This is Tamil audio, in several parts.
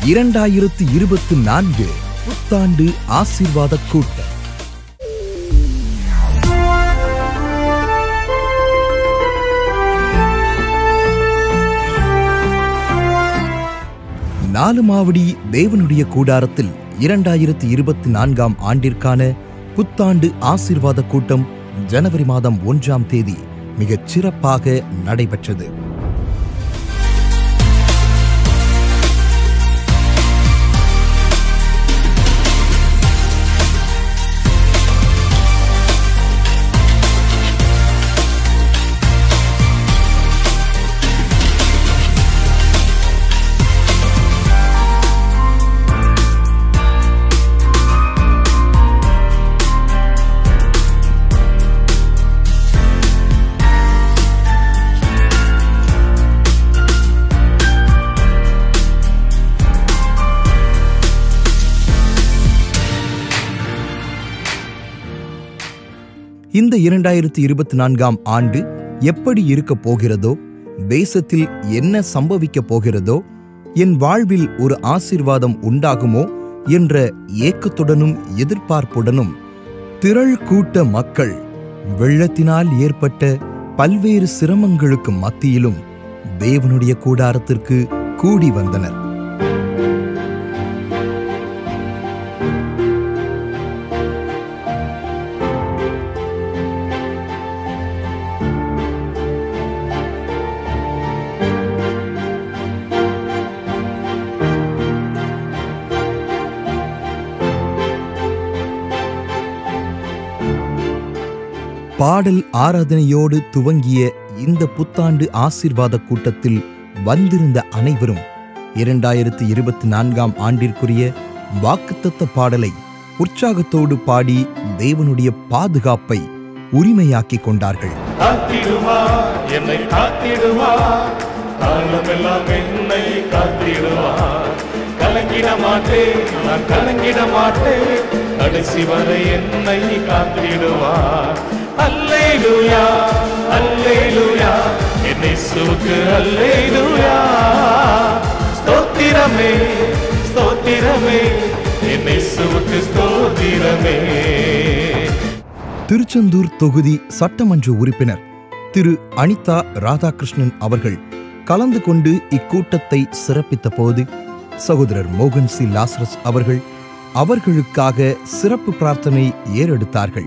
இரண்டாயிரத்து இருபத்தி நான்கு புத்தாண்டு ஆசீர்வாத கூட்டம் நாலுமாவடி தேவனுடைய கூடாரத்தில் இரண்டாயிரத்து இருபத்தி நான்காம் ஆண்டிற்கான புத்தாண்டு ஆசீர்வாத கூட்டம் ஜனவரி மாதம் ஒன்றாம் தேதி மிகச் சிறப்பாக நடைபெற்றது இந்த இரண்டாயிரத்தி இருபத்தி நான்காம் ஆண்டு எப்படி இருக்கப் போகிறதோ தேசத்தில் என்ன சம்பவிக்கப் போகிறதோ என் வாழ்வில் ஒரு ஆசீர்வாதம் உண்டாகுமோ என்ற ஏக்கத்துடனும் எதிர்பார்ப்புடனும் திரள் கூட்ட மக்கள் வெள்ளத்தினால் ஏற்பட்ட பல்வேறு சிரமங்களுக்கு மத்தியிலும் தேவனுடைய கூடாரத்திற்கு கூடி வந்தனர் பாடல் ஆராதனையோடு துவங்கிய இந்த புத்தாண்டு ஆசீர்வாத கூட்டத்தில் வந்திருந்த அனைவரும் இரண்டாயிரத்து இருபத்தி நான்காம் ஆண்டிற்குரிய வாக்குத்தத்த பாடலை உற்சாகத்தோடு பாடி தேவனுடைய பாதுகாப்பை உரிமையாக்கிக் கொண்டார்கள் காத்திடுவா என்னை காத்திடுவா காலமெல்லாம் என்னை காத்திடுவா கலங்கிட மாட்டேன் நான் கலங்கிட மாட்டேன் கடைசி வரை என்னை காத்திடுவா அல்லேலூயா அல்லேலூயா என்னை சுக்கு அல்லேலூயா ஸ்தோத்திரமே ஸ்தோத்திரமே என்னை சுக்கு ஸ்தோத்திரமே திருச்செந்தூர் தொகுதி சட்டமன்ற உறுப்பினர் திரு அனிதா ராதாகிருஷ்ணன் அவர்கள் கலந்து கொண்டு இக்கூட்டத்தை சிறப்பித்த போது சகோதரர் மோகன் சி லாசரஸ் அவர்கள் அவர்களுக்காக சிறப்பு பிரார்த்தனை ஏறெடுத்தார்கள்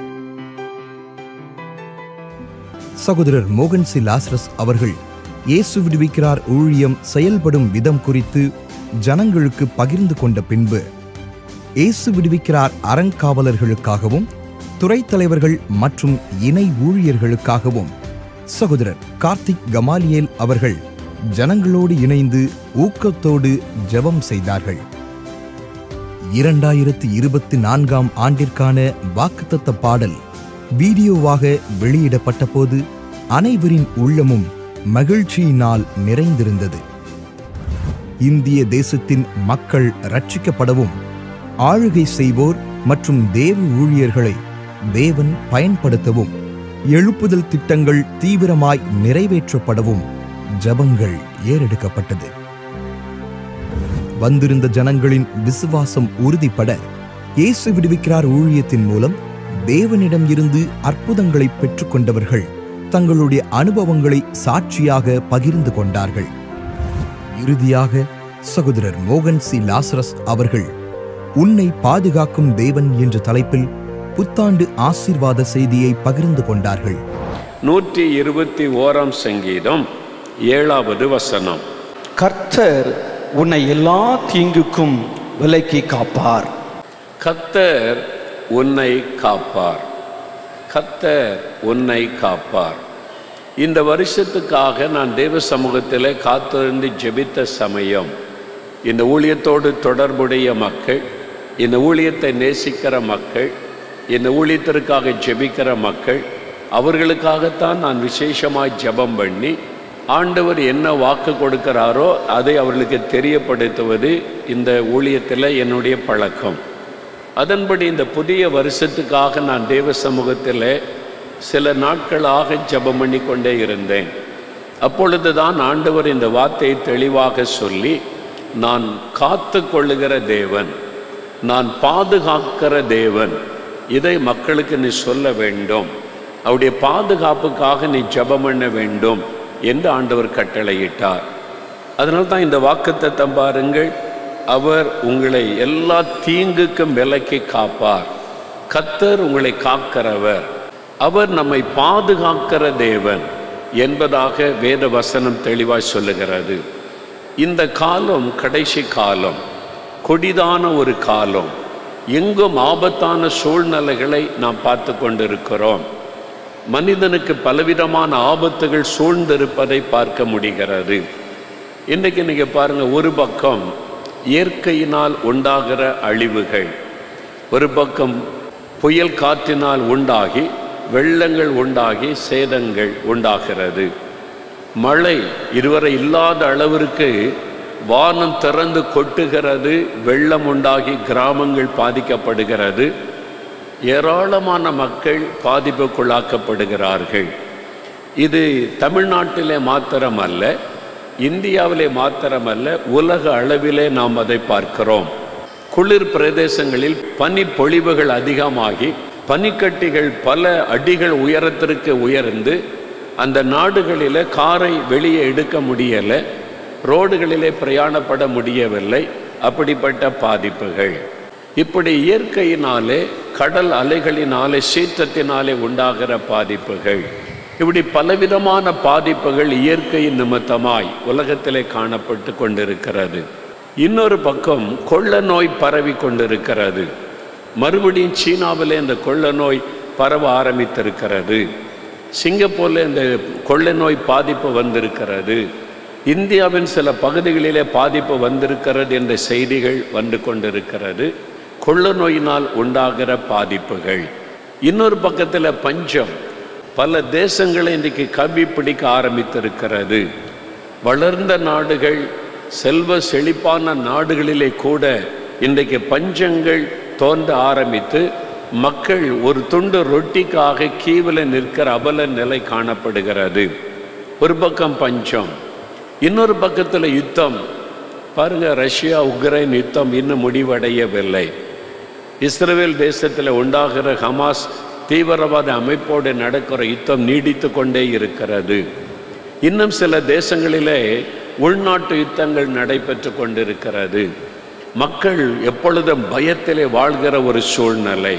சகோதரர் மோகன் சி லாசரஸ் அவர்கள் இயேசு விடுவிக்கிறார் ஊழியம் செயல்படும் விதம் குறித்து ஜனங்களுக்கு பகிர்ந்து கொண்ட பின்பு இயேசு விடுவிக்கிறார் அறங்காவலர்களுக்காகவும் துறைத் தலைவர்கள் மற்றும் இணை ஊழியர்களுக்காகவும் சகோதரர் கார்த்திக் கமாலியேல் அவர்கள் ஜனங்களோடு இணைந்து ஊக்கத்தோடு ஜெபம் செய்தார்கள் இரண்டாயிரத்து இருபத்தி நான்காம் ஆண்டிற்கான வாக்குத்தத்த பாடல் வீடியோவாக வெளியிடப்பட்ட போது அனைவரின் உள்ளமும் மகிழ்ச்சியினால் நிறைந்திருந்தது இந்திய தேசத்தின் மக்கள் ரட்சிக்கப்படவும் ஆளுகை செய்வோர் மற்றும் தேவ ஊழியர்களை தேவன் பயன்படுத்தவும் எழுப்புதல் திட்டங்கள் தீவிரமாய் நிறைவேற்றப்படவும் ஜபங்கள் ஏறெடுக்கப்பட்டது வந்திருந்த ஜனங்களின் விசுவாசம் உறுதிப்பட இயேசு விடுவிக்கிறார் ஊழியத்தின் மூலம் தேவனிடம் இருந்து அற்புதங்களை பெற்றுக்கொண்டவர்கள் தங்களுடைய அனுபவங்களை சாட்சியாக பகிர்ந்து கொண்டார்கள் இறுதியாக சகோதரர் மோகன் சி லாசரஸ் அவர்கள் உன்னை பாதுகாக்கும் தேவன் என்ற தலைப்பில் புத்தாண்டு ஆசீர்வாத செய்தியை பகிர்ந்து கொண்டார்கள் நூற்றி இருபத்தி ஓராம் சங்கீதம் ஏழாவது வசனம் கர்த்தர் உன்னை எல்லா தீங்குக்கும் விலக்கி காப்பார் கத்தர் உன்னை காப்பார் கத்தர் உன்னை காப்பார் இந்த வருஷத்துக்காக நான் தேவ சமூகத்தில் காத்திருந்து ஜெபித்த சமயம் இந்த ஊழியத்தோடு தொடர்புடைய மக்கள் இந்த ஊழியத்தை நேசிக்கிற மக்கள் இந்த ஊழியத்திற்காக ஜெபிக்கிற மக்கள் அவர்களுக்காகத்தான் நான் விசேஷமாய் ஜெபம் பண்ணி ஆண்டவர் என்ன வாக்கு கொடுக்கிறாரோ அதை அவர்களுக்கு தெரியப்படுத்துவது இந்த ஊழியத்தில் என்னுடைய பழக்கம் அதன்படி இந்த புதிய வருஷத்துக்காக நான் தேவ சமூகத்தில் சில நாட்களாக ஜெபம் பண்ணி கொண்டே இருந்தேன் அப்பொழுது தான் ஆண்டவர் இந்த வார்த்தையை தெளிவாக சொல்லி நான் காத்து கொள்ளுகிற தேவன் நான் பாதுகாக்கிற தேவன் இதை மக்களுக்கு நீ சொல்ல வேண்டும் அவருடைய பாதுகாப்புக்காக நீ ஜெபம் பண்ண வேண்டும் என்று ஆண்டவர் கட்டளையிட்டார் அதனால தான் இந்த வாக்குத்தத்தம் பாருங்கள் அவர் உங்களை எல்லா தீங்குக்கும் விலக்கி காப்பார் கத்தர் உங்களை காக்கிறவர் அவர் நம்மை பாதுகாக்கிற தேவன் என்பதாக வேத வசனம் தெளிவாய் சொல்லுகிறது இந்த காலம் கடைசி காலம் கொடிதான ஒரு காலம் எங்கும் ஆபத்தான சூழ்நிலைகளை நாம் பார்த்து கொண்டிருக்கிறோம் மனிதனுக்கு பலவிதமான ஆபத்துகள் சூழ்ந்திருப்பதை பார்க்க முடிகிறது இன்றைக்கு நீங்க பாருங்க ஒரு பக்கம் இயற்கையினால் உண்டாகிற அழிவுகள் ஒரு பக்கம் புயல் காற்றினால் உண்டாகி வெள்ளங்கள் உண்டாகி சேதங்கள் உண்டாகிறது மழை இதுவரை இல்லாத அளவிற்கு வானம் திறந்து கொட்டுகிறது வெள்ளம் உண்டாகி கிராமங்கள் பாதிக்கப்படுகிறது ஏராளமான மக்கள் பாதிப்புக்குள்ளாக்கப்படுகிறார்கள் இது தமிழ்நாட்டிலே மாத்திரமல்ல இந்தியாவிலே மாத்திரமல்ல உலக அளவிலே நாம் அதை பார்க்கிறோம் குளிர் பிரதேசங்களில் பனி பொழிவுகள் அதிகமாகி பனிக்கட்டிகள் பல அடிகள் உயரத்திற்கு உயர்ந்து அந்த நாடுகளில் காரை வெளியே எடுக்க முடியலை ரோடுகளிலே பிரயாணப்பட முடியவில்லை அப்படிப்பட்ட பாதிப்புகள் இப்படி இயற்கையினாலே கடல் அலைகளினாலே சீற்றத்தினாலே உண்டாகிற பாதிப்புகள் இப்படி பலவிதமான பாதிப்புகள் இயற்கையின் நிமித்தமாய் உலகத்திலே காணப்பட்டு கொண்டிருக்கிறது இன்னொரு பக்கம் கொள்ள நோய் பரவி கொண்டிருக்கிறது மறுபடியும் சீனாவிலே இந்த கொள்ள நோய் பரவ ஆரம்பித்திருக்கிறது சிங்கப்பூரில் இந்த கொள்ளை நோய் பாதிப்பு வந்திருக்கிறது இந்தியாவின் சில பகுதிகளிலே பாதிப்பு வந்திருக்கிறது என்ற செய்திகள் வந்து கொண்டிருக்கிறது கொள்ள நோயினால் உண்டாகிற பாதிப்புகள் இன்னொரு பக்கத்தில் பஞ்சம் பல தேசங்களை இன்றைக்கு கவ்வி பிடிக்க ஆரம்பித்திருக்கிறது வளர்ந்த நாடுகள் செல்வ செழிப்பான நாடுகளிலே கூட இன்றைக்கு பஞ்சங்கள் தோன்ற ஆரம்பித்து மக்கள் ஒரு துண்டு ரொட்டிக்காக கீவில் நிற்கிற அபல நிலை காணப்படுகிறது ஒரு பக்கம் பஞ்சம் இன்னொரு பக்கத்தில் யுத்தம் பாருங்க ரஷ்யா உக்ரைன் யுத்தம் இன்னும் முடிவடையவில்லை இஸ்ரேல் தேசத்தில் உண்டாகிற ஹமாஸ் தீவிரவாத அமைப்போடு நடக்கிற யுத்தம் நீடித்து கொண்டே இருக்கிறது இன்னும் சில தேசங்களிலே உள்நாட்டு யுத்தங்கள் நடைபெற்று கொண்டிருக்கிறது மக்கள் எப்பொழுதும் பயத்திலே வாழ்கிற ஒரு சூழ்நிலை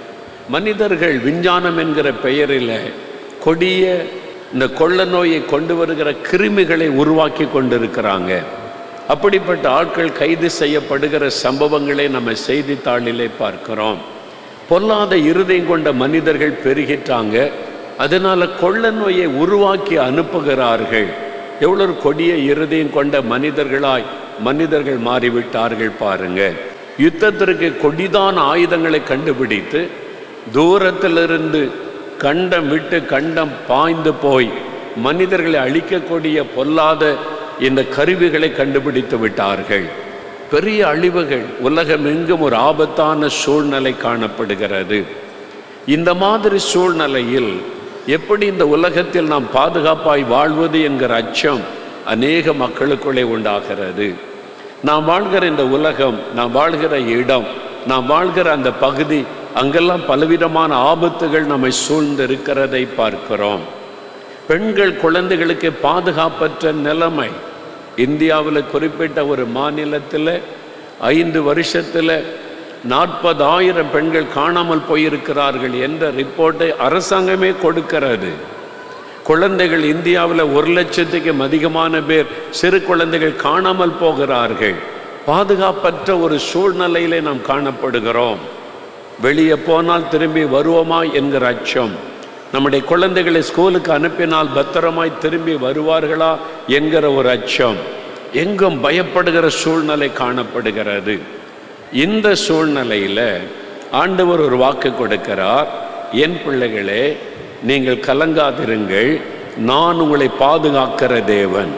மனிதர்கள் விஞ்ஞானம் என்கிற பெயரில் கொடிய இந்த கொள்ள நோயை கொண்டு வருகிற கிருமிகளை உருவாக்கி கொண்டிருக்கிறாங்க அப்படிப்பட்ட ஆட்கள் கைது செய்யப்படுகிற சம்பவங்களை நம்ம செய்தித்தாளிலே பார்க்கிறோம் பொல்லாத இருதயம் கொண்ட மனிதர்கள் பெருகிட்டாங்க அதனால கொள்ள நோயை உருவாக்கி அனுப்புகிறார்கள் எவ்வளவு கொடிய இருதயம் கொண்ட மனிதர்களாய் மனிதர்கள் மாறிவிட்டார்கள் பாருங்க யுத்தத்திற்கு கொடிதான ஆயுதங்களை கண்டுபிடித்து தூரத்திலிருந்து கண்டம் விட்டு கண்டம் பாய்ந்து போய் மனிதர்களை அழிக்கக்கூடிய பொல்லாத இந்த கருவிகளை கண்டுபிடித்து விட்டார்கள் பெரிய அழிவுகள் உலகம் எங்கும் ஒரு ஆபத்தான சூழ்நிலை காணப்படுகிறது இந்த மாதிரி சூழ்நிலையில் எப்படி இந்த உலகத்தில் நாம் பாதுகாப்பாய் வாழ்வது என்கிற அச்சம் அநேக மக்களுக்குள்ளே உண்டாகிறது நாம் வாழ்கிற இந்த உலகம் நாம் வாழ்கிற இடம் நாம் வாழ்கிற அந்த பகுதி அங்கெல்லாம் பலவிதமான ஆபத்துகள் நம்மை சூழ்ந்து இருக்கிறதை பார்க்கிறோம் பெண்கள் குழந்தைகளுக்கு பாதுகாப்பற்ற நிலைமை இந்தியாவில் குறிப்பிட்ட ஒரு மாநிலத்தில் ஐந்து வருஷத்தில் நாற்பதாயிரம் பெண்கள் காணாமல் போயிருக்கிறார்கள் என்ற ரிப்போர்ட்டை அரசாங்கமே கொடுக்கிறது குழந்தைகள் இந்தியாவில் ஒரு லட்சத்துக்கும் அதிகமான பேர் சிறு குழந்தைகள் காணாமல் போகிறார்கள் பாதுகாப்பற்ற ஒரு சூழ்நிலையிலே நாம் காணப்படுகிறோம் வெளியே போனால் திரும்பி வருவோமா என்கிற அச்சம் நம்முடைய குழந்தைகளை ஸ்கூலுக்கு அனுப்பினால் பத்திரமாய் திரும்பி வருவார்களா என்கிற ஒரு அச்சம் எங்கும் பயப்படுகிற சூழ்நிலை காணப்படுகிறது இந்த சூழ்நிலையில் ஆண்டவர் ஒரு வாக்கு கொடுக்கிறார் என் பிள்ளைகளே நீங்கள் கலங்காதிருங்கள் நான் உங்களை பாதுகாக்கிற தேவன்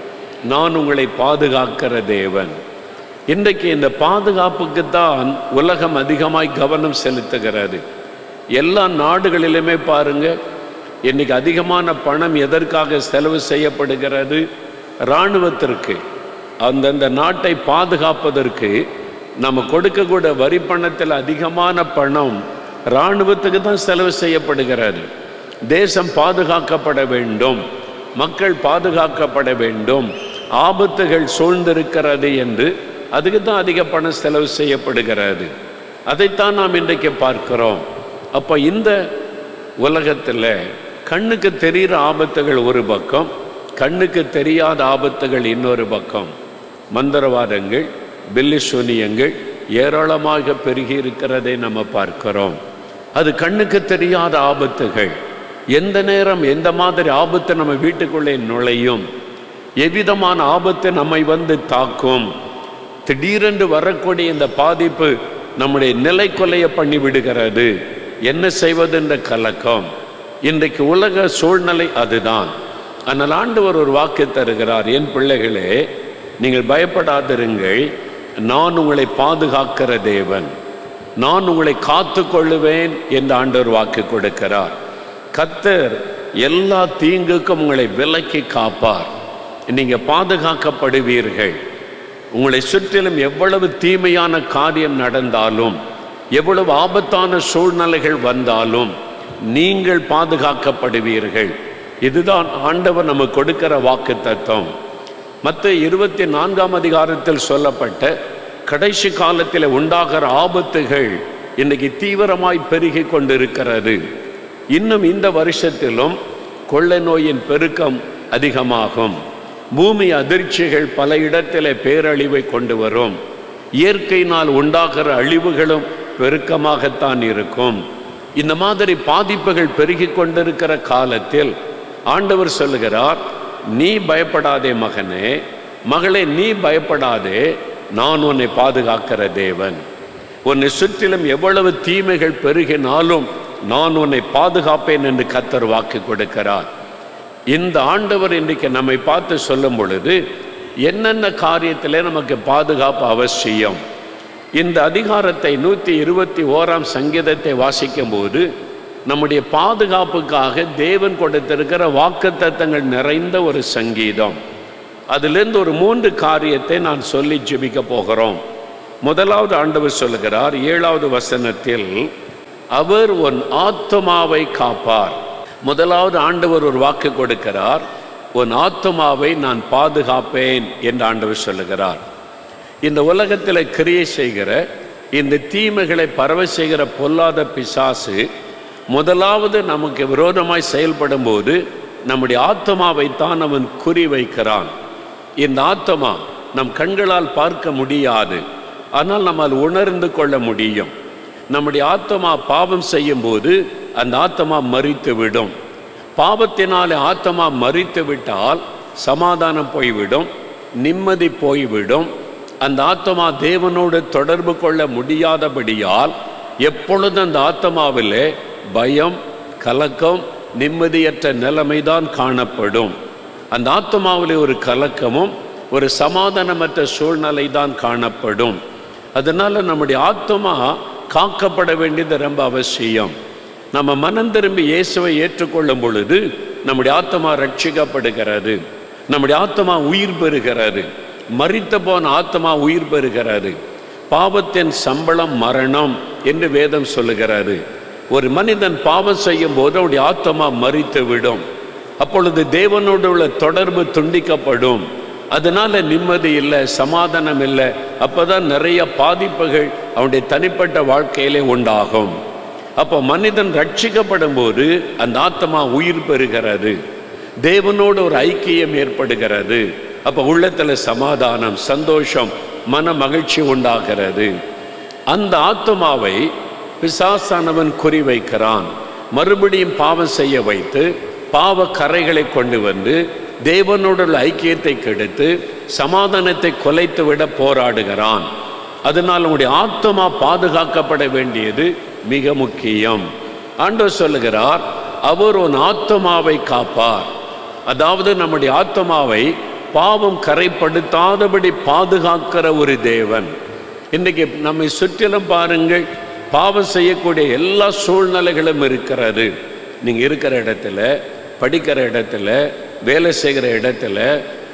நான் உங்களை பாதுகாக்கிற தேவன் இன்றைக்கு இந்த பாதுகாப்புக்கு தான் உலகம் அதிகமாய் கவனம் செலுத்துகிறது எல்லா நாடுகளிலுமே பாருங்க இன்னைக்கு அதிகமான பணம் எதற்காக செலவு செய்யப்படுகிறது இராணுவத்திற்கு அந்தந்த நாட்டை பாதுகாப்பதற்கு நம்ம கொடுக்கக்கூடிய வரி பணத்தில் அதிகமான பணம் இராணுவத்துக்கு தான் செலவு செய்யப்படுகிறது தேசம் பாதுகாக்கப்பட வேண்டும் மக்கள் பாதுகாக்கப்பட வேண்டும் ஆபத்துகள் சூழ்ந்திருக்கிறது என்று அதுக்கு தான் அதிக பணம் செலவு செய்யப்படுகிறது அதைத்தான் நாம் இன்றைக்கு பார்க்கிறோம் அப்போ இந்த உலகத்தில் கண்ணுக்கு தெரிகிற ஆபத்துகள் ஒரு பக்கம் கண்ணுக்கு தெரியாத ஆபத்துகள் இன்னொரு பக்கம் மந்திரவாதங்கள் பில்லி சூனியங்கள் ஏராளமாக பெருகி இருக்கிறதை நம்ம பார்க்கிறோம் அது கண்ணுக்கு தெரியாத ஆபத்துகள் எந்த நேரம் எந்த மாதிரி ஆபத்து நம்ம வீட்டுக்குள்ளே நுழையும் எவ்விதமான ஆபத்து நம்மை வந்து தாக்கும் திடீரென்று வரக்கூடிய இந்த பாதிப்பு நம்முடைய நிலை கொலைய பண்ணி விடுகிறது என்ன செய்வதென்ற கலக்கம் இன்றைக்கு உலக சூழ்நிலை அதுதான் ஆனால் ஆண்டவர் ஒரு வாக்கு தருகிறார் என் பிள்ளைகளே நீங்கள் பயப்படாதிருங்கள் நான் உங்களை பாதுகாக்கிற தேவன் நான் உங்களை காத்து கொள்ளுவேன் என்று ஆண்டவர் வாக்கு கொடுக்கிறார் கத்தர் எல்லா தீங்குக்கும் உங்களை விலக்கி காப்பார் நீங்க பாதுகாக்கப்படுவீர்கள் உங்களை சுற்றிலும் எவ்வளவு தீமையான காரியம் நடந்தாலும் எவ்வளவு ஆபத்தான சூழ்நிலைகள் வந்தாலும் நீங்கள் பாதுகாக்கப்படுவீர்கள் இதுதான் ஆண்டவர் நமக்கு கொடுக்கிற வாக்கு தத்துவம் மற்ற இருபத்தி நான்காம் அதிகாரத்தில் சொல்லப்பட்ட கடைசி காலத்தில் உண்டாகிற ஆபத்துகள் இன்னைக்கு தீவிரமாய் பெருகி கொண்டிருக்கிறது இன்னும் இந்த வருஷத்திலும் கொள்ளை நோயின் பெருக்கம் அதிகமாகும் பூமி அதிர்ச்சிகள் பல இடத்திலே பேரழிவை கொண்டு வரும் இயற்கையினால் உண்டாகிற அழிவுகளும் பெருக்கமாகத்தான் இருக்கும் இந்த மாதிரி பாதிப்புகள் பெருகி கொண்டிருக்கிற காலத்தில் ஆண்டவர் சொல்லுகிறார் நீ பயப்படாதே மகனே மகளே நீ பயப்படாதே நான் உன்னை பாதுகாக்கிற தேவன் உன்னை சுற்றிலும் எவ்வளவு தீமைகள் பெருகினாலும் நான் உன்னை பாதுகாப்பேன் என்று கத்தர் வாக்கு கொடுக்கிறார் இந்த ஆண்டவர் இன்றைக்கு நம்மை பார்த்து சொல்லும் பொழுது என்னென்ன காரியத்திலே நமக்கு பாதுகாப்பு அவசியம் இந்த அதிகாரத்தை நூற்றி இருபத்தி ஓராம் சங்கீதத்தை வாசிக்கும் போது நம்முடைய பாதுகாப்புக்காக தேவன் கொடுத்திருக்கிற வாக்குத்தத்தங்கள் நிறைந்த ஒரு சங்கீதம் அதிலிருந்து ஒரு மூன்று காரியத்தை நான் சொல்லி ஜெபிக்க போகிறோம் முதலாவது ஆண்டவர் சொல்லுகிறார் ஏழாவது வசனத்தில் அவர் உன் ஆத்துமாவை காப்பார் முதலாவது ஆண்டவர் ஒரு வாக்கு கொடுக்கிறார் உன் ஆத்துமாவை நான் பாதுகாப்பேன் என்று ஆண்டவர் சொல்லுகிறார் இந்த உலகத்தில் கிரியை செய்கிற இந்த தீமைகளை பரவ செய்கிற பொல்லாத பிசாசு முதலாவது நமக்கு விரோதமாய் செயல்படும் போது நம்முடைய ஆத்மாவை தான் அவன் குறி வைக்கிறான் இந்த ஆத்மா நம் கண்களால் பார்க்க முடியாது ஆனால் நம்மால் உணர்ந்து கொள்ள முடியும் நம்முடைய ஆத்மா பாவம் செய்யும் போது அந்த ஆத்மா மறித்து விடும் பாவத்தினாலே ஆத்மா மறித்து விட்டால் சமாதானம் போய்விடும் நிம்மதி போய்விடும் அந்த ஆத்மா தேவனோடு தொடர்பு கொள்ள முடியாதபடியால் எப்பொழுதும் அந்த ஆத்மாவிலே பயம் கலக்கம் நிம்மதியற்ற நிலைமைதான் காணப்படும் அந்த ஆத்மாவிலே ஒரு கலக்கமும் ஒரு சமாதானமற்ற சூழ்நிலை தான் காணப்படும் அதனால நம்முடைய ஆத்மா காக்கப்பட வேண்டியது ரொம்ப அவசியம் நம்ம மனம் திரும்பி இயேசுவை ஏற்றுக்கொள்ளும் பொழுது நம்முடைய ஆத்மா ரட்சிக்கப்படுகிறது நம்முடைய ஆத்மா உயிர் பெறுகிறது மரித்த போன ஆத்மா உயிர் பெறுகிறது பாவத்தின் சம்பளம் மரணம் என்று வேதம் சொல்லுகிறது ஒரு மனிதன் பாவம் செய்யும் போது அவருடைய ஆத்மா மறித்து விடும் அப்பொழுது தேவனோடு உள்ள தொடர்பு துண்டிக்கப்படும் அதனால நிம்மதி இல்லை சமாதானம் இல்லை அப்பதான் நிறைய பாதிப்புகள் அவனுடைய தனிப்பட்ட வாழ்க்கையிலே உண்டாகும் அப்போ மனிதன் ரட்சிக்கப்படும் போது அந்த ஆத்மா உயிர் பெறுகிறது தேவனோடு ஒரு ஐக்கியம் ஏற்படுகிறது அப்போ உள்ளத்தில் சமாதானம் சந்தோஷம் மன மகிழ்ச்சி உண்டாகிறது அந்த ஆத்மாவை பிசாசானவன் குறிவைக்கிறான் மறுபடியும் பாவம் செய்ய வைத்து பாவ கரைகளை கொண்டு வந்து தேவனோடுள்ள ஐக்கியத்தை கெடுத்து சமாதானத்தை கொலைத்து விட போராடுகிறான் அதனால் உங்களுடைய ஆத்மா பாதுகாக்கப்பட வேண்டியது மிக முக்கியம் ஆண்டவர் சொல்லுகிறார் அவர் உன் ஆத்மாவை காப்பார் அதாவது நம்முடைய ஆத்மாவை பாவம் கரைப்படுத்தாதபடி பாதுகாக்கிற ஒரு தேவன் இன்றைக்கு நம்மை சுற்றிலும் பாருங்கள் பாவம் செய்யக்கூடிய எல்லா சூழ்நிலைகளும் இருக்கிறது நீங்கள் இருக்கிற இடத்துல படிக்கிற இடத்துல வேலை செய்கிற இடத்துல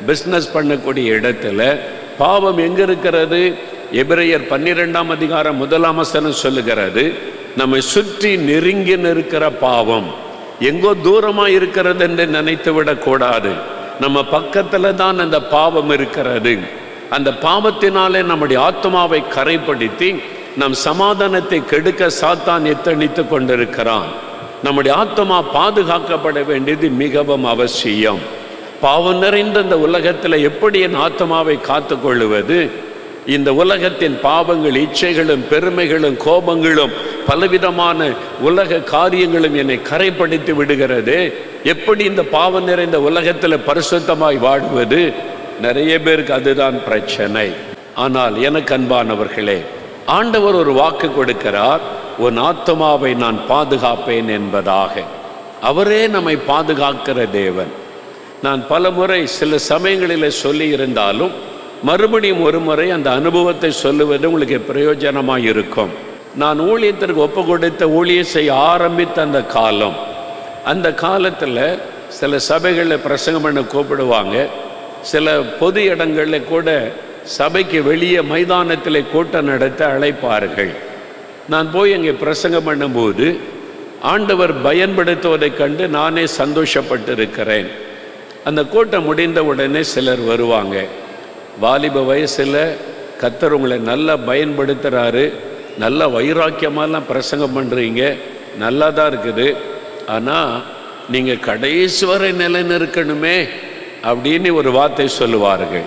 பிஸ்னஸ் பண்ணக்கூடிய இடத்துல பாவம் எங்க இருக்கிறது எபிரேயர் பன்னிரெண்டாம் அதிகாரம் முதலாம் வசனம் சொல்லுகிறது நம்மை சுற்றி நெருங்கி நிற்கிற பாவம் எங்கோ தூரமா இருக்கிறது என்று நினைத்து விடக்கூடாது நம்ம பக்கத்துல தான் அந்த பாவம் இருக்கிறது அந்த பாவத்தினாலே நம்முடைய ஆத்மாவை கரைப்படுத்தி நம் சமாதானத்தை கெடுக்க சாத்தான் எத்தனித்து கொண்டிருக்கிறான் நம்முடைய ஆத்மா பாதுகாக்கப்பட வேண்டியது மிகவும் அவசியம் பாவம் நிறைந்த இந்த உலகத்தில் எப்படி என் ஆத்மாவை காத்துக்கொள்ளுவது இந்த உலகத்தின் பாவங்கள் இச்சைகளும் பெருமைகளும் கோபங்களும் பலவிதமான உலக காரியங்களும் என்னை கரைப்படுத்தி விடுகிறது எப்படி இந்த பாவம் நிறைந்த உலகத்தில் பரிசுத்தமாய் வாடுவது நிறைய பேருக்கு அதுதான் பிரச்சனை ஆனால் எனக்கு அன்பானவர்களே ஆண்டவர் ஒரு வாக்கு கொடுக்கிறார் உன் ஆத்மாவை நான் பாதுகாப்பேன் என்பதாக அவரே நம்மை பாதுகாக்கிற தேவன் நான் பல முறை சில சமயங்களில் சொல்லி இருந்தாலும் மறுபடியும் ஒரு முறை அந்த அனுபவத்தை சொல்லுவது உங்களுக்கு பிரயோஜனமாக இருக்கும் நான் ஊழியத்திற்கு ஒப்பு கொடுத்த ஊழியம் செய்ய ஆரம்பித்த அந்த காலம் அந்த காலத்தில் சில சபைகளில் பிரசங்கம் பண்ண கூப்பிடுவாங்க சில பொது இடங்களில் கூட சபைக்கு வெளியே மைதானத்தில் கூட்டம் நடத்த அழைப்பார்கள் நான் போய் அங்கே பிரசங்கம் பண்ணும்போது ஆண்டவர் பயன்படுத்துவதைக் கண்டு நானே சந்தோஷப்பட்டிருக்கிறேன் அந்த கூட்டம் முடிந்த உடனே சிலர் வருவாங்க வாலிப வயசில் கத்தர் உங்களை நல்லா பயன்படுத்துகிறாரு நல்ல வைராக்கியமாலாம் பிரசங்கம் பண்ணுறீங்க நல்லா தான் இருக்குது ஆனால் நீங்கள் கடைசி வரை நிலைநிற்கணுமே அப்படின்னு ஒரு வார்த்தை சொல்லுவார்கள்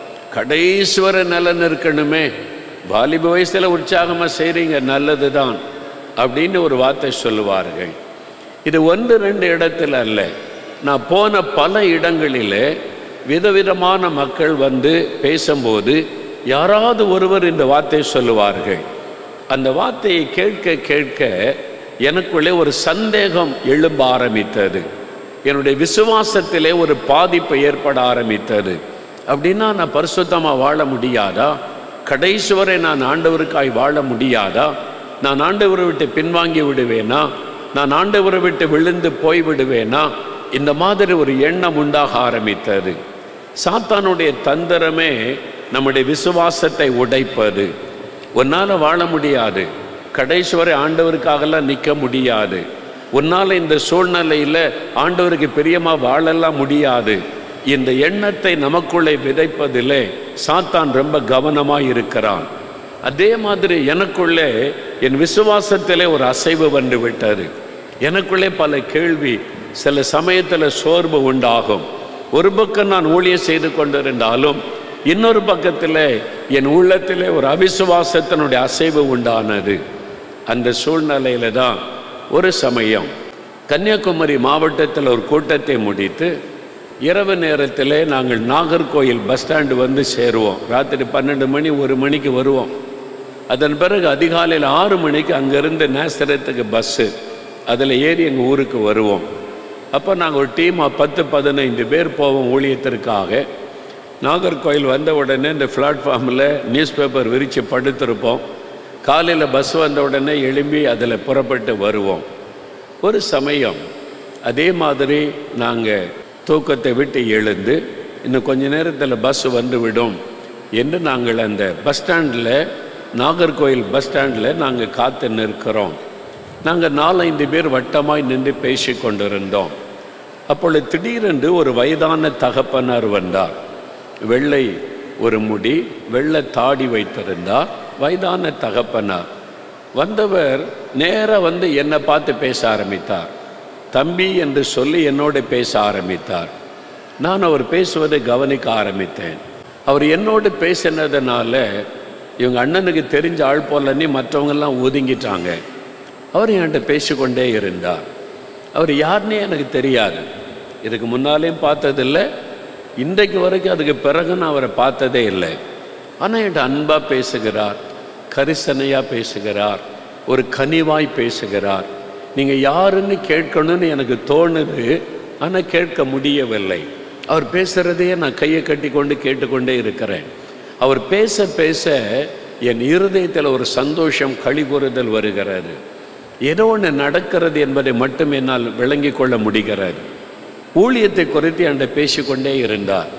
கடைசி வரை நிலைநிற்கணுமே வாலிப வயசில் உற்சாகமாக செய்கிறீங்க நல்லது தான் அப்படின்னு ஒரு வார்த்தை சொல்லுவார்கள் இது ஒன்று ரெண்டு இடத்துல அல்ல நான் போன பல இடங்களிலே விதவிதமான மக்கள் வந்து பேசும்போது யாராவது ஒருவர் இந்த வார்த்தையை சொல்லுவார்கள் அந்த வார்த்தையை கேட்க கேட்க எனக்குள்ளே ஒரு சந்தேகம் எழும்ப ஆரம்பித்தது என்னுடைய விசுவாசத்திலே ஒரு பாதிப்பு ஏற்பட ஆரம்பித்தது அப்படின்னா நான் பரிசுத்தமாக வாழ முடியாதா கடைசி வரை நான் ஆண்டவருக்காய் வாழ முடியாதா நான் ஆண்டவரை விட்டு பின்வாங்கி விடுவேனா நான் ஆண்டவரை விட்டு விழுந்து போய் விடுவேனா இந்த மாதிரி ஒரு எண்ணம் உண்டாக ஆரம்பித்தது சாத்தானுடைய தந்திரமே நம்முடைய விசுவாசத்தை உடைப்பது உன்னால் வாழ முடியாது கடைசி வரை ஆண்டவருக்காகலாம் நிற்க முடியாது உன்னால் இந்த சூழ்நிலையில் ஆண்டவருக்கு பிரியமாக வாழலாம் முடியாது இந்த எண்ணத்தை நமக்குள்ளே விதைப்பதிலே சாத்தான் ரொம்ப கவனமாக இருக்கிறான் அதே மாதிரி எனக்குள்ளே என் விசுவாசத்திலே ஒரு அசைவு வந்து விட்டது எனக்குள்ளே பல கேள்வி சில சமயத்தில் சோர்வு உண்டாகும் ஒரு பக்கம் நான் ஊழியம் செய்து கொண்டிருந்தாலும் இன்னொரு பக்கத்தில் என் உள்ளத்திலே ஒரு அவிசுவாசத்தினுடைய அசைவு உண்டானது அந்த சூழ்நிலையில தான் ஒரு சமயம் கன்னியாகுமரி மாவட்டத்தில் ஒரு கூட்டத்தை முடித்து இரவு நேரத்தில் நாங்கள் நாகர்கோயில் பஸ் ஸ்டாண்டு வந்து சேருவோம் ராத்திரி பன்னெண்டு மணி ஒரு மணிக்கு வருவோம் அதன் பிறகு அதிகாலையில் ஆறு மணிக்கு அங்கேருந்து நேசரத்துக்கு பஸ்ஸு அதில் ஏறி எங்கள் ஊருக்கு வருவோம் அப்போ நாங்கள் ஒரு டீமாக பத்து பதினைந்து பேர் போவோம் ஊழியத்திற்காக நாகர்கோயில் வந்த உடனே இந்த பிளாட்ஃபார்மில் நியூஸ் பேப்பர் விரித்து படுத்திருப்போம் காலையில் பஸ் வந்த உடனே எழும்பி அதில் புறப்பட்டு வருவோம் ஒரு சமயம் அதே மாதிரி நாங்கள் தூக்கத்தை விட்டு எழுந்து இன்னும் கொஞ்ச நேரத்தில் பஸ் வந்து விடும் என்று நாங்கள் அந்த பஸ் ஸ்டாண்டில் நாகர்கோயில் பஸ் ஸ்டாண்டில் நாங்கள் காத்து நிற்கிறோம் நாங்கள் நாலஞ்சு பேர் வட்டமாய் நின்று பேசி கொண்டிருந்தோம் அப்பொழுது திடீரென்று ஒரு வயதான தகப்பனார் வந்தார் வெள்ளை ஒரு முடி வெள்ளை தாடி வைத்திருந்தார் வயதான தகப்பனார் வந்தவர் நேராக வந்து என்னை பார்த்து பேச ஆரம்பித்தார் தம்பி என்று சொல்லி என்னோடு பேச ஆரம்பித்தார் நான் அவர் பேசுவதை கவனிக்க ஆரம்பித்தேன் அவர் என்னோடு பேசினதுனால இவங்க அண்ணனுக்கு தெரிஞ்ச ஆள் போலன்னு மற்றவங்கெல்லாம் ஒதுங்கிட்டாங்க அவர் என்கிட்ட பேசிக்கொண்டே இருந்தார் அவர் யாருன்னே எனக்கு தெரியாது இதுக்கு முன்னாலேயும் பார்த்ததில்லை இன்றைக்கு வரைக்கும் அதுக்கு பிறகு நான் அவரை பார்த்ததே இல்லை ஆனால் என்கிட்ட அன்பாக பேசுகிறார் கரிசனையாக பேசுகிறார் ஒரு கனிவாய் பேசுகிறார் நீங்கள் யாருன்னு கேட்கணும்னு எனக்கு தோணுது ஆனால் கேட்க முடியவில்லை அவர் பேசுகிறதையே நான் கையை கட்டி கொண்டு கேட்டுக்கொண்டே இருக்கிறேன் அவர் பேச பேச என் இருதயத்தில் ஒரு சந்தோஷம் கழிவுறுதல் வருகிறது ஏதோ ஒன்று நடக்கிறது என்பதை மட்டும் என்னால் விளங்கிக் கொள்ள முடிகிறது ஊழியத்தை குறித்து என்கிட்ட பேசிக்கொண்டே இருந்தார்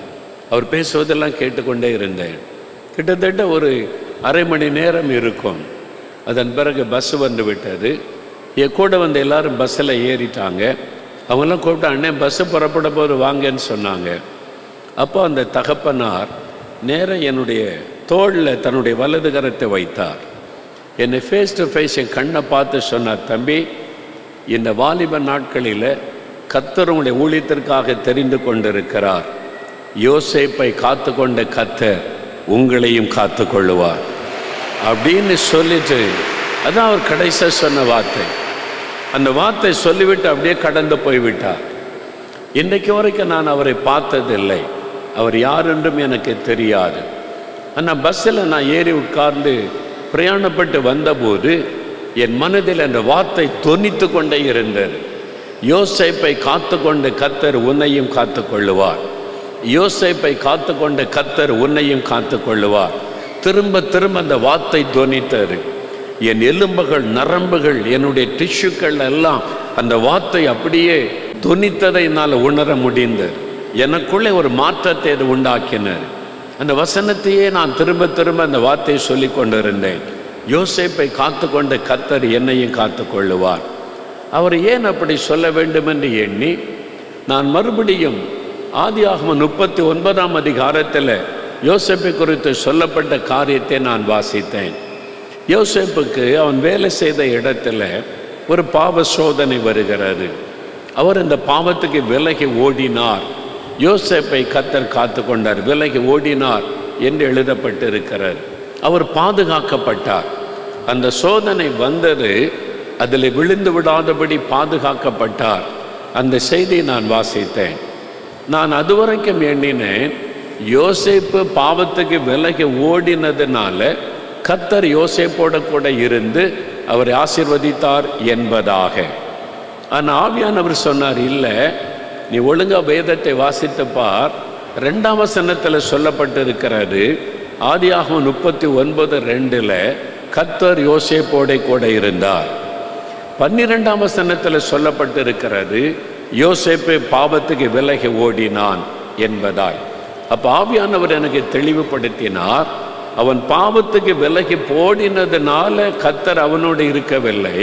அவர் பேசுவதெல்லாம் கேட்டுக்கொண்டே இருந்தேன் கிட்டத்தட்ட ஒரு அரை மணி நேரம் இருக்கும் அதன் பிறகு பஸ் வந்து விட்டது என் கூட வந்து எல்லாரும் பஸ்ஸில் ஏறிட்டாங்க அவங்கெல்லாம் கூப்பிட்டு அண்ணன் பஸ்ஸு புறப்பட போது வாங்கன்னு சொன்னாங்க அப்போ அந்த தகப்பனார் நேரா என்னுடைய தோளில் தன்னுடைய வலது கரத்தை வைத்தார் என்னை ஃபேஸ் டு ஃபேஸ் என் கண்ணை பார்த்து சொன்னார் தம்பி இந்த வாலிப நாட்களில் கத்தர் உங்களுடைய ஊழியத்திற்காக தெரிந்து கொண்டிருக்கிறார் யோசேப்பை காத்து கொண்ட கத்தர் உங்களையும் காத்து கொள்ளுவார் அப்படின்னு சொல்லிட்டு அதான் அவர் கடைசியாக சொன்ன வார்த்தை அந்த வார்த்தை சொல்லிவிட்டு அப்படியே கடந்து போய்விட்டார் இன்றைக்கு வரைக்கும் நான் அவரை பார்த்ததில்லை அவர் யார் என்றும் எனக்கு தெரியாது ஆனால் பஸ்ஸில் நான் ஏறி உட்கார்ந்து பிரயாணப்பட்டு வந்தபோது என் மனதில் அந்த வார்த்தை தொனித்து கொண்டே இருந்தது யோசேப்பை காத்து கொண்டு கத்தர் உன்னையும் காத்து கொள்ளுவார் யோசேப்பை காத்து கொண்டு கத்தர் உன்னையும் காத்து கொள்ளுவார் திரும்ப திரும்ப அந்த வார்த்தை தொனித்தது என் எலும்புகள் நரம்புகள் என்னுடைய டிஷ்யூக்கள் எல்லாம் அந்த வார்த்தை அப்படியே தொனித்ததை என்னால் உணர முடிந்தது எனக்குள்ளே ஒரு மாற்றத்தை அது உண்டாக்கினர் அந்த வசனத்தையே நான் திரும்ப திரும்ப அந்த வார்த்தையை சொல்லி கொண்டிருந்தேன் யோசேப்பை காத்து கொண்ட கத்தர் என்னையும் காத்து கொள்ளுவார் அவர் ஏன் அப்படி சொல்ல வேண்டும் என்று எண்ணி நான் மறுபடியும் ஆதியாகம முப்பத்தி ஒன்பதாம் அதிகாரத்தில் யோசேப்பை குறித்து சொல்லப்பட்ட காரியத்தை நான் வாசித்தேன் யோசேப்புக்கு அவன் வேலை செய்த இடத்துல ஒரு பாவ சோதனை வருகிறது அவர் இந்த பாவத்துக்கு விலகி ஓடினார் யோசேப்பை கத்தர் காத்து கொண்டார் விலகி ஓடினார் என்று எழுதப்பட்டிருக்கிறார் அவர் பாதுகாக்கப்பட்டார் அந்த சோதனை வந்தது அதில் விழுந்து விடாதபடி பாதுகாக்கப்பட்டார் அந்த செய்தியை நான் வாசித்தேன் நான் அதுவரைக்கும் எண்ணினேன் யோசேப்பு பாவத்துக்கு விலகி ஓடினதுனால கத்தர் யோசேப்போட கூட இருந்து அவரை ஆசீர்வதித்தார் என்பதாக ஆனால் ஆவியானவர் சொன்னார் இல்லை நீ ஒழுங்கா வேதத்தை வாசித்து பார் ரெண்டாம் வசனத்தில் சொல்லப்பட்டிருக்கிறது ஆதியாகமம் முப்பத்தி ஒன்பது ரெண்டில் கத்தர் யோசேப்போட கூட இருந்தார் பன்னிரெண்டாம் வசனத்தில் சொல்லப்பட்டிருக்கிறது யோசேப்பு பாவத்துக்கு விலகி ஓடினான் என்பதாய் அப்போ ஆவியானவர் எனக்கு தெளிவுபடுத்தினார் அவன் பாவத்துக்கு விலகி போடினதுனால கத்தர் அவனோடு இருக்கவில்லை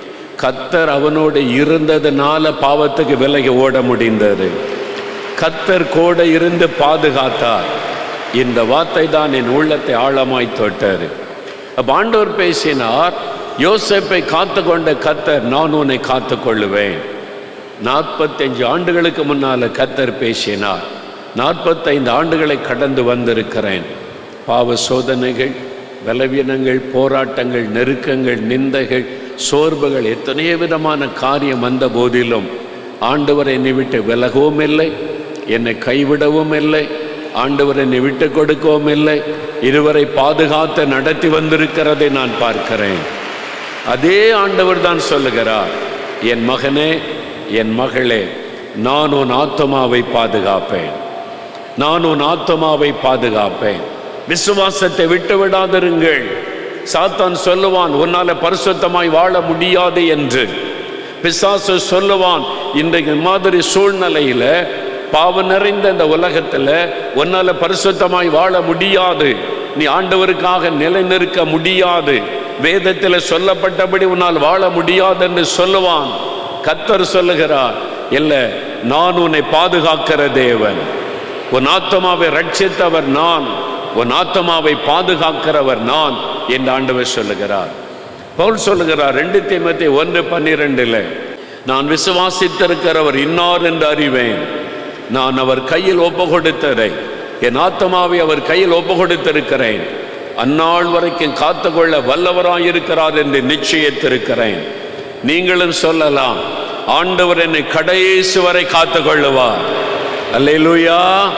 கத்தர் அவனோடு இருந்ததுனால பாவத்துக்கு விலகி ஓட முடிந்தது கத்தர் கூட இருந்து பாதுகாத்தார் இந்த வார்த்தை தான் என் உள்ளத்தை ஆழமாய் தொட்டது அப்ப ஆண்டவர் பேசினார் யோசேப்பை காத்து கொண்ட கத்தர் நான் உன்னை காத்து கொள்ளுவேன் நாற்பத்தஞ்சு ஆண்டுகளுக்கு முன்னால கத்தர் பேசினார் நாற்பத்தைந்து ஆண்டுகளை கடந்து வந்திருக்கிறேன் பாவ சோதனைகள் பலவீனங்கள் போராட்டங்கள் நெருக்கங்கள் நிந்தைகள் சோர்வுகள் எத்தனையோ விதமான காரியம் வந்த போதிலும் ஆண்டவர் என்னை விட்டு விலகவும் இல்லை என்னை கைவிடவும் இல்லை ஆண்டவர் என்னை விட்டு கொடுக்கவும் இல்லை இருவரை பாதுகாத்து நடத்தி வந்திருக்கிறதை நான் பார்க்கிறேன் அதே ஆண்டவர் தான் சொல்லுகிறார் என் மகனே என் மகளே நான் உன் ஆத்மாவை பாதுகாப்பேன் நான் உன் ஆத்மாவை பாதுகாப்பேன் விசுவாசத்தை விட்டு விடாதிருங்கள் சாத்தான் சொல்லுவான் உன்னால பரிசுத்தமாய் வாழ முடியாது என்று பிசாசு சொல்லுவான் இன்றைக்கு மாதிரி சூழ்நிலையில பாவம் நிறைந்த இந்த உலகத்துல உன்னால பரிசுத்தமாய் வாழ முடியாது நீ ஆண்டவருக்காக நிலைநிற்க முடியாது வேதத்தில் சொல்லப்பட்டபடி உன்னால் வாழ முடியாது என்று சொல்லுவான் கத்தர் சொல்லுகிறார் இல்ல நான் உன்னை பாதுகாக்கிற தேவன் உன் ஆத்மாவை ரட்சித்தவர் நான் உன் ஆத்மாவை பாதுகாக்கிறவர் நான் என்று ஆண்டவர் சொல்லுகிறார் பவுல் சொல்லுகிறார் ரெண்டு தீமத்தை ஒன்று பன்னிரெண்டுல நான் விசுவாசித்திருக்கிறவர் இன்னார் என்று அறிவேன் நான் அவர் கையில் ஒப்பு கொடுத்ததை என் ஆத்மாவை அவர் கையில் ஒப்பு கொடுத்திருக்கிறேன் அந்நாள் வரைக்கும் காத்துக்கொள்ள வல்லவராயிருக்கிறார் என்று நிச்சயித்திருக்கிறேன் நீங்களும் சொல்லலாம் ஆண்டவர் என்னை கடைசி வரை காத்துக்கொள்ளுவார் அல்லேலூயா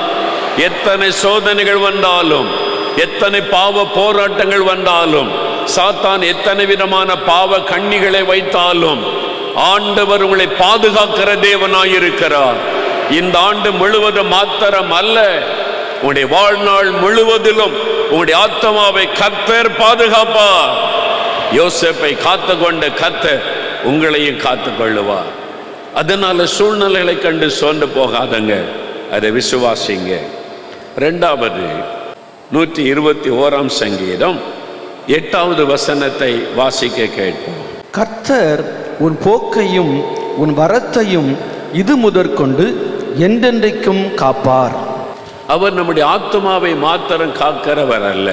எத்தனை சோதனைகள் வந்தாலும் எத்தனை பாவ போராட்டங்கள் வந்தாலும் சாத்தான் எத்தனை விதமான பாவ கண்ணிகளை வைத்தாலும் ஆண்டவர் உங்களை பாதுகாக்கிற தேவனாயிருக்கிறார் இந்த ஆண்டு முழுவதும் மாத்திரம் அல்ல உங்களுடைய வாழ்நாள் முழுவதிலும் உங்களுடைய ஆத்மாவை கத்தர் பாதுகாப்பார் யோசேப்பை காத்து கொண்ட கத்தர் உங்களையும் காத்து கொள்ளுவார் அதனால சூழ்நிலைகளை கண்டு சோர்ந்து போகாதங்க அதை விசுவாசிங்க ரெண்டாவது நூற்றி இருபத்தி ஓராம் சங்கீதம் எட்டாவது வசனத்தை வாசிக்க கேட்போம் கர்த்தர் உன் போக்கையும் உன் வரத்தையும் இது முதற்கொண்டு என்றென்றைக்கும் காப்பார் அவர் நம்முடைய ஆத்மாவை மாத்திரம் காக்கிறவர் அல்ல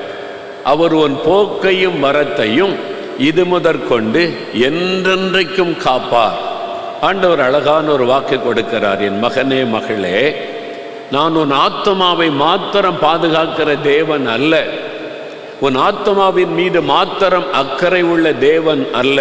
அவர் உன் போக்கையும் மரத்தையும் இது முதற்கொண்டு என்றென்றைக்கும் காப்பார் ஆண்டவர் அழகான ஒரு வாக்கு கொடுக்கிறார் என் மகனே மகளே நான் உன் ஆத்மாவை மாத்திரம் பாதுகாக்கிற தேவன் அல்ல உன் ஆத்மாவின் மீது மாத்திரம் அக்கறை உள்ள தேவன் அல்ல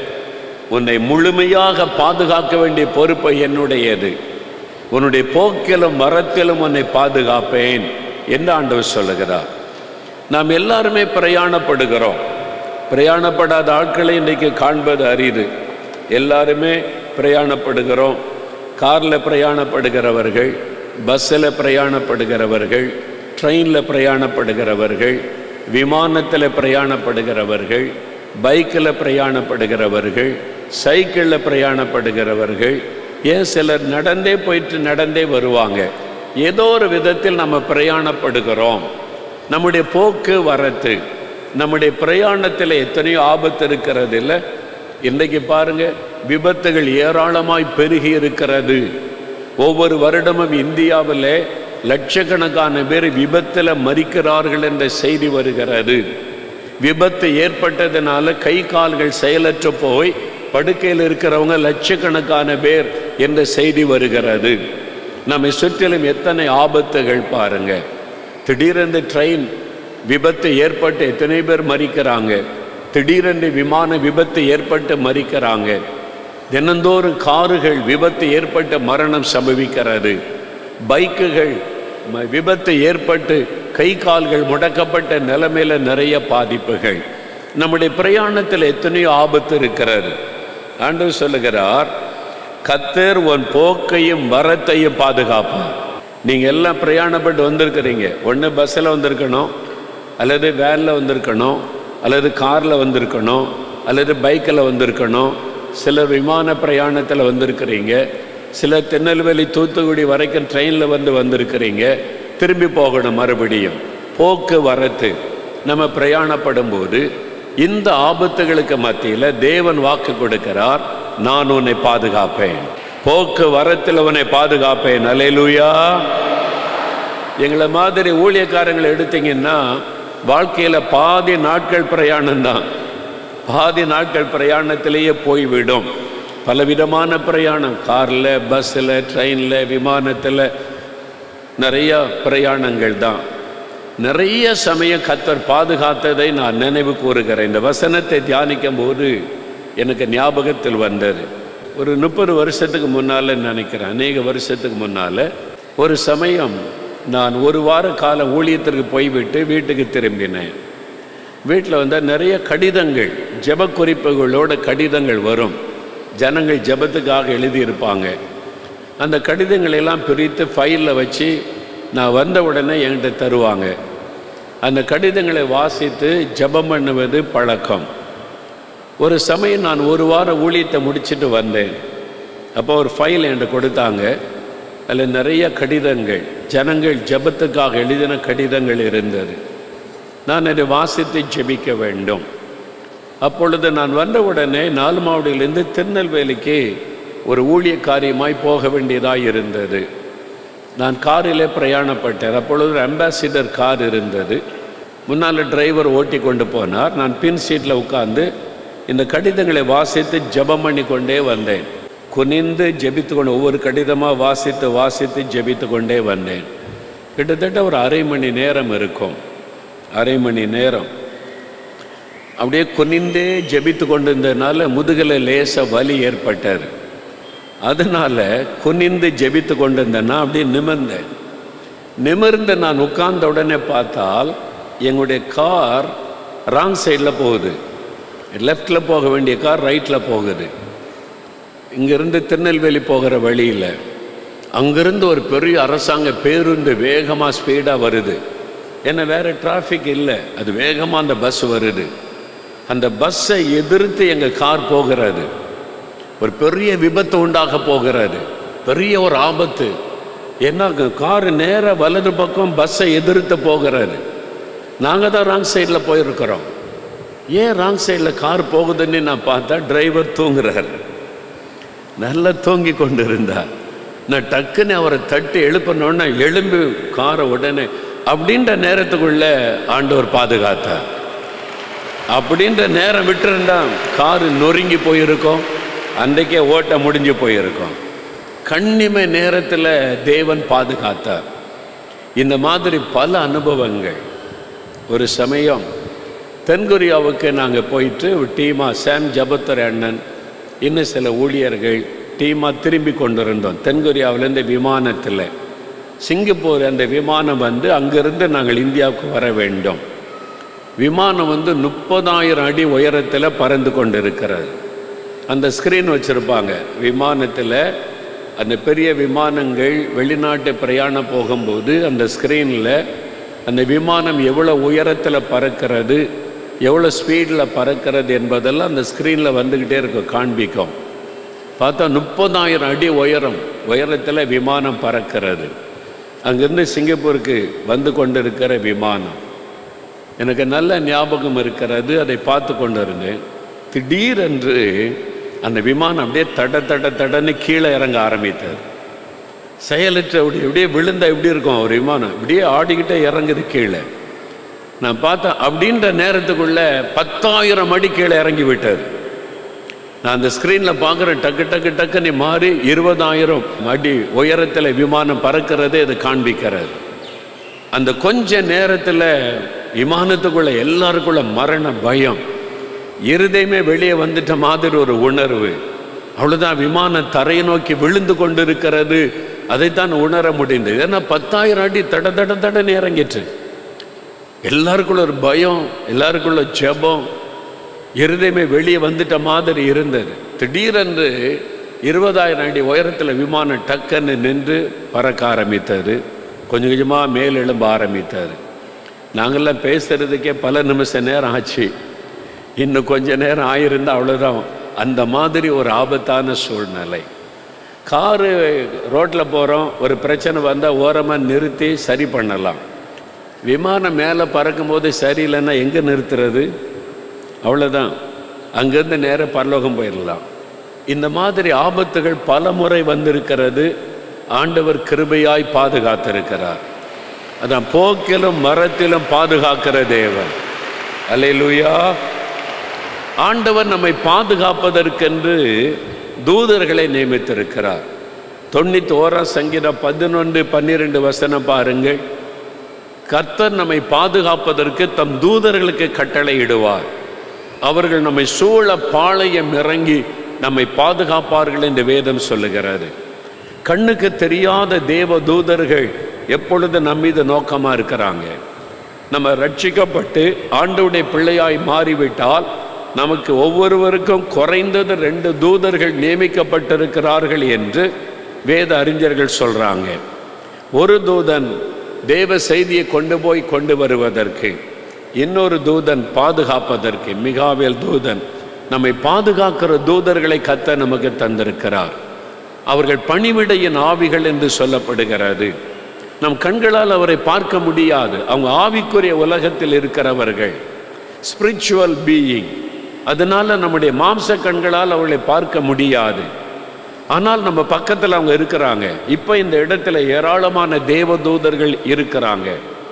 உன்னை முழுமையாக பாதுகாக்க வேண்டிய பொறுப்பு என்னுடையது உன்னுடைய போக்கிலும் மரத்திலும் உன்னை பாதுகாப்பேன் என்று ஆண்டவர் சொல்லுகிறார் நாம் எல்லாருமே பிரயாணப்படுகிறோம் பிரயாணப்படாத ஆட்களை இன்றைக்கு காண்பது அரிது எல்லாருமே பிரயாணப்படுகிறோம் காரில் பிரயாணப்படுகிறவர்கள் பஸ்ஸில் பிரயாணப்படுகிறவர்கள் ட்ரெயினில் பிரயாணப்படுகிறவர்கள் விமானத்தில் பிரயாணப்படுகிறவர்கள் பைக்கில் பிரயாணப்படுகிறவர்கள் சைக்கிளில் பிரயாணப்படுகிறவர்கள் ஏன் சிலர் நடந்தே போயிட்டு நடந்தே வருவாங்க ஏதோ ஒரு விதத்தில் நம்ம பிரயாணப்படுகிறோம் நம்முடைய போக்கு வரத்து நம்முடைய பிரயாணத்தில் எத்தனையோ ஆபத்து இருக்கிறது இல்லை இன்றைக்கு பாருங்க விபத்துகள் ஏராளமாய் பெருகி இருக்கிறது ஒவ்வொரு வருடமும் இந்தியாவில் லட்சக்கணக்கான பேர் விபத்தில் மறிக்கிறார்கள் என்ற செய்தி வருகிறது விபத்து ஏற்பட்டதுனால கை கால்கள் செயலற்று போய் படுக்கையில் இருக்கிறவங்க லட்சக்கணக்கான பேர் என்ற செய்தி வருகிறது நம்மை சுற்றிலும் எத்தனை ஆபத்துகள் பாருங்க திடீரென்று ட்ரெயின் விபத்து ஏற்பட்டு எத்தனை பேர் மறிக்கிறாங்க திடீரென்று விமான விபத்து ஏற்பட்டு மறிக்கிறாங்க தினந்தோறும் காருகள் விபத்து ஏற்பட்டு மரணம் சம்பவிக்கிறது பைக்குகள் ம- விபத்து ஏற்பட்டு கை கால்கள் முடக்கப்பட்ட நிலைமையில நிறைய பாதிப்புகள் நம்முடைய பிரயாணத்தில் எத்தனையோ ஆபத்து இருக்கிறது ஆண்டவர் சொல்லுகிறார் கத்தர் உன் போக்கையும் வரத்தையும் பாதுகாப்பார் நீங்கள் எல்லாம் பிரயாணப்பட்டு வந்திருக்கிறீங்க ஒன்று பஸ்ஸில் வந்திருக்கணும் அல்லது வேனில் வந்திருக்கணும் அல்லது காரில் வந்திருக்கணும் அல்லது பைக்கில் வந்திருக்கணும் சிலர் விமான பிரயாணத்தில் வந்திருக்கிறீங்க சிலர் திருநெல்வேலி தூத்துக்குடி வரைக்கும் ட்ரெயினில் வந்து வந்திருக்கிறீங்க திரும்பி போகணும் மறுபடியும் போக்குவரத்து நம்ம பிரயாணப்படும் போது இந்த ஆபத்துகளுக்கு மத்தியில் தேவன் வாக்கு கொடுக்கிறார் நான் உன்னை பாதுகாப்பேன் போக்குவரத்தில் உன்னை பாதுகாப்பேன் அலையலூயா எங்களை மாதிரி ஊழியக்காரங்களை எடுத்தீங்கன்னா வாழ்க்கையில் பாதி நாட்கள் பிரயாணம்தான் பாதி நாட்கள் பிரயாணத்திலேயே போய்விடும் பலவிதமான பிரயாணம் காரில் பஸ்ஸில் ட்ரெயினில் விமானத்தில் நிறைய பிரயாணங்கள் தான் நிறைய சமயம் கத்தர் பாதுகாத்ததை நான் நினைவு கூறுகிறேன் இந்த வசனத்தை தியானிக்கும் போது எனக்கு ஞாபகத்தில் வந்தது ஒரு முப்பது வருஷத்துக்கு முன்னால் நினைக்கிறேன் அநேக வருஷத்துக்கு முன்னால் ஒரு சமயம் நான் ஒரு வார காலம் ஊழியத்திற்கு போய்விட்டு வீட்டுக்கு திரும்பினேன் வீட்டில் வந்தால் நிறைய கடிதங்கள் ஜெப குறிப்புகளோட கடிதங்கள் வரும் ஜனங்கள் ஜெபத்துக்காக எழுதியிருப்பாங்க அந்த கடிதங்களை எல்லாம் பிரித்து ஃபைலில் வச்சு நான் வந்த உடனே என்கிட்ட தருவாங்க அந்த கடிதங்களை வாசித்து ஜெபம் பண்ணுவது பழக்கம் ஒரு சமயம் நான் ஒரு வாரம் ஊழியத்தை முடிச்சிட்டு வந்தேன் அப்போ ஒரு ஃபைல் என்கிட்ட கொடுத்தாங்க அதில் நிறைய கடிதங்கள் ஜனங்கள் ஜெபத்துக்காக எழுதின கடிதங்கள் இருந்தது நான் அதை வாசித்து ஜெபிக்க வேண்டும் அப்பொழுது நான் வந்த உடனே நாலுமாவடியிலிருந்து திருநெல்வேலிக்கு ஒரு ஊழிய காரியமாய் போக வேண்டியதாக இருந்தது நான் காரிலே பிரயாணப்பட்டேன் அப்பொழுது ஒரு அம்பாசிடர் கார் இருந்தது முன்னால் டிரைவர் ஓட்டி கொண்டு போனார் நான் பின் சீட்டில் உட்கார்ந்து இந்த கடிதங்களை வாசித்து ஜெபம் பண்ணி கொண்டே வந்தேன் குனிந்து ஜெபித்து கொண்டு ஒவ்வொரு கடிதமாக வாசித்து வாசித்து ஜெபித்து கொண்டே வந்தேன் கிட்டத்தட்ட ஒரு அரை மணி நேரம் இருக்கும் அரை மணி நேரம் அப்படியே குனிந்தே ஜெபித்து கொண்டிருந்ததுனால முதுகில் லேசாக வலி ஏற்பட்டது அதனால குனிந்து ஜெபித்து கொண்டிருந்தேன்னா அப்படியே நிமிர்ந்தேன் நிமிர்ந்து நான் உட்கார்ந்த உடனே பார்த்தால் எங்களுடைய கார் ராங் சைடில் போகுது லெஃப்டில் போக வேண்டிய கார் ரைட்டில் போகுது இங்கிருந்து திருநெல்வேலி போகிற வழியில் அங்கிருந்து ஒரு பெரிய அரசாங்க பேருந்து வேகமாக ஸ்பீடாக வருது ஏன்னா வேறு டிராஃபிக் இல்லை அது வேகமாக அந்த பஸ் வருது அந்த பஸ்ஸை எதிர்த்து எங்கள் கார் போகிறது ஒரு பெரிய விபத்து உண்டாக போகிறது பெரிய ஒரு ஆபத்து ஏன்னா காரு நேராக வலது பக்கம் பஸ்ஸை எதிர்த்து போகிறாரு நாங்கள் தான் ராங் சைடில் போயிருக்கிறோம் ஏன் ராங் சைடில் கார் போகுதுன்னு நான் பார்த்தா டிரைவர் தூங்குறார் நல்லா தூங்கி கொண்டு இருந்தார் நான் டக்குன்னு அவரை தட்டி எழுப்பினோடனே எழும்பி காரை உடனே அப்படின்ற நேரத்துக்குள்ள ஆண்டவர் பாதுகாத்தார் அப்படின்ற நேரம் விட்டுருந்தா காரு நொறுங்கி போயிருக்கோம் அன்றைக்கே ஓட்ட முடிஞ்சு போயிருக்கோம் கண்ணிமை நேரத்தில் தேவன் பாதுகாத்தார் இந்த மாதிரி பல அனுபவங்கள் ஒரு சமயம் தென்கொரியாவுக்கு நாங்கள் போயிட்டு டீமா சாம் ஜபத்தர் அண்ணன் இன்னும் சில ஊழியர்கள் டீமாக திரும்பி கொண்டிருந்தோம் தென்கொரியாவிலேருந்து விமானத்தில் சிங்கப்பூர் அந்த விமானம் வந்து அங்கிருந்து நாங்கள் இந்தியாவுக்கு வர வேண்டும் விமானம் வந்து முப்பதாயிரம் அடி உயரத்தில் பறந்து கொண்டு இருக்கிறது அந்த ஸ்க்ரீன் வச்சுருப்பாங்க விமானத்தில் அந்த பெரிய விமானங்கள் வெளிநாட்டு பிரயாணம் போகும்போது அந்த ஸ்க்ரீனில் அந்த விமானம் எவ்வளோ உயரத்தில் பறக்கிறது எவ்வளோ ஸ்பீடில் பறக்கிறது என்பதெல்லாம் அந்த ஸ்க்ரீனில் வந்துக்கிட்டே இருக்கும் காண்பிக்கும் பார்த்தா முப்பதாயிரம் அடி உயரம் உயரத்தில் விமானம் பறக்கிறது அங்கேருந்து சிங்கப்பூருக்கு வந்து கொண்டிருக்கிற விமானம் எனக்கு நல்ல ஞாபகம் இருக்கிறது அதை பார்த்து கொண்டு இருந்தேன் திடீரென்று அந்த விமானம் அப்படியே தட தட தடன்னு கீழே இறங்க ஆரம்பித்தது செயலற்ற அப்படி அப்படியே விழுந்தா எப்படி இருக்கும் ஒரு விமானம் இப்படியே ஆடிக்கிட்டே இறங்குது கீழே நான் பார்த்தேன் அப்படின்ற நேரத்துக்குள்ள பத்தாயிரம் அடி கீழே இறங்கி விட்டது நான் அந்த ஸ்க்ரீனில் பார்க்குறேன் டக்கு டக்கு டக்குன்னு மாறி இருபதாயிரம் அடி உயரத்தில் விமானம் பறக்கிறதே இது காண்பிக்கிறது அந்த கொஞ்ச நேரத்தில் விமானத்துக்குள்ள எல்லாருக்குள்ள மரண பயம் இருதயமே வெளியே வந்துட்ட மாதிரி ஒரு உணர்வு அவ்வளோதான் விமானம் தரையை நோக்கி விழுந்து கொண்டு இருக்கிறது அதைத்தான் உணர முடிந்தது ஏன்னா பத்தாயிரம் அடி தட தட தடன்னு இறங்கிட்டு எல்லாருக்குள்ள ஒரு பயம் எல்லாருக்குள்ள ஜெபம் இருதயமே வெளியே வந்துட்ட மாதிரி இருந்தது திடீரென்று இருபதாயிரம் அடி உயரத்தில் விமானம் டக்குன்னு நின்று பறக்க ஆரம்பித்தது கொஞ்சம் கொஞ்சமாக மேல் எழும்ப ஆரம்பித்தார் நாங்கள்லாம் பேசுகிறதுக்கே பல நிமிஷ நேரம் ஆச்சு இன்னும் கொஞ்ச நேரம் ஆயிருந்தா அவ்வளோதான் அந்த மாதிரி ஒரு ஆபத்தான சூழ்நிலை காரு ரோட்டில் போகிறோம் ஒரு பிரச்சனை வந்தால் ஓரமாக நிறுத்தி சரி பண்ணலாம் விமானம் மேலே பறக்கும்போது சரியில்லைன்னா எங்கே நிறுத்துறது அவ்வளோதான் அங்கேருந்து நேர பரலோகம் போயிடலாம் இந்த மாதிரி ஆபத்துகள் பல முறை வந்திருக்கிறது ஆண்டவர் கிருபையாய் பாதுகாத்திருக்கிறார் அதான் போக்கிலும் மரத்திலும் பாதுகாக்கிற தேவன் அல்லேலூயா ஆண்டவர் நம்மை பாதுகாப்பதற்கென்று தூதர்களை நியமித்திருக்கிறார் தொண்ணூத்தி ஓராம் சங்கீதம் பதினொன்று பன்னிரெண்டு வசனம் பாருங்கள் கர்த்தர் நம்மை பாதுகாப்பதற்கு தம் தூதர்களுக்கு கட்டளையிடுவார் அவர்கள் நம்மை சூழ பாளையம் இறங்கி நம்மை பாதுகாப்பார்கள் என்று வேதம் சொல்லுகிறது கண்ணுக்கு தெரியாத தேவ தூதர்கள் எப்பொழுது நம்ம மீது நோக்கமா இருக்கிறாங்க நம்ம ரட்சிக்கப்பட்டு ஆண்டவுடைய பிள்ளையாய் மாறிவிட்டால் நமக்கு ஒவ்வொருவருக்கும் குறைந்தது ரெண்டு தூதர்கள் நியமிக்கப்பட்டிருக்கிறார்கள் என்று வேத அறிஞர்கள் சொல்றாங்க ஒரு தூதன் தேவ செய்தியை கொண்டு போய் கொண்டு வருவதற்கு இன்னொரு தூதன் பாதுகாப்பதற்கு மிகாவேல் தூதன் நம்மை பாதுகாக்கிற தூதர்களை கத்த நமக்கு தந்திருக்கிறார் அவர்கள் பணிவிடையின் ஆவிகள் என்று சொல்லப்படுகிறது நம் கண்களால் அவரை பார்க்க முடியாது அவங்க ஆவிக்குரிய உலகத்தில் இருக்கிறவர்கள் ஸ்பிரிச்சுவல் பீயிங் அதனால நம்முடைய மாம்ச கண்களால் அவர்களை பார்க்க முடியாது ஆனால் நம்ம பக்கத்தில் அவங்க இருக்கிறாங்க இப்போ இந்த இடத்துல ஏராளமான தேவதூதர்கள் இருக்கிறாங்க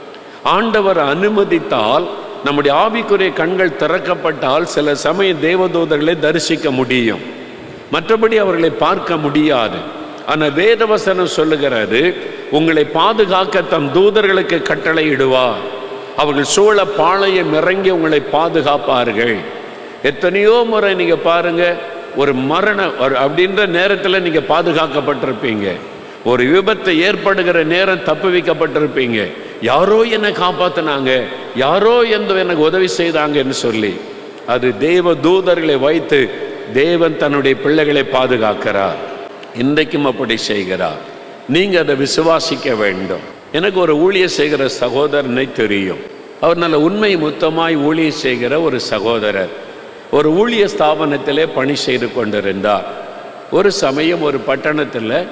ஆண்டவர் அனுமதித்தால் நம்முடைய ஆவிக்குரிய கண்கள் திறக்கப்பட்டால் சில சமயம் தேவதூதர்களை தரிசிக்க முடியும் மற்றபடி அவர்களை பார்க்க முடியாது ஆனால் வேதவசனம் சொல்லுகிறது உங்களை பாதுகாக்க தம் தூதர்களுக்கு கட்டளையிடுவார் அவர்கள் சூழ பாளையம் இறங்கி உங்களை பாதுகாப்பார்கள் எத்தனையோ முறை நீங்க பாருங்க ஒரு மரண ஒரு அப்படின்ற நேரத்தில் நீங்க பாதுகாக்கப்பட்டிருப்பீங்க ஒரு விபத்து ஏற்படுகிற நேரம் தப்பு வைக்கப்பட்டிருப்பீங்க யாரோ என்னை காப்பாத்தினாங்க யாரோ எந்த எனக்கு உதவி செய்தாங்கன்னு சொல்லி அது தேவ தூதர்களை வைத்து தேவன் தன்னுடைய பிள்ளைகளை பாதுகாக்கிறார் இன்றைக்கும் அப்படி செய்கிறார் நீங்க அதை விசுவாசிக்க வேண்டும் எனக்கு ஒரு ஊழிய செய்கிற சகோதரனை தெரியும் அவர் நல்ல உண்மை முத்தமாய் ஊழிய செய்கிற ஒரு சகோதரர் ஒரு ஊழிய ஸ்தாபனத்திலே பணி செய்து கொண்டிருந்தார் ஒரு சமயம் ஒரு பட்டணத்தில்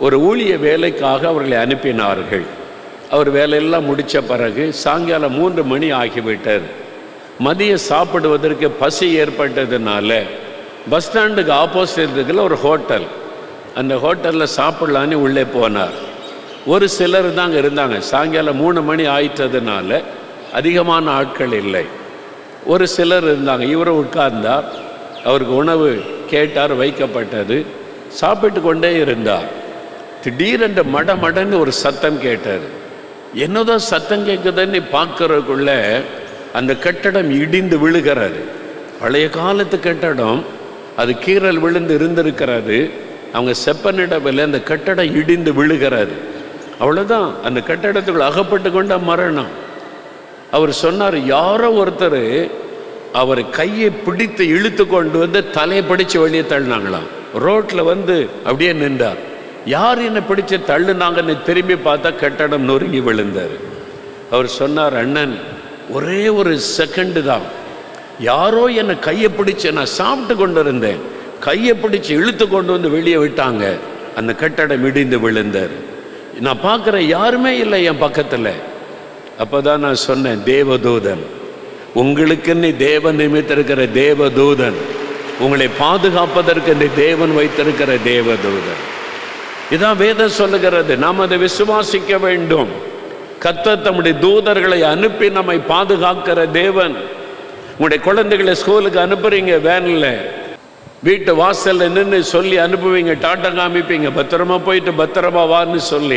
ஒரு ஊழிய வேலைக்காக அவர்களை அனுப்பினார்கள் அவர் வேலையெல்லாம் முடித்த பிறகு சாயங்காலம் மூன்று மணி ஆகிவிட்டது மதியம் சாப்பிடுவதற்கு பசி ஏற்பட்டதுனால பஸ் ஸ்டாண்டுக்கு ஆப்போசிட் இருக்கிற ஒரு ஹோட்டல் அந்த ஹோட்டலில் சாப்பிடலான்னு உள்ளே போனார் ஒரு சிலர் தான் அங்கே இருந்தாங்க சாயங்காலம் மூணு மணி ஆயிட்டதுனால அதிகமான ஆட்கள் இல்லை ஒரு சிலர் இருந்தாங்க இவரும் உட்கார்ந்தார் அவருக்கு உணவு கேட்டார் வைக்கப்பட்டது சாப்பிட்டு கொண்டே இருந்தார் திடீரென்று மட மடன்னு ஒரு சத்தம் கேட்டார் என்னதான் சத்தம் கேட்குதுன்னு பார்க்கறதுக்குள்ள அந்த கட்டடம் இடிந்து விழுகிறது பழைய காலத்து கட்டடம் அது கீறல் விழுந்து இருந்திருக்கிறது அவங்க செப்பனிடவில் அந்த கட்டடம் இடிந்து விழுகிறது அவ்வளோதான் அந்த கட்டடத்துக்குள்ள அகப்பட்டு கொண்ட மரணம் அவர் சொன்னார் யாரோ ஒருத்தர் அவர் கையை பிடித்து இழுத்து கொண்டு வந்து தலையை பிடிச்சு வெளியே தள்ளினாங்களாம் ரோட்டில் வந்து அப்படியே நின்றார் யார் என்னை பிடிச்சு தள்ளுனாங்கன்னு திரும்பி பார்த்தா கட்டடம் நொறுங்கி விழுந்தார் அவர் சொன்னார் அண்ணன் ஒரே ஒரு செகண்டு தான் யாரோ என்னை கையை பிடிச்சு நான் சாப்பிட்டு கொண்டு இருந்தேன் கையை பிடிச்சு இழுத்து கொண்டு வந்து வெளியே விட்டாங்க அந்த கட்டடம் இடிந்து விழுந்தார் நான் பார்க்குறேன் யாருமே இல்லை என் பக்கத்தில் அப்பதான் நான் சொன்னேன் தேவதூதன் உங்களுக்குன்னு தேவன் நிமித்திருக்கிற தேவதூதன் உங்களை பாதுகாப்பதற்கு இந்த தேவன் வைத்திருக்கிற தேவதூதன் இதான் வேதம் சொல்லுகிறது நாம் அதை விசுவாசிக்க வேண்டும் கர்த்தர் தம்முடைய தூதர்களை அனுப்பி நம்மை பாதுகாக்கிற தேவன் உங்களுடைய குழந்தைகளை ஸ்கூலுக்கு அனுப்புறீங்க வேனில் வீட்டு வாசல்ல நின்று சொல்லி அனுப்புவீங்க டாட்டா காமிப்பீங்க பத்திரமா போயிட்டு பத்திரமா வான்னு சொல்லி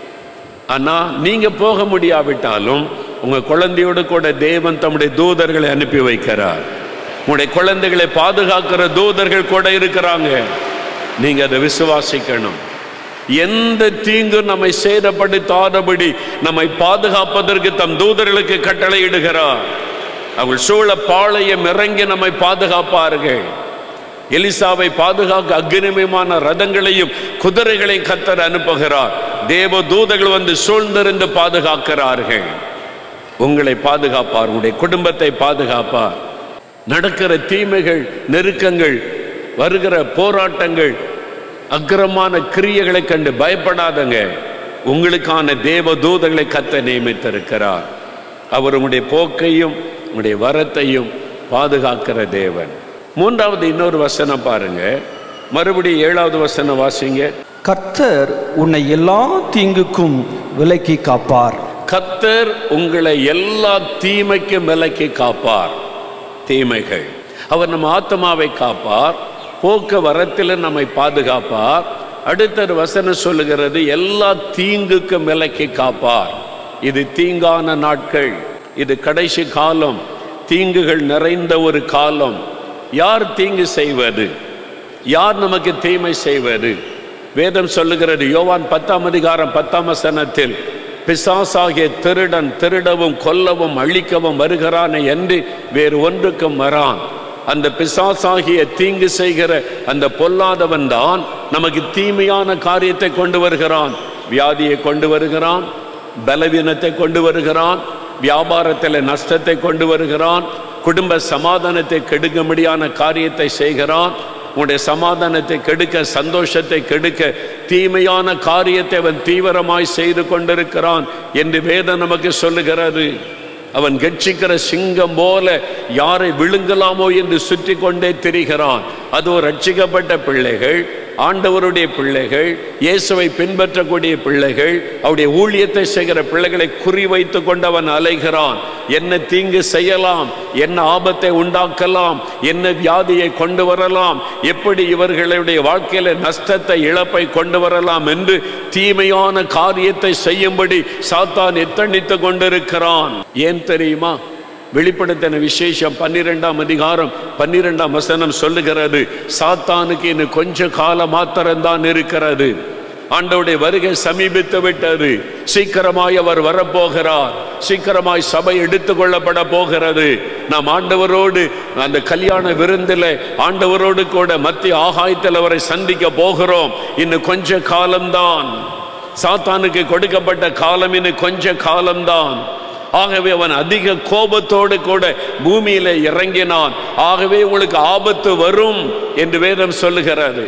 ஆனா நீங்க போக முடியாவிட்டாலும் உங்க குழந்தையோடு கூட தேவன் தம்முடைய தூதர்களை அனுப்பி வைக்கிறார் உங்களுடைய குழந்தைகளை பாதுகாக்கிற தூதர்கள் கூட இருக்கிறாங்க நீங்க அதை விசுவாசிக்கணும் எந்த தீங்கும் நம்மை சேதப்படுத்தாதபடி நம்மை பாதுகாப்பதற்கு தம் தூதர்களுக்கு கட்டளையிடுகிறார் அவள் சூழ பாளையம் இறங்கி நம்மை பாதுகாப்பார்கள் எலிசாவை பாதுகாக்க அக்னிமயமான ரதங்களையும் குதிரைகளையும் கத்தர் அனுப்புகிறார் தேவ தூதர்கள் வந்து சூழ்ந்திருந்து பாதுகாக்கிறார்கள் உங்களை பாதுகாப்பார் உங்களுடைய குடும்பத்தை பாதுகாப்பார் நடக்கிற தீமைகள் நெருக்கங்கள் வருகிற போராட்டங்கள் அக்கிரமான கிரியைகளை கண்டு பயப்படாதங்க உங்களுக்கான தேவ தூதர்களை கத்த நியமித்திருக்கிறார் அவர் உங்களுடைய போக்கையும் உங்களுடைய வரத்தையும் பாதுகாக்கிற தேவன் மூன்றாவது இன்னொரு வசனம் பாருங்க மறுபடியும் ஏழாவது வசனம் வாசிங்க கர்த்தர் உன்னை எல்லா தீங்குக்கும் விலக்கி காப்பார் கத்தர் உங்களை எல்லா தீமைக்கும் விலக்கி காப்பார் தீமைகள் அவர் நம்ம ஆத்மாவை காப்பார் போக்குவரத்தில் நம்மை பாதுகாப்பார் அடுத்த வசனம் சொல்லுகிறது எல்லா தீங்குக்கும் விலக்கி காப்பார் இது தீங்கான நாட்கள் இது கடைசி காலம் தீங்குகள் நிறைந்த ஒரு காலம் யார் தீங்கு செய்வது யார் நமக்கு தீமை செய்வது வேதம் சொல்லுகிறது யோவான் பத்தாம் அதிகாரம் பத்தாம் வசனத்தில் பிசாசாகிய திருடன் திருடவும் கொல்லவும் அழிக்கவும் வருகிறானே என்று வேறு ஒன்றுக்கும் வரான் அந்த பிசாசாகிய தீங்கு செய்கிற அந்த பொல்லாதவன் தான் நமக்கு தீமையான காரியத்தை கொண்டு வருகிறான் வியாதியை கொண்டு வருகிறான் பலவீனத்தை கொண்டு வருகிறான் வியாபாரத்தில் நஷ்டத்தை கொண்டு வருகிறான் குடும்ப சமாதானத்தை கெடுக்கும்படியான காரியத்தை செய்கிறான் உன்னுடைய சமாதானத்தை கெடுக்க சந்தோஷத்தை கெடுக்க தீமையான காரியத்தை அவன் தீவிரமாய் செய்து கொண்டிருக்கிறான் என்று வேதம் நமக்கு சொல்லுகிறது அவன் கட்சிக்கிற சிங்கம் போல யாரை விழுங்கலாமோ என்று சுற்றி கொண்டே திரிகிறான் அது ஒரு ரட்சிக்கப்பட்ட பிள்ளைகள் ஆண்டவருடைய பிள்ளைகள் இயேசுவை பின்பற்றக்கூடிய பிள்ளைகள் அவருடைய ஊழியத்தை செய்கிற பிள்ளைகளை குறிவைத்து கொண்டவன் அலைகிறான் என்ன தீங்கு செய்யலாம் என்ன ஆபத்தை உண்டாக்கலாம் என்ன வியாதியை கொண்டு வரலாம் எப்படி இவர்களுடைய வாழ்க்கையில நஷ்டத்தை இழப்பை கொண்டு வரலாம் என்று தீமையான காரியத்தை செய்யும்படி சாத்தான் எத்தனித்து கொண்டிருக்கிறான் ஏன் தெரியுமா வெளிப்படுத்தின விசேஷம் பன்னிரெண்டாம் அதிகாரம் பன்னிரெண்டாம் வசனம் சொல்லுகிறது சாத்தானுக்கு இன்னும் கொஞ்ச காலம் மாத்திரம்தான் இருக்கிறது ஆண்டவுடைய வருகை சமீபித்து விட்டது சீக்கிரமாய் அவர் வரப்போகிறார் சீக்கிரமாய் சபை எடுத்துக் கொள்ளப்பட போகிறது நாம் ஆண்டவரோடு அந்த கல்யாண விருந்தில் ஆண்டவரோடு கூட மத்திய ஆகாயத்தில் அவரை சந்திக்க போகிறோம் இன்னும் கொஞ்ச காலம்தான் சாத்தானுக்கு கொடுக்கப்பட்ட காலம் இன்னும் கொஞ்ச காலம்தான் ஆகவே அவன் அதிக கோபத்தோடு கூட பூமியில இறங்கினான் ஆகவே உங்களுக்கு ஆபத்து வரும் என்று வேதம் சொல்லுகிறது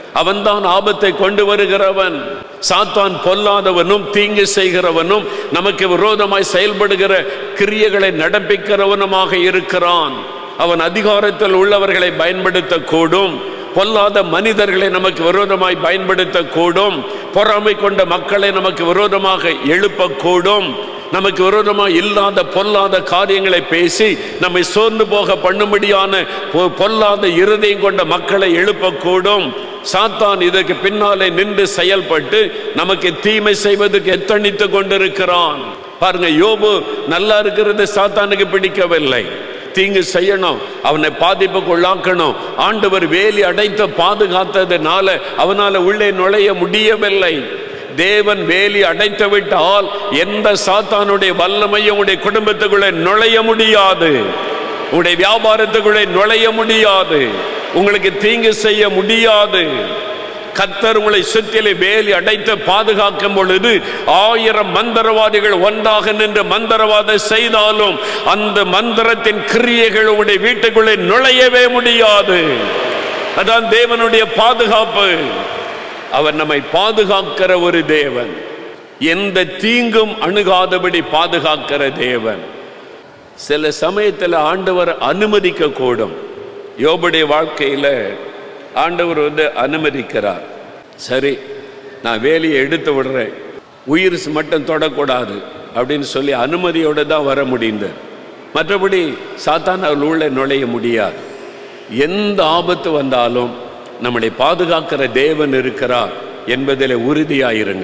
அவன்தான் ஆபத்தை கொண்டு வருகிறவன் சாத்தான் பொல்லாதவனும் தீங்கு செய்கிறவனும் நமக்கு விரோதமாய் செயல்படுகிற கிரியைகளை நடப்பிக்கிறவனுமாக இருக்கிறான் அவன் அதிகாரத்தில் உள்ளவர்களை பயன்படுத்தக்கூடும் பொல்லாத மனிதர்களை நமக்கு விரோதமாய் பயன்படுத்தக்கூடும் பொறாமை கொண்ட மக்களை நமக்கு விரோதமாக எழுப்பக்கூடும் நமக்கு விரோதமாக இல்லாத பொல்லாத காரியங்களை பேசி நம்மை சோர்ந்து போக பண்ணும்படியான பொ- பொல்லாத இருதயம் கொண்ட மக்களை எழுப்பக்கூடும் சாத்தான் இதற்கு பின்னாலே நின்று செயல்பட்டு நமக்கு தீமை செய்வதற்கு எத்தனித்து கொண்டிருக்கிறான் பாருங்க யோபு நல்லா இருக்கிறது சாத்தானுக்கு பிடிக்கவில்லை தீங்கு செய்யணும் அவனை பாதிப்புக்கு உள்ளாக்கணும் ஆண்டவர் வேலி அடைத்து பாதுகாத்ததுனால அவனால உள்ளே நுழைய முடியவில்லை தேவன் வேலி அடைத்து விட்டால் எந்த சாத்தானுடைய வல்லமையும் உடைய குடும்பத்துக்குள்ளே நுழைய முடியாது உங்களுடைய வியாபாரத்துக்குள்ளே நுழைய முடியாது உங்களுக்கு தீங்கு செய்ய முடியாது கத்தர் உங்களை சுற்றிலே வேலி அடைத்து பாதுகாக்கும் பொழுது ஆயிரம் மந்திரவாதிகள் ஒன்றாக நின்று மந்திரவாதம் செய்தாலும் அந்த மந்திரத்தின் கிரியைகள் உங்களுடைய வீட்டுக்குள்ளே நுழையவே முடியாது அதான் தேவனுடைய பாதுகாப்பு அவர் நம்மை பாதுகாக்கிற ஒரு தேவன் எந்த தீங்கும் அணுகாதபடி பாதுகாக்கிற தேவன் சில சமயத்தில் ஆண்டவர் அனுமதிக்க கூடும் யோபுடைய வாழ்க்கையில ஆண்டவர் வந்து அனுமதிக்கிறார் சரி நான் வேலையை எடுத்து விடுறேன் உயிர் மட்டும் தொடக்கூடாது அப்படின்னு சொல்லி அனுமதியோடு தான் வர முடிந்தது மற்றபடி சாத்தான் அவள் உள்ள நுழைய முடியாது எந்த ஆபத்து வந்தாலும் நம்மளை பாதுகாக்கிற தேவன் இருக்கிறார் என்பதில் உறுதியாயிருங்க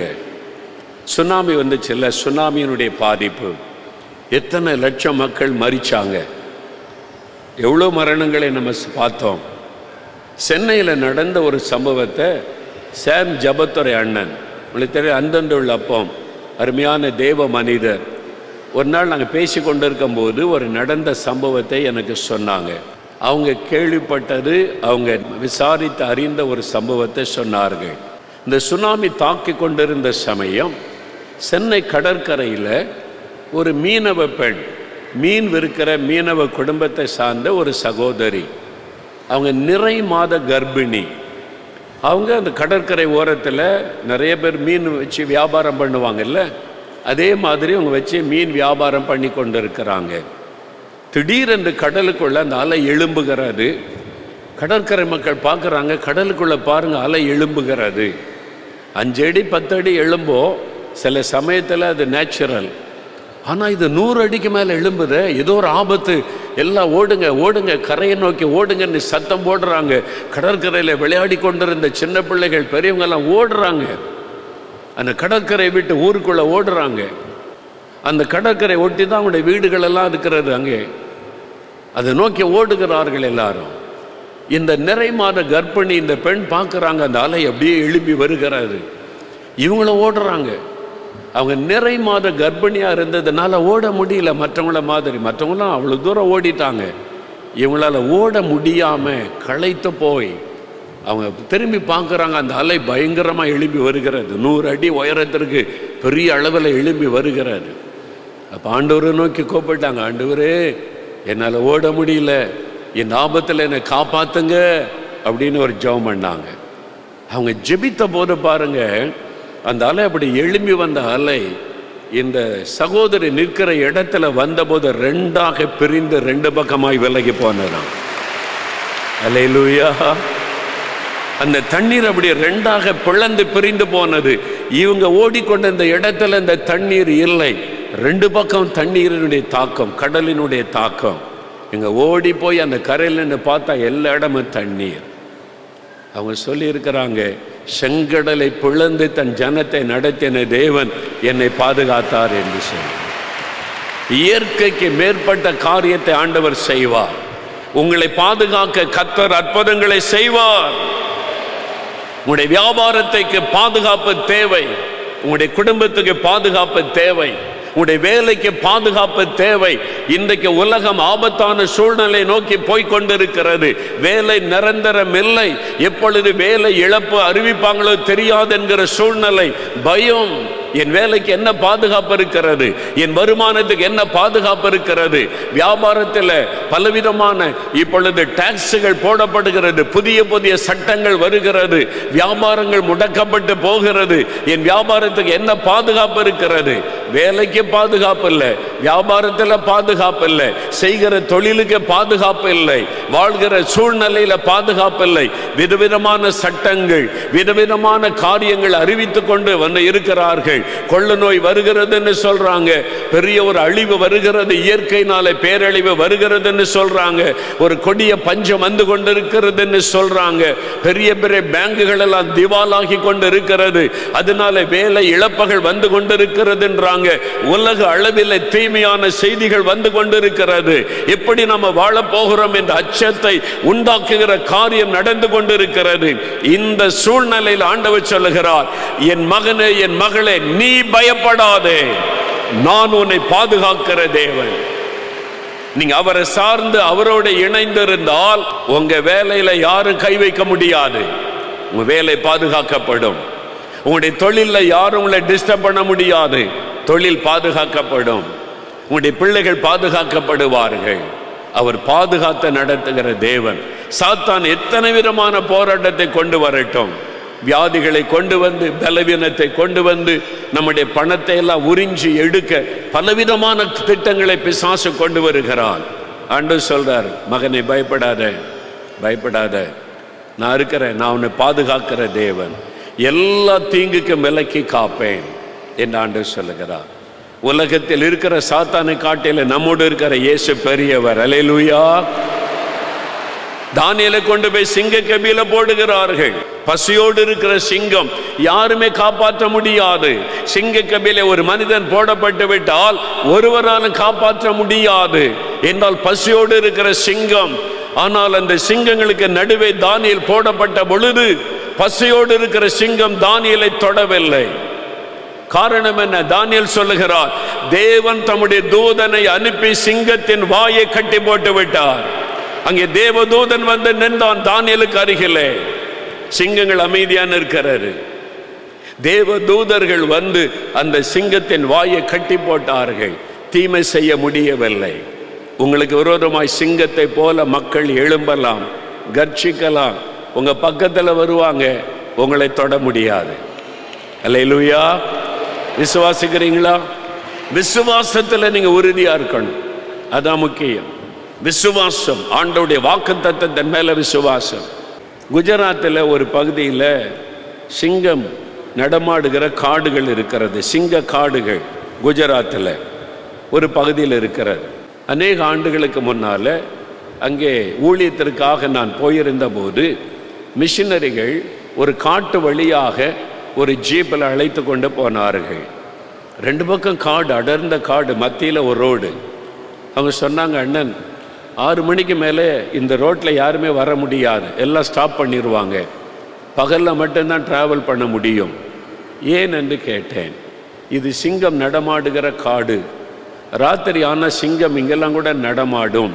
சுனாமி வந்துச்சுல்ல சுனாமியினுடைய பாதிப்பு எத்தனை லட்சம் மக்கள் மரிச்சாங்க எவ்வளோ மரணங்களை நம்ம ஸ்- பார்த்தோம் சென்னையில் நடந்த ஒரு சம்பவத்தை சாம் ஜபத்துறை அண்ணன் உங்களுக்கு தெரியும் அந்தந்துள்ள அப்பம் அருமையான தேவ மனிதர் ஒரு நாள் நாங்கள் பேசி கொண்டிருக்கும்போது ஒரு நடந்த சம்பவத்தை எனக்கு சொன்னாங்க அவங்க கேள்விப்பட்டது அவங்க விசாரித்து அறிந்த ஒரு சம்பவத்தை சொன்னார்கள் இந்த சுனாமி தாக்கி கொண்டிருந்த சமயம் சென்னை கடற்கரையில் ஒரு மீனவ பெண் மீன் விற்கிற மீனவ குடும்பத்தை சார்ந்த ஒரு சகோதரி அவங்க நிறை மாத கர்ப்பிணி அவங்க அந்த கடற்கரை ஓரத்தில் நிறைய பேர் மீன் வச்சு வியாபாரம் பண்ணுவாங்கல்ல அதே மாதிரி அவங்க வச்சு மீன் வியாபாரம் பண்ணி கொண்டு இருக்கிறாங்க திடீரென்று கடலுக்குள்ள அந்த அலை எழும்புகிறது கடற்கரை மக்கள் பார்க்குறாங்க கடலுக்குள்ள பாருங்க அலை எழும்புகிறது அஞ்சு அடி பத்து அடி எழும்போ சில சமயத்தில் அது நேச்சுரல் ஆனால் இது நூறு அடிக்கு மேலே எழும்புதே ஏதோ ஒரு ஆபத்து எல்லாம் ஓடுங்க ஓடுங்க கரையை நோக்கி ஓடுங்கன்னு சத்தம் போடுறாங்க கடற்கரையில் விளையாடி கொண்டிருந்த சின்ன பிள்ளைகள் பெரியவங்க எல்லாம் ஓடுறாங்க அந்த கடற்கரை விட்டு ஊருக்குள்ளே ஓடுறாங்க அந்த கடற்கரை ஒட்டி தான் அவங்களுடைய வீடுகள் எல்லாம் இருக்கிறது அங்கே அதை நோக்கி ஓடுகிறார்கள் எல்லாரும் இந்த நிறை மாத கர்ப்பிணி இந்த பெண் பார்க்குறாங்க அந்த அலை அப்படியே எழும்பி வருகிறது இவங்களும் ஓடுறாங்க அவங்க நிறை மாத கர்ப்பிணியாக இருந்ததுனால ஓட முடியல மற்றவங்கள மாதிரி மற்றவங்களாம் அவ்வளோ தூரம் ஓடிட்டாங்க இவங்களால ஓட முடியாமல் களைத்து போய் அவங்க திரும்பி பார்க்குறாங்க அந்த அலை பயங்கரமாக எழும்பி வருகிறது நூறு அடி உயரத்திற்கு பெரிய அளவில் எழும்பி வருகிறது அப்போ ஆண்டவரை நோக்கி கூப்பிட்டாங்க ஆண்டவரே என்னால் ஓட முடியல இந்த ஆபத்தில் என்னை காப்பாத்துங்க அப்படின்னு ஒரு ஜெபம் பண்ணாங்க அவங்க ஜெபித்த போது பாருங்க அந்த அலை அப்படி எழும்பி வந்த அலை இந்த சகோதரி நிற்கிற இடத்துல வந்தபோது ரெண்டாக பிரிந்து ரெண்டு பக்கமாய் விலகி போனதாம் அலையிலூயா அந்த தண்ணீர் அப்படி ரெண்டாக பிளந்து பிரிந்து போனது இவங்க ஓடிக்கொண்டிருந்த இடத்துல இந்த தண்ணீர் இல்லை ரெண்டு பக்கம் தண்ணீரினுடைய தாக்கம் கடலினுடைய தாக்கம் இங்க ஓடி போய் அந்த கரையில் நின்று பார்த்தா எல்லா இடமும் தண்ணீர் அவங்க சொல்லி இருக்கிறாங்க செங்கடலை பிளந்து தன் ஜனத்தை நடத்தின தேவன் என்னை பாதுகாத்தார் என்று சொல்லி இயற்கைக்கு மேற்பட்ட காரியத்தை ஆண்டவர் செய்வார் உங்களை பாதுகாக்க கத்தர் அற்புதங்களை செய்வார் உங்களுடைய வியாபாரத்துக்கு பாதுகாப்பு தேவை உங்களுடைய குடும்பத்துக்கு பாதுகாப்பு தேவை உங்களுடைய வேலைக்கு பாதுகாப்பு தேவை இன்றைக்கு உலகம் ஆபத்தான சூழ்நிலை நோக்கி போய்க்கொண்டிருக்கிறது வேலை நிரந்தரம் இல்லை எப்பொழுது வேலை இழப்பு அறிவிப்பாங்களோ தெரியாது என்கிற சூழ்நிலை பயம் என் வேலைக்கு என்ன பாதுகாப்பு இருக்கிறது என் வருமானத்துக்கு என்ன பாதுகாப்பு இருக்கிறது வியாபாரத்தில் பலவிதமான இப்பொழுது டாக்ஸுகள் போடப்படுகிறது புதிய புதிய சட்டங்கள் வருகிறது வியாபாரங்கள் முடக்கப்பட்டு போகிறது என் வியாபாரத்துக்கு என்ன பாதுகாப்பு இருக்கிறது வேலைக்கு பாதுகாப்பு இல்லை வியாபாரத்தில் பாதுகாப்பு இல்லை செய்கிற தொழிலுக்கு பாதுகாப்பு இல்லை வாழ்கிற சூழ்நிலையில பாதுகாப்பு இல்லை விதவிதமான சட்டங்கள் விதவிதமான காரியங்கள் அறிவித்துக் கொண்டு வந்து இருக்கிறார்கள் கொள்ள நோய் வருகிறதுன்னு சொல்றாங்க பெரிய ஒரு அழிவு வருகிறது இயற்கையினால பேரழிவு வருகிறதுன்னு சொல்றாங்க ஒரு கொடிய பஞ்சம் வந்து கொண்டிருக்கிறதுன்னு சொல்றாங்க பெரிய பெரிய பேங்குகள் எல்லாம் திவாலாகி கொண்டு இருக்கிறது அதனால வேலை இழப்புகள் வந்து கொண்டிருக்கிறதுன்றாங்க உலக அளவில் தீமையான செய்திகள் வந்து கொண்டிருக்கிறது எப்படி நம்ம வாழப் போகிறோம் என்ற அச்சத்தை உண்டாக்குகிற காரியம் நடந்து கொண்டிருக்கிறது இந்த சூழ்நிலையில் ஆண்டவர் சொல்லுகிறார் என் மகனே என் மகளே நீ பயப்படாதே நான் உன்னை பாதுகாக்கிற தேவன் நீங்க அவரை சார்ந்து அவரோட இணைந்திருந்தால் உங்க வேலையில யாரும் கை வைக்க முடியாது உங்க வேலை பாதுகாக்கப்படும் உங்களுடைய தொழில்ல யாரும் உங்களை டிஸ்டர்ப் பண்ண முடியாது தொழில் பாதுகாக்கப்படும் உங்களுடைய பிள்ளைகள் பாதுகாக்கப்படுவார்கள் அவர் பாதுகாத்து நடத்துகிற தேவன் சாத்தான் எத்தனை விதமான போராட்டத்தை கொண்டு வரட்டும் வியாதிகளை கொண்டு வந்து பலவீனத்தை கொண்டு வந்து நம்முடைய பணத்தை எல்லாம் உறிஞ்சி எடுக்க பலவிதமான திட்டங்களை பிசாசு கொண்டு வருகிறான் ஆண்டு சொல்றார் மகனை பயப்படாத பயப்படாத நான் இருக்கிறேன் நான் உன்னை பாதுகாக்கிற தேவன் எல்லா தீங்குக்கும் விலக்கி காப்பேன் என்று ஆண்டு சொல்லுகிறார் உலகத்தில் இருக்கிற சாத்தானை காட்டில நம்மோடு இருக்கிற இயேசு பெரியவர் அலையலூயா தானியலை கொண்டு போய் சிங்க கபில போடுகிறார்கள் பசியோடு இருக்கிற சிங்கம் யாருமே காப்பாற்ற முடியாது சிங்க கபில ஒரு மனிதன் போடப்பட்டு விட்டால் ஒருவராலும் காப்பாற்ற முடியாது என்றால் பசியோடு இருக்கிற சிங்கம் ஆனால் அந்த சிங்கங்களுக்கு நடுவே தானியல் போடப்பட்ட பொழுது பசியோடு இருக்கிற சிங்கம் தானியலை தொடவில்லை காரணம் என்ன தானியல் சொல்லுகிறார் தேவன் தம்முடைய தூதனை அனுப்பி சிங்கத்தின் வாயை கட்டி போட்டு விட்டார் அங்கே தேவதூதன் வந்து நின்றான் தானியலுக்கு அருகிலே சிங்கங்கள் அமைதியான இருக்கிறாரு தேவதூதர்கள் வந்து அந்த சிங்கத்தின் வாயை கட்டி போட்டார்கள் தீமை செய்ய முடியவில்லை உங்களுக்கு விரோதமாய் சிங்கத்தை போல மக்கள் எழும்பலாம் கர்ச்சிக்கலாம் உங்க பக்கத்துல வருவாங்க உங்களை தொட முடியாது அல்லேலூயா விசுவாசிக்கிறீங்களா விசுவாசத்துல நீங்க உறுதியா இருக்கணும் அதான் முக்கியம் விசுவாசம் ஆண்டோடைய வாக்கு தத்தத்தின் மேல விசுவாசம் குஜராத்தில் ஒரு பகுதியில் சிங்கம் நடமாடுகிற காடுகள் இருக்கிறது சிங்க காடுகள் குஜராத்தில் ஒரு பகுதியில் இருக்கிறது அநேக ஆண்டுகளுக்கு முன்னால் அங்கே ஊழியத்திற்காக நான் போயிருந்த போது மிஷினரிகள் ஒரு காட்டு வழியாக ஒரு ஜீப்பில் அழைத்து கொண்டு போனார்கள் ரெண்டு பக்கம் காடு அடர்ந்த காடு மத்தியில் ஒரு ரோடு அவங்க சொன்னாங்க அண்ணன் ஆறு மணிக்கு மேலே இந்த ரோட்டில் யாருமே வர முடியாது எல்லாம் ஸ்டாப் பண்ணிடுவாங்க பகலில் மட்டும்தான் ட்ராவல் பண்ண முடியும் ஏன் என்று கேட்டேன் இது சிங்கம் நடமாடுகிற காடு ராத்திரி ஆனால் சிங்கம் இங்கெல்லாம் கூட நடமாடும்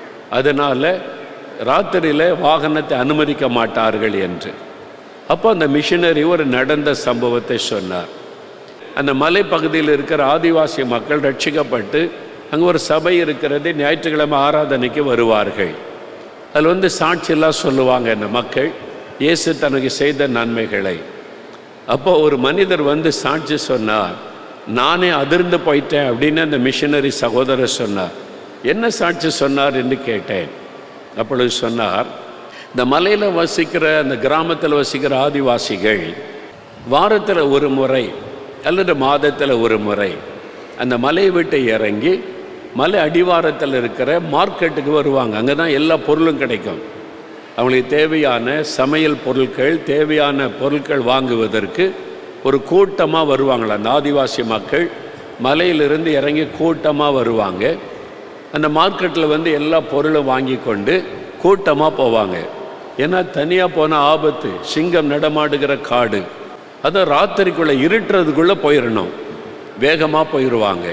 அதனால் ராத்திரியில் வாகனத்தை அனுமதிக்க மாட்டார்கள் என்று அப்போ அந்த மிஷினரி ஒரு நடந்த சம்பவத்தை சொன்னார் அந்த மலைப்பகுதியில் இருக்கிற ஆதிவாசி மக்கள் ரட்சிக்கப்பட்டு அங்கே ஒரு சபை இருக்கிறது ஞாயிற்றுக்கிழமை ஆராதனைக்கு வருவார்கள் அதில் வந்து சாட்சியெல்லாம் சொல்லுவாங்க இந்த மக்கள் இயேசு தனக்கு செய்த நன்மைகளை அப்போ ஒரு மனிதர் வந்து சாட்சி சொன்னார் நானே அதிர்ந்து போயிட்டேன் அப்படின்னு அந்த மிஷினரி சகோதரர் சொன்னார் என்ன சாட்சி சொன்னார் என்று கேட்டேன் அப்பொழுது சொன்னார் இந்த மலையில் வசிக்கிற அந்த கிராமத்தில் வசிக்கிற ஆதிவாசிகள் வாரத்தில் ஒரு முறை அல்லது மாதத்தில் ஒரு முறை அந்த மலையை விட்டு இறங்கி மலை அடிவாரத்தில் இருக்கிற மார்க்கெட்டுக்கு வருவாங்க அங்கே தான் எல்லா பொருளும் கிடைக்கும் அவங்களுக்கு தேவையான சமையல் பொருட்கள் தேவையான பொருட்கள் வாங்குவதற்கு ஒரு கூட்டமாக வருவாங்களா அந்த ஆதிவாசி மக்கள் மலையிலிருந்து இறங்கி கூட்டமாக வருவாங்க அந்த மார்க்கெட்டில் வந்து எல்லா பொருளும் வாங்கி கொண்டு கூட்டமாக போவாங்க ஏன்னா தனியாக போன ஆபத்து சிங்கம் நடமாடுகிற காடு அதை ராத்திரிக்குள்ளே இருட்டுறதுக்குள்ளே போயிடணும் வேகமாக போயிடுவாங்க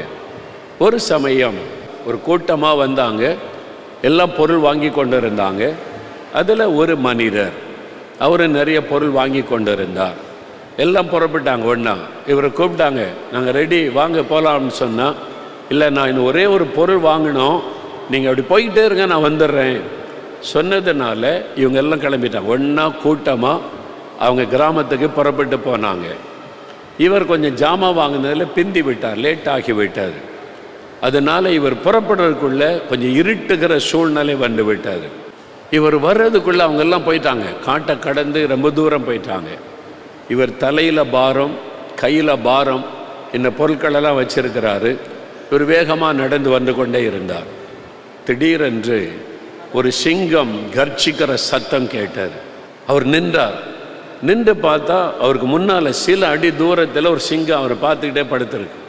ஒரு சமயம் ஒரு கூட்டமாக வந்தாங்க எல்லாம் பொருள் வாங்கி கொண்டு இருந்தாங்க அதில் ஒரு மனிதர் அவர் நிறைய பொருள் வாங்கி கொண்டு இருந்தார் எல்லாம் புறப்பட்டாங்க ஒன்றா இவரை கூப்பிட்டாங்க நாங்கள் ரெடி வாங்க போகலாம்னு சொன்னால் இல்லை நான் இன்னும் ஒரே ஒரு பொருள் வாங்கணும் நீங்கள் அப்படி போய்கிட்டே இருங்க நான் வந்துடுறேன் சொன்னதுனால இவங்க எல்லாம் கிளம்பிட்டாங்க ஒன்றா கூட்டமாக அவங்க கிராமத்துக்கு புறப்பட்டு போனாங்க இவர் கொஞ்சம் ஜாமான் வாங்கினதில் பிந்தி விட்டார் லேட் ஆகி விட்டார் அதனால் இவர் புறப்படுறதுக்குள்ள கொஞ்சம் இருட்டுகிற சூழ்நிலை வந்து விட்டார் இவர் வர்றதுக்குள்ளே அவங்கெல்லாம் போயிட்டாங்க காட்டை கடந்து ரொம்ப தூரம் போயிட்டாங்க இவர் தலையில் பாரம் கையில் பாரம் இந்த பொருட்களெல்லாம் வச்சிருக்கிறாரு இவர் வேகமாக நடந்து வந்து கொண்டே இருந்தார் திடீரென்று ஒரு சிங்கம் கர்ச்சிக்கிற சத்தம் கேட்டார் அவர் நின்றார் நின்று பார்த்தா அவருக்கு முன்னால் சில அடி தூரத்தில் ஒரு சிங்கம் அவரை பார்த்துக்கிட்டே படுத்திருக்கு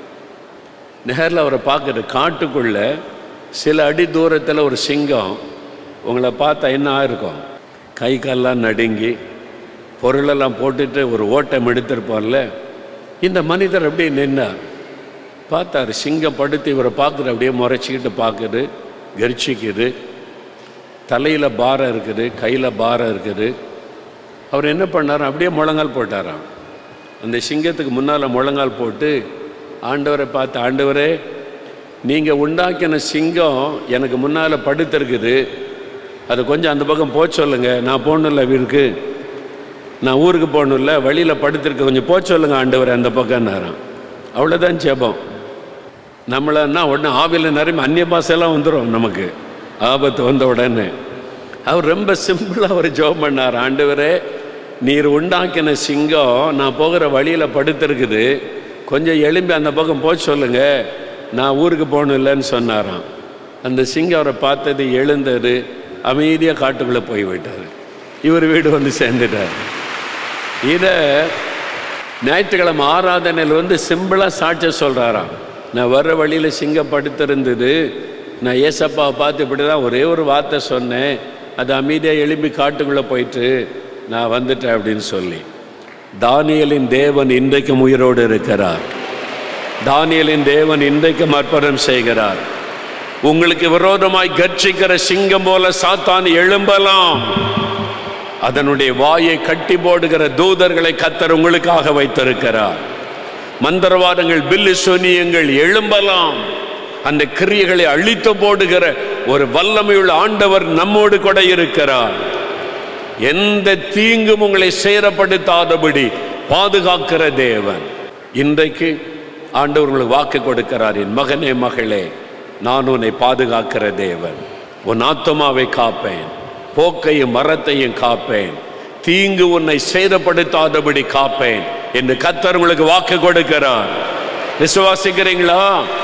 நேரில் அவரை பார்க்குற காட்டுக்குள்ள சில அடி தூரத்தில் ஒரு சிங்கம் உங்களை பார்த்தா என்ன ஆயிருக்கும் கை கால்லாம் நடுங்கி பொருளெல்லாம் போட்டுட்டு ஒரு ஓட்டம் எடுத்திருப்பார்ல இந்த மனிதர் அப்படியே நின்னார் பார்த்தாரு சிங்கம் படுத்து இவரை பார்க்குது அப்படியே முறைச்சிக்கிட்டு பார்க்குது கர்ச்சிக்குது தலையில் பாரம் இருக்குது கையில் பாரம் இருக்குது அவர் என்ன பண்ணார் அப்படியே முழங்கால் போட்டாராம் அந்த சிங்கத்துக்கு முன்னால் முழங்கால் போட்டு ஆண்டவரை பார்த்து ஆண்டவரே நீங்கள் உண்டாக்கின சிங்கம் எனக்கு முன்னால் படுத்திருக்குது அது கொஞ்சம் அந்த பக்கம் போக சொல்லுங்க நான் போகணும்ல வீருக்கு நான் ஊருக்கு போகணும்ல வழியில் படுத்திருக்க கொஞ்சம் போக சொல்லுங்க ஆண்டவர் அந்த பக்கம்னாராம் அவ்வளோதான் ஜெபம் நம்மளன்னா உடனே ஆவியில் நிறைய அந்நிய பாஷையெல்லாம் வந்துடும் நமக்கு ஆபத்து வந்த உடனே அவர் ரொம்ப சிம்பிளாக அவர் ஜெபம் பண்ணார் ஆண்டவரே நீர் உண்டாக்கின சிங்கம் நான் போகிற வழியில் படுத்திருக்குது கொஞ்சம் எலும்பி அந்த பக்கம் போக சொல்லுங்க நான் ஊருக்கு போகணும் இல்லைன்னு சொன்னாராம் அந்த சிங்கம் அவரை பார்த்தது எழுந்தது அமைதியாக காட்டுக்குள்ளே போய் விட்டார் இவர் வீடு வந்து சேர்ந்துட்டார் இதை ஞாயிற்றுக்கிழமை ஆராதனையில் வந்து சிம்பிளாக சாட்சியம் சொல்கிறாராம் நான் வர்ற வழியில் சிங்கம் படுத்திருந்தது நான் ஏசப்பாவை பார்த்து இப்படி தான் ஒரே ஒரு வார்த்தை சொன்னேன் அது அமைதியாக எழும்பி காட்டுக்குள்ளே போயிட்டு நான் வந்துட்டேன் அப்படின்னு சொல்லி தானியலின் தேவன் இன்றைக்கும் உயிரோடு இருக்கிறார் தானியலின் தேவன் இன்றைக்கும் அர்ப்பணம் செய்கிறார் உங்களுக்கு விரோதமாய் கர்ச்சிக்கிற சிங்கம் போல சாத்தான் எழும்பலாம் அதனுடைய வாயை கட்டி போடுகிற தூதர்களை கத்தர் உங்களுக்காக வைத்திருக்கிறார் மந்திரவாதங்கள் பில்லு சொனியங்கள் எழும்பலாம் அந்த கிரியைகளை அழித்து போடுகிற ஒரு வல்லமையுள்ள ஆண்டவர் நம்மோடு கூட இருக்கிறார் எந்த தீங்கும் உங்களை சேரப்படுத்தாதபடி பாதுகாக்கிற தேவன் இன்றைக்கு ஆண்டவர் உங்களுக்கு வாக்கு கொடுக்கிறார் என் மகனே மகளே நான் உன்னை பாதுகாக்கிற தேவன் உன் ஆத்மாவை காப்பேன் போக்கையும் மரத்தையும் காப்பேன் தீங்கு உன்னை சேதப்படுத்தாதபடி காப்பேன் என்று கத்தர் உங்களுக்கு வாக்கு கொடுக்கிறார் விசுவாசிக்கிறீங்களா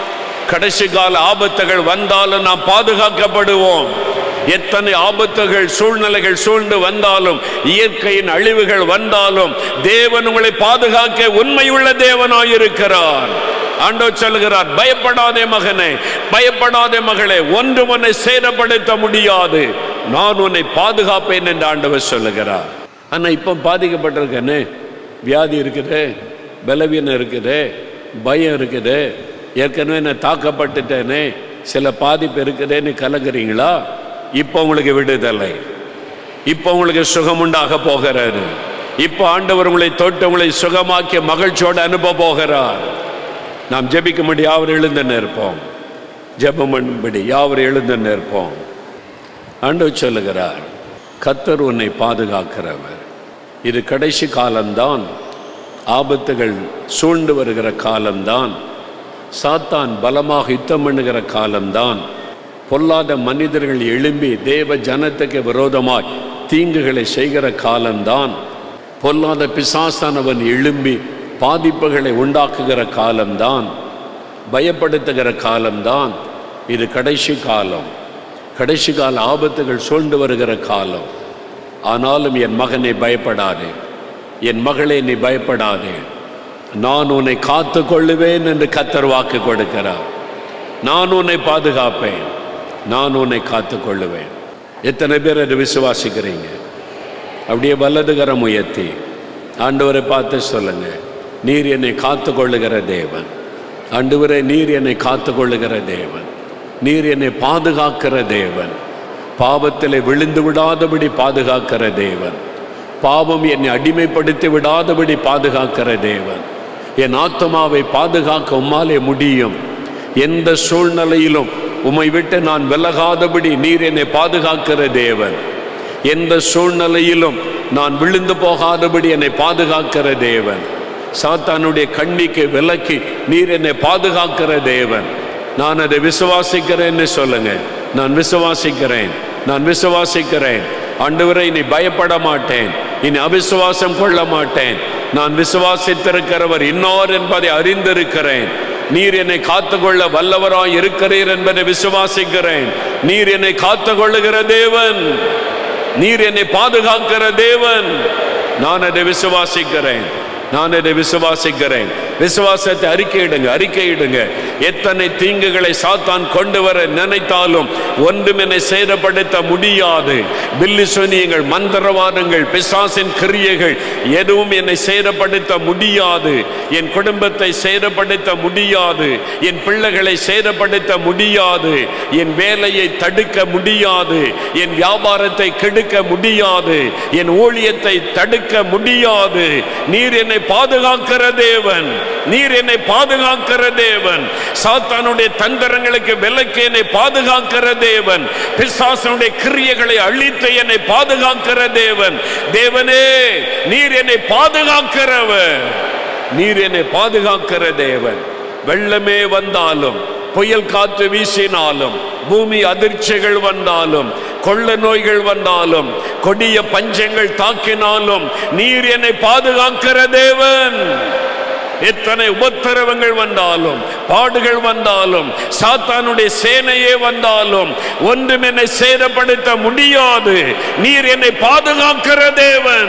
கடைசி கால ஆபத்துகள் வந்தாலும் நாம் பாதுகாக்கப்படுவோம் எத்தனை ஆபத்துகள் சூழ்நிலைகள் சூழ்ந்து வந்தாலும் இயற்கையின் அழிவுகள் வந்தாலும் தேவன் உங்களை பாதுகாக்க உண்மையுள்ள தேவனாயிருக்கிறார் ஆண்டவர் சொல்லுகிறார் பயப்படாதே மகனே பயப்படாதே மகளே ஒன்று உன்னை சேதப்படுத்த முடியாது நான் உன்னை பாதுகாப்பேன் என்று ஆண்டவர் சொல்லுகிறார் ஆனா இப்போ பாதிக்கப்பட்டிருக்கேனே வியாதி இருக்குது பலவீனம் இருக்குது பயம் இருக்குது ஏற்கனவே நான் தாக்கப்பட்டுட்டேனே சில பாதிப்பு இருக்குதேன்னு கலங்குறீங்களா இப்போ உங்களுக்கு விடுதலை இப்போ உங்களுக்கு சுகம் உண்டாக போகிறாரு இப்போ ஆண்டவர் உங்களை தொட்டு உங்களை சுகமாக்கி மகிழ்ச்சியோடு அனுப்ப போகிறார் நாம் ஜெபிக்கும்படி யாவர் எழுந்து நிற்போம் ஜெபம் பண்ணும்படி யாவர் எழுந்து நிற்போம் ஆண்டவர் சொல்லுகிறார் கத்தர் உன்னை பாதுகாக்கிறவர் இது கடைசி காலம்தான் ஆபத்துகள் சூழ்ந்து வருகிற காலம்தான் சாத்தான் பலமாக யுத்தம் பண்ணுகிற காலம்தான் பொல்லாத மனிதர்கள் எழும்பி தேவ ஜனத்துக்கு விரோதமாய் தீங்குகளை செய்கிற காலம்தான் பொல்லாத பிசாசானவன் எழும்பி பாதிப்புகளை உண்டாக்குகிற காலம்தான் பயப்படுத்துகிற காலம்தான் இது கடைசி காலம் கடைசி கால ஆபத்துகள் சூழ்ந்து வருகிற காலம் ஆனாலும் என் மகனை பயப்படாதே என் மகளே நீ பயப்படாதே நான் உன்னை காத்து கொள்ளுவேன் என்று கத்தர் வாக்கு கொடுக்கிறார் நான் உன்னை பாதுகாப்பேன் நான் உன்னை காத்து கொள்ளுவேன் எத்தனை பேர் அதை விசுவாசிக்கிறீங்க அப்படியே வலதுகரம் உயர்த்தி ஆண்டவரை பார்த்து சொல்லுங்க நீர் என்னை காத்து கொள்ளுகிற தேவன் ஆண்டவரே நீர் என்னை காத்து கொள்ளுகிற தேவன் நீர் என்னை பாதுகாக்கிற தேவன் பாவத்திலே விழுந்து விடாதபடி பாதுகாக்கிற தேவன் பாவம் என்னை அடிமைப்படுத்தி விடாதபடி பாதுகாக்கிற தேவன் என் ஆத்மாவை பாதுகாக்க உம்மாலே முடியும் எந்த சூழ்நிலையிலும் உம்மை விட்டு நான் விலகாதபடி நீர் என்னை பாதுகாக்கிற தேவன் எந்த சூழ்நிலையிலும் நான் விழுந்து போகாதபடி என்னை பாதுகாக்கிற தேவன் சாத்தானுடைய கண்ணிக்கு விலக்கி நீர் என்னை பாதுகாக்கிற தேவன் நான் அதை விசுவாசிக்கிறேன்னு சொல்லுங்க நான் விசுவாசிக்கிறேன் நான் விசுவாசிக்கிறேன் ஆண்டவரை இனி பயப்பட மாட்டேன் இனி அவிசுவாசம் கொள்ள மாட்டேன் நான் விசுவாசித்திருக்கிறவர் இன்னோர் என்பதை அறிந்திருக்கிறேன் நீர் என்னை காத்துக்கொள்ள வல்லவராய் இருக்கிறீர் என்பதை விசுவாசிக்கிறேன் நீர் என்னை காத்துக்கொள்ளுகிற தேவன் நீர் என்னை பாதுகாக்கிற தேவன் நான் அதை விசுவாசிக்கிறேன் நான் அதை விசுவாசிக்கிறேன் விசுவாசத்தை அறிக்கையிடுங்க அறிக்கையிடுங்க எத்தனை தீங்குகளை சாத்தான் கொண்டு வர நினைத்தாலும் ஒன்றும் என்னை சேதப்படுத்த முடியாது பில்லி சொனியங்கள் மந்திரவாதங்கள் பிசாசின் கிரியைகள் எதுவும் என்னை சேதப்படுத்த முடியாது என் குடும்பத்தை சேதப்படுத்த முடியாது என் பிள்ளைகளை சேதப்படுத்த முடியாது என் வேலையை தடுக்க முடியாது என் வியாபாரத்தை கெடுக்க முடியாது என் ஊழியத்தை தடுக்க முடியாது நீர் என்னை பாதுகாக்கிற தேவன் நீர் என்னை பாதுகாக்கிற தேவன் சாத்தானுடைய தந்திரங்களுக்கு விலக்கு என்னை பாதுகாக்கிற தேவன் பிசாசனுடைய கிரியைகளை அழித்து என்னை பாதுகாக்கிற தேவன் தேவனே நீர் என்னை பாதுகாக்கிறவர் நீர் என்னை பாதுகாக்கிற தேவன் வெள்ளமே வந்தாலும் புயல் காற்று வீசினாலும் பூமி அதிர்ச்சிகள் வந்தாலும் கொள்ள நோய்கள் வந்தாலும் கொடிய பஞ்சங்கள் தாக்கினாலும் நீர் என்னை பாதுகாக்கிற தேவன் எத்தனை உபத்திரவங்கள் வந்தாலும் பாடுகள் வந்தாலும் சாத்தானுடைய சேனையே வந்தாலும் ஒன்றும் என்னை சேதப்படுத்த முடியாது நீர் என்னை பாதுகாக்கிற தேவன்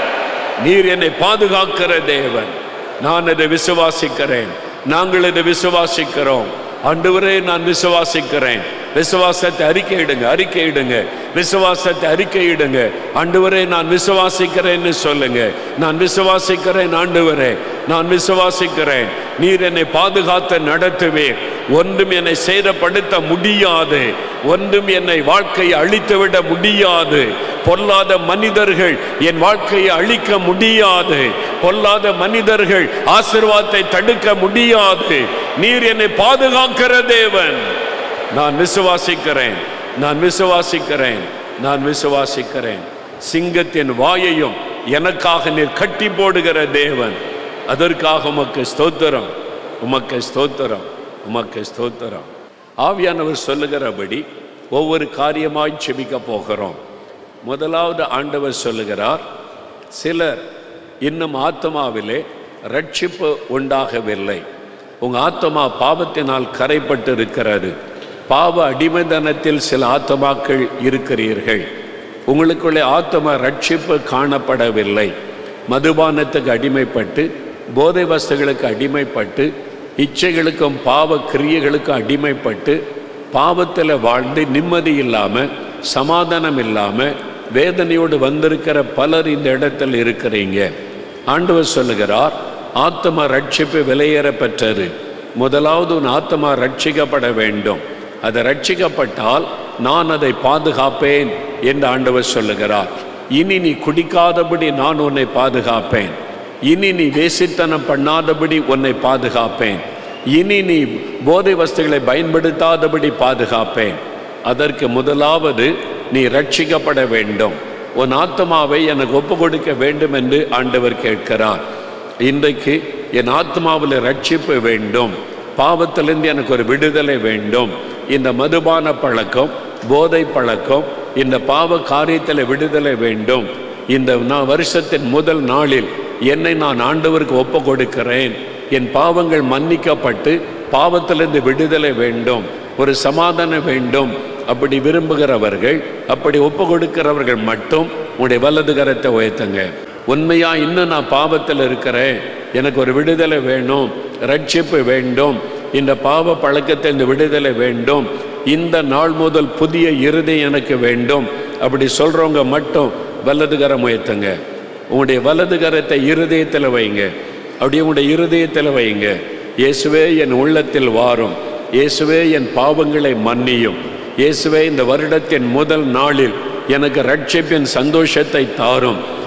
நீர் என்னை பாதுகாக்கிற தேவன் நான் அதை விசுவாசிக்கிறேன் நாங்கள் இதை விசுவாசிக்கிறோம் ஆண்டவரே நான் விசுவாசிக்கிறேன் விசுவாசத்தை அறிக்கையிடுங்க அறிக்கையிடுங்க விசுவாசத்தை அறிக்கையிடுங்க ஆண்டவரே நான் விசுவாசிக்கிறேன்னு சொல்லுங்க நான் விசுவாசிக்கிறேன் ஆண்டவரே நான் விசுவாசிக்கிறேன் நீர் என்னை பாதுகாத்து நடத்துவேன் ஒன்றும் என்னை சேதப்படுத்த முடியாது ஒன்றும் என்னை வாழ்க்கையை அழித்துவிட முடியாது பொல்லாத மனிதர்கள் என் வாழ்க்கையை அழிக்க முடியாது பொல்லாத மனிதர்கள் ஆசிர்வாதத்தை தடுக்க முடியாது நீர் என்னை பாதுகாக்கிற தேவன் நான் விசுவாசிக்கிறேன் நான் விசுவாசிக்கிறேன் நான் விசுவாசிக்கிறேன் சிங்கத்தின் வாயையும் எனக்காக நீர் கட்டி போடுகிற தேவன் அதற்காக உமக்கு ஸ்தோத்திரம் உமக்கு ஸ்தோத்திரம் உமக்கு ஸ்தோத்திரம் ஆவியானவர் சொல்லுகிறபடி ஒவ்வொரு காரியமாய் செபிக்க போகிறோம் முதலாவது ஆண்டவர் சொல்லுகிறார் சிலர் இன்னும் ஆத்மாவிலே ரட்சிப்பு உண்டாகவில்லை உங்க ஆத்மா பாவத்தினால் கரைப்பட்டு இருக்கிறது பாவ அடிமைதனத்தில் சில ஆத்மாக்கள் இருக்கிறீர்கள் உங்களுக்குள்ளே ஆத்ம ரட்சிப்பு காணப்படவில்லை மதுபானத்துக்கு அடிமைப்பட்டு போதை வஸ்துகளுக்கு அடிமைப்பட்டு இச்சைகளுக்கும் பாவ கிரியைகளுக்கும் அடிமைப்பட்டு பாவத்தில் வாழ்ந்து நிம்மதி இல்லாமல் சமாதானம் இல்லாமல் வேதனையோடு வந்திருக்கிற பலர் இந்த இடத்தில் இருக்கிறீங்க ஆண்டவர் சொல்லுகிறார் ஆத்ம ரட்சிப்பு விலையேற பெற்றது முதலாவது உன் ஆத்மா ரட்சிக்கப்பட வேண்டும் அது ரட்சிக்கப்பட்டால் நான் அதை பாதுகாப்பேன் என்று ஆண்டவர் சொல்லுகிறார் இனி நீ குடிக்காதபடி நான் உன்னை பாதுகாப்பேன் இனி நீ வேசித்தனம் பண்ணாதபடி உன்னை பாதுகாப்பேன் இனி நீ போதை வஸ்துகளை பயன்படுத்தாதபடி பாதுகாப்பேன் அதற்கு முதலாவது நீ ரட்சிக்கப்பட வேண்டும் உன் ஆத்மாவை எனக்கு ஒப்பு கொடுக்க வேண்டும் என்று ஆண்டவர் கேட்கிறார் இன்றைக்கு என் ஆத்மாவில் ரட்சிப்பு வேண்டும் பாவத்திலிருந்து எனக்கு ஒரு விடுதலை வேண்டும் இந்த மதுபான பழக்கம் போதை பழக்கம் இந்த பாவ காரியத்தில் விடுதலை வேண்டும் இந்த நான் வருஷத்தின் முதல் நாளில் என்னை நான் ஆண்டவருக்கு ஒப்பு கொடுக்கிறேன் என் பாவங்கள் மன்னிக்கப்பட்டு பாவத்திலிருந்து விடுதலை வேண்டும் ஒரு சமாதானம் வேண்டும் அப்படி விரும்புகிறவர்கள் அப்படி ஒப்பு கொடுக்கிறவர்கள் மட்டும் உங்களுடைய வலது கரத்தை உயர்த்துங்க உண்மையா இன்னும் நான் பாவத்தில் இருக்கிறேன் எனக்கு ஒரு விடுதலை வேணும் ரட்சிப்பு வேண்டும் இந்த பாவ பழக்கத்தில் இந்த விடுதலை வேண்டும் இந்த நாள் முதல் புதிய இறுதி எனக்கு வேண்டும் அப்படி சொல்றவங்க மட்டும் வலது கரம் உயர்த்துங்க உங்களுடைய வலது கரத்தை இருதயத்தில் வைங்க அப்படியே உங்களுடைய இருதயத்தில் வைங்க இயேசுவே என் உள்ளத்தில் வாரும் இயேசுவே என் பாவங்களை மன்னியும் இயேசுவே இந்த வருடத்தின் முதல் நாளில் எனக்கு ரட்சிப்பின் சந்தோஷத்தை தாரும்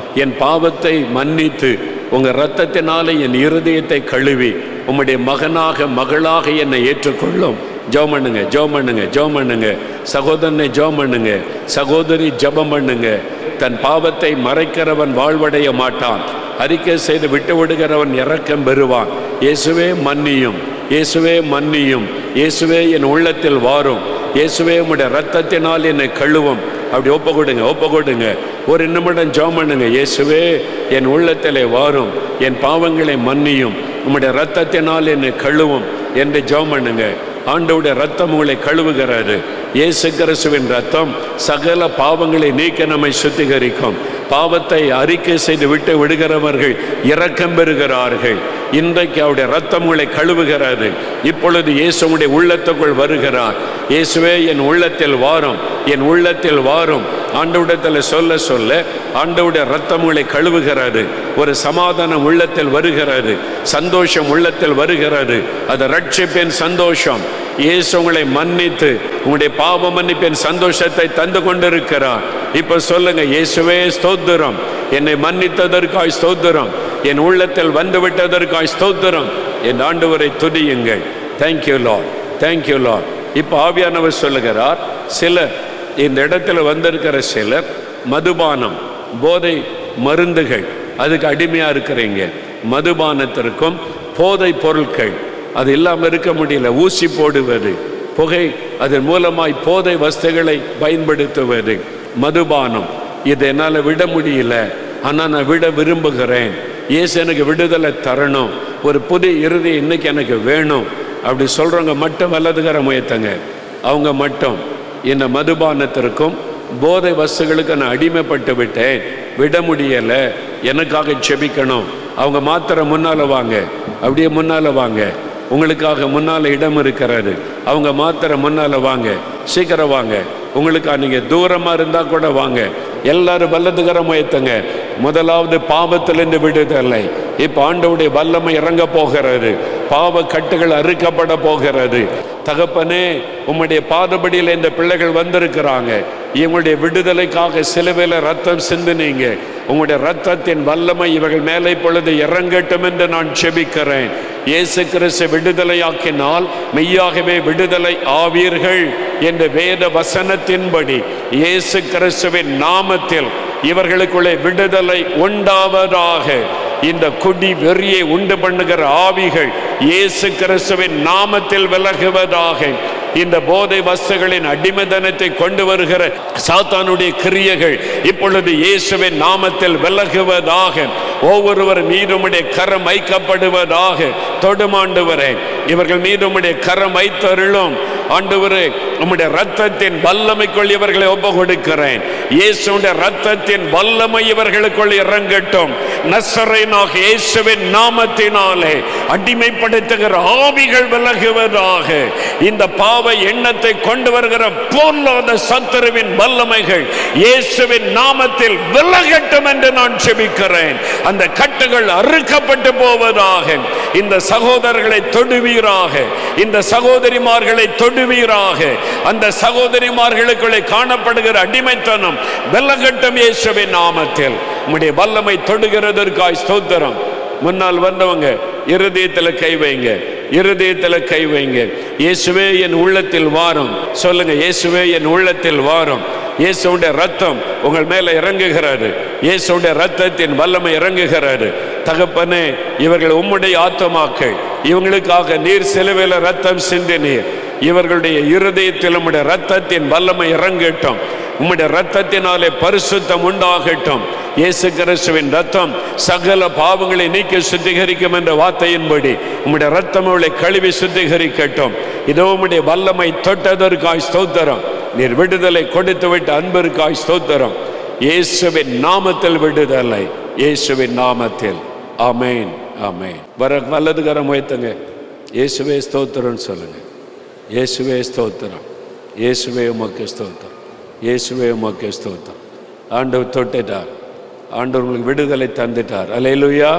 என் பாவத்தை மன்னித்து உங்க இரத்தத்தினாலே என் இருதயத்தை கழுவி உம்முடைய மகனாக மகளாக என்னை ஏற்றுக்கொள்ளும் ஜெபம் பண்ணுங்க ஜெபம் பண்ணுங்க ஜெபம் பண்ணுங்க சகோதரனை ஜெபம் பண்ணுங்க சகோதரி ஜெபம் பண்ணுங்க தன் பாவத்தை மறைக்கிறவன் வாழ்வடைய மாட்டான் அறிக்கை செய்து விட்டு விடுகிறவன் இரக்கம் பெறுவான் இயேசுவே மன்னியும் இயேசுவே மன்னியும் இயேசுவே என் உள்ளத்தில் வாரும் இயேசுவே உம்முடைய ரத்தத்தினால் என்னை கழுவும் அப்படி ஒப்பு கொடுங்க ஒப்பு கொடுங்க ஒரு நிமிடம் ஜெபம் பண்ணுங்க இயேசுவே என் உள்ளத்திலே வாரும் என் பாவங்களை மன்னியும் உம்முடைய ரத்தத்தினால் என்னை கழுவும் என்று ஜெபம் பண்ணுங்க ஆண்டவுடைய ரத்தம் உங்களை கழுவுகிறாரு இயேசு கிறிஸ்துவின் ரத்தம் சகல பாவங்களை நீக்க நம்மை சுத்திகரிக்கும் பாவத்தை அறிக்கை செய்து விட்டு விடுகிறவர்கள் இரக்கம் பெறுகிறார்கள் இன்றைக்கு அவருடைய ரத்தம் உங்களை கழுவுகிறது இப்பொழுது இயேசு உங்களுடைய உள்ளத்துக்குள் வருகிறார் இயேசுவே என் உள்ளத்தில் வாரும் என் உள்ளத்தில் வாரும் ஆண்டவிடத்தில் சொல்ல சொல்ல ஆண்டவுடைய ரத்தம் உங்களை கழுவுகிறாரு ஒரு சமாதானம் உள்ளத்தில் வருகிறது சந்தோஷம் உள்ளத்தில் வருகிறது அது ரட்சிப்பின் சந்தோஷம் இயேசு உங்களை மன்னித்து உங்களுடைய பாவ மன்னிப்பின் சந்தோஷத்தை தந்து கொண்டிருக்கிறார் இப்ப சொல்லுங்க இயேசுவே ஸ்தோத்திரம் என்னை மன்னித்ததற்காய் ஸ்தோத்திரம் என் உள்ளத்தில் வந்து விட்டதற்காய் ஸ்தோத்திரம் என் ஆண்டவரை துதியுங்கள் தேங்க்யூ லார்ட் தேங்க்யூ லார்ட் இப்போ ஆவியானவர் சொல்லுகிறார் சிலர் இந்த இடத்துல வந்திருக்கிற சிலர் மதுபானம் போதை மருந்துகள் அதுக்கு அடிமையாக இருக்கிறீங்க மதுபானத்திற்கும் போதை பொருட்கள் அது இல்லாமல் இருக்க முடியல ஊசி போடுவது புகை அதன் மூலமாய் போதை வஸ்துகளை பயன்படுத்துவது மதுபானம் இதை என்னால் விட முடியல ஆனால் நான் விட விரும்புகிறேன் இயேசு எனக்கு விடுதலை தரணும் ஒரு புது இறுதி இன்னைக்கு எனக்கு வேணும் அப்படி சொல்கிறவங்க மட்டும் வல்லதுகிற முயத்தங்க அவங்க மட்டும் இந்த மதுபானத்திற்கும் போதை வஸ்துகளுக்கு நான் அடிமைப்பட்டு விட்டேன் விட முடியலை எனக்காக செபிக்கணும் அவங்க மாத்திரம் முன்னால் வாங்க அப்படியே முன்னால் வாங்க உங்களுக்காக முன்னால் இடம் இருக்கிறது அவங்க மாத்திரம் முன்னால் வாங்க சீக்கிரம் வாங்க உங்களுக்கா நீங்கள் தூரமாக இருந்தால் கூட வாங்க எல்லாரும் வல்லதுகர முயத்துங்க முதலாவது பாவத்திலிருந்து விடுதலை இப்போ ஆண்டவுடைய வல்லமை இறங்க போகிறது பாவ கட்டுகள் அறுக்கப்பட போகிறது தகப்பனே உம்முடைய பாதபடியில் இந்த பிள்ளைகள் வந்திருக்கிறாங்க இவங்களுடைய விடுதலைக்காக சிலுவையில் ரத்தம் சிந்தினீங்க உங்களுடைய ரத்தத்தின் வல்லமை இவர்கள் மேலே பொழுது இறங்கட்டும் என்று நான் செபிக்கிறேன் இயேசு கிறிஸ்து விடுதலையாக்கினால் மெய்யாகவே விடுதலை ஆவீர்கள் என்ற வேத வசனத்தின்படி இயேசு கிறிஸ்துவின் நாமத்தில் இவர்களுக்குள்ளே விடுதலை உண்டாவதாக இந்த குடி வெறியை உண்டு பண்ணுகிற ஆவிகள் இயேசு கிறிஸ்துவின் நாமத்தில் விலகுவதாக இந்த போதை வஸ்துகளின் அடிமைதனத்தை கொண்டு வருகிற சாத்தானுடைய கிரியைகள் இப்பொழுது இயேசுவின் நாமத்தில் விலகுவதாக ஒவ்வொருவர் மீதுமுடைய கரம் வைக்கப்படுவதாக தொடுமாண்டுவரே இவர்கள் மீதுமுடைய கரம் வைத்தருளும் ஆண்டவரே உம்முடைய ரத்தத்தின் வல்லமைக்குள் இவர்களை ஒப்பு கொடுக்கிறேன் இயேசுடைய ரத்தத்தின் வல்லமை இவர்களுக்குள் இறங்கட்டும் நசரேனாக இயேசுவின் நாமத்தினாலே அடிமைப்படுத்துகிற ஆவிகள் விலகுவதாக இந்த பாவ எண்ணத்தை கொண்டு வருகிற பொருளாத சத்துருவின் வல்லமைகள் இயேசுவின் நாமத்தில் விலகட்டும் என்று நான் செபிக்கிறேன் அந்த கட்டுகள் அறுக்கப்பட்டு போவதாக இந்த சகோதரர்களை தொடுவீராக இந்த சகோதரிமார்களை தொடுவீராக அந்த சகோதரிமார்களுக்குள்ளே காணப்படுகிற அடிமைத்தனம் விலகட்டும் இயேசுவின் நாமத்தில் உம்முடைய வல்லமை தொடுகிறதற்காய் ஸ்தோத்திரம் முன்னால் வந்தவங்க இருதயத்தில் கை வைங்க இருதயத்தில் கை வைங்க இயேசுவே என் உள்ளத்தில் வாரும் சொல்லுங்க இயேசுவே என் உள்ளத்தில் வாரும் இயேசுடைய ரத்தம் உங்கள் மேல இறங்குகிறாரு இயேசுடைய ரத்தத்தின் வல்லமை இறங்குகிறாரு தகப்பனே இவர்கள் உம்முடைய ஆத்மாக்கள் இவங்களுக்காக நீர் சிலுவையில் ரத்தம் சிந்தினீர் இவர்களுடைய இருதயத்தில் உம்முடைய ரத்தத்தின் வல்லமை இறங்கட்டும் உம்முடைய ரத்தத்தினாலே பரிசுத்தம் உண்டாகட்டும் இயேசு கிறிஸ்துவின் ரத்தம் சகல பாவங்களை நீக்கி சுத்திகரிக்கும் என்ற வார்த்தையின்படி உம்முடைய ரத்தம் அவளை கழுவி சுத்திகரிக்கட்டும் இதோ உம்முடைய வல்லமை தொட்டதற்காய் ஸ்தோத்திரம் நீர் விடுதலை கொடுத்து விட்ட அன்பிற்காய் ஸ்தோத்திரம் இயேசுவின் நாமத்தில் விடுதலை இயேசுவின் நாமத்தில் ஆமென் ஆமென் வர வல்லதுகரம் உயர்த்துங்க இயேசுவே ஸ்தோத்திரம்னு சொல்லுங்க இயேசுவே ஸ்தோத்திரம் இயேசுவே உமக்கு ஸ்தோத்திரம் இயேசுவே உமக்கு ஸ்தோத்திரம் ஆண்டவர் தொட்டுட்டார் ஆண்டவர் உங்களுக்கு விடுதலை தந்துட்டார் அல்லேலூயா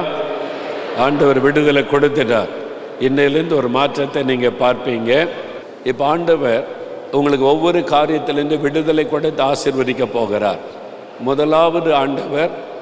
ஆண்டவர் விடுதலை கொடுத்துட்டார் இன்னையிலேருந்து ஒரு மாற்றத்தை நீங்கள் பார்ப்பீங்க இப்போ ஆண்டவர் உங்களுக்கு ஒவ்வொரு காரியத்திலேருந்து விடுதலை கொடுத்து ஆசீர்வதிக்க போகிறார் முதலாவது ஆண்டவர்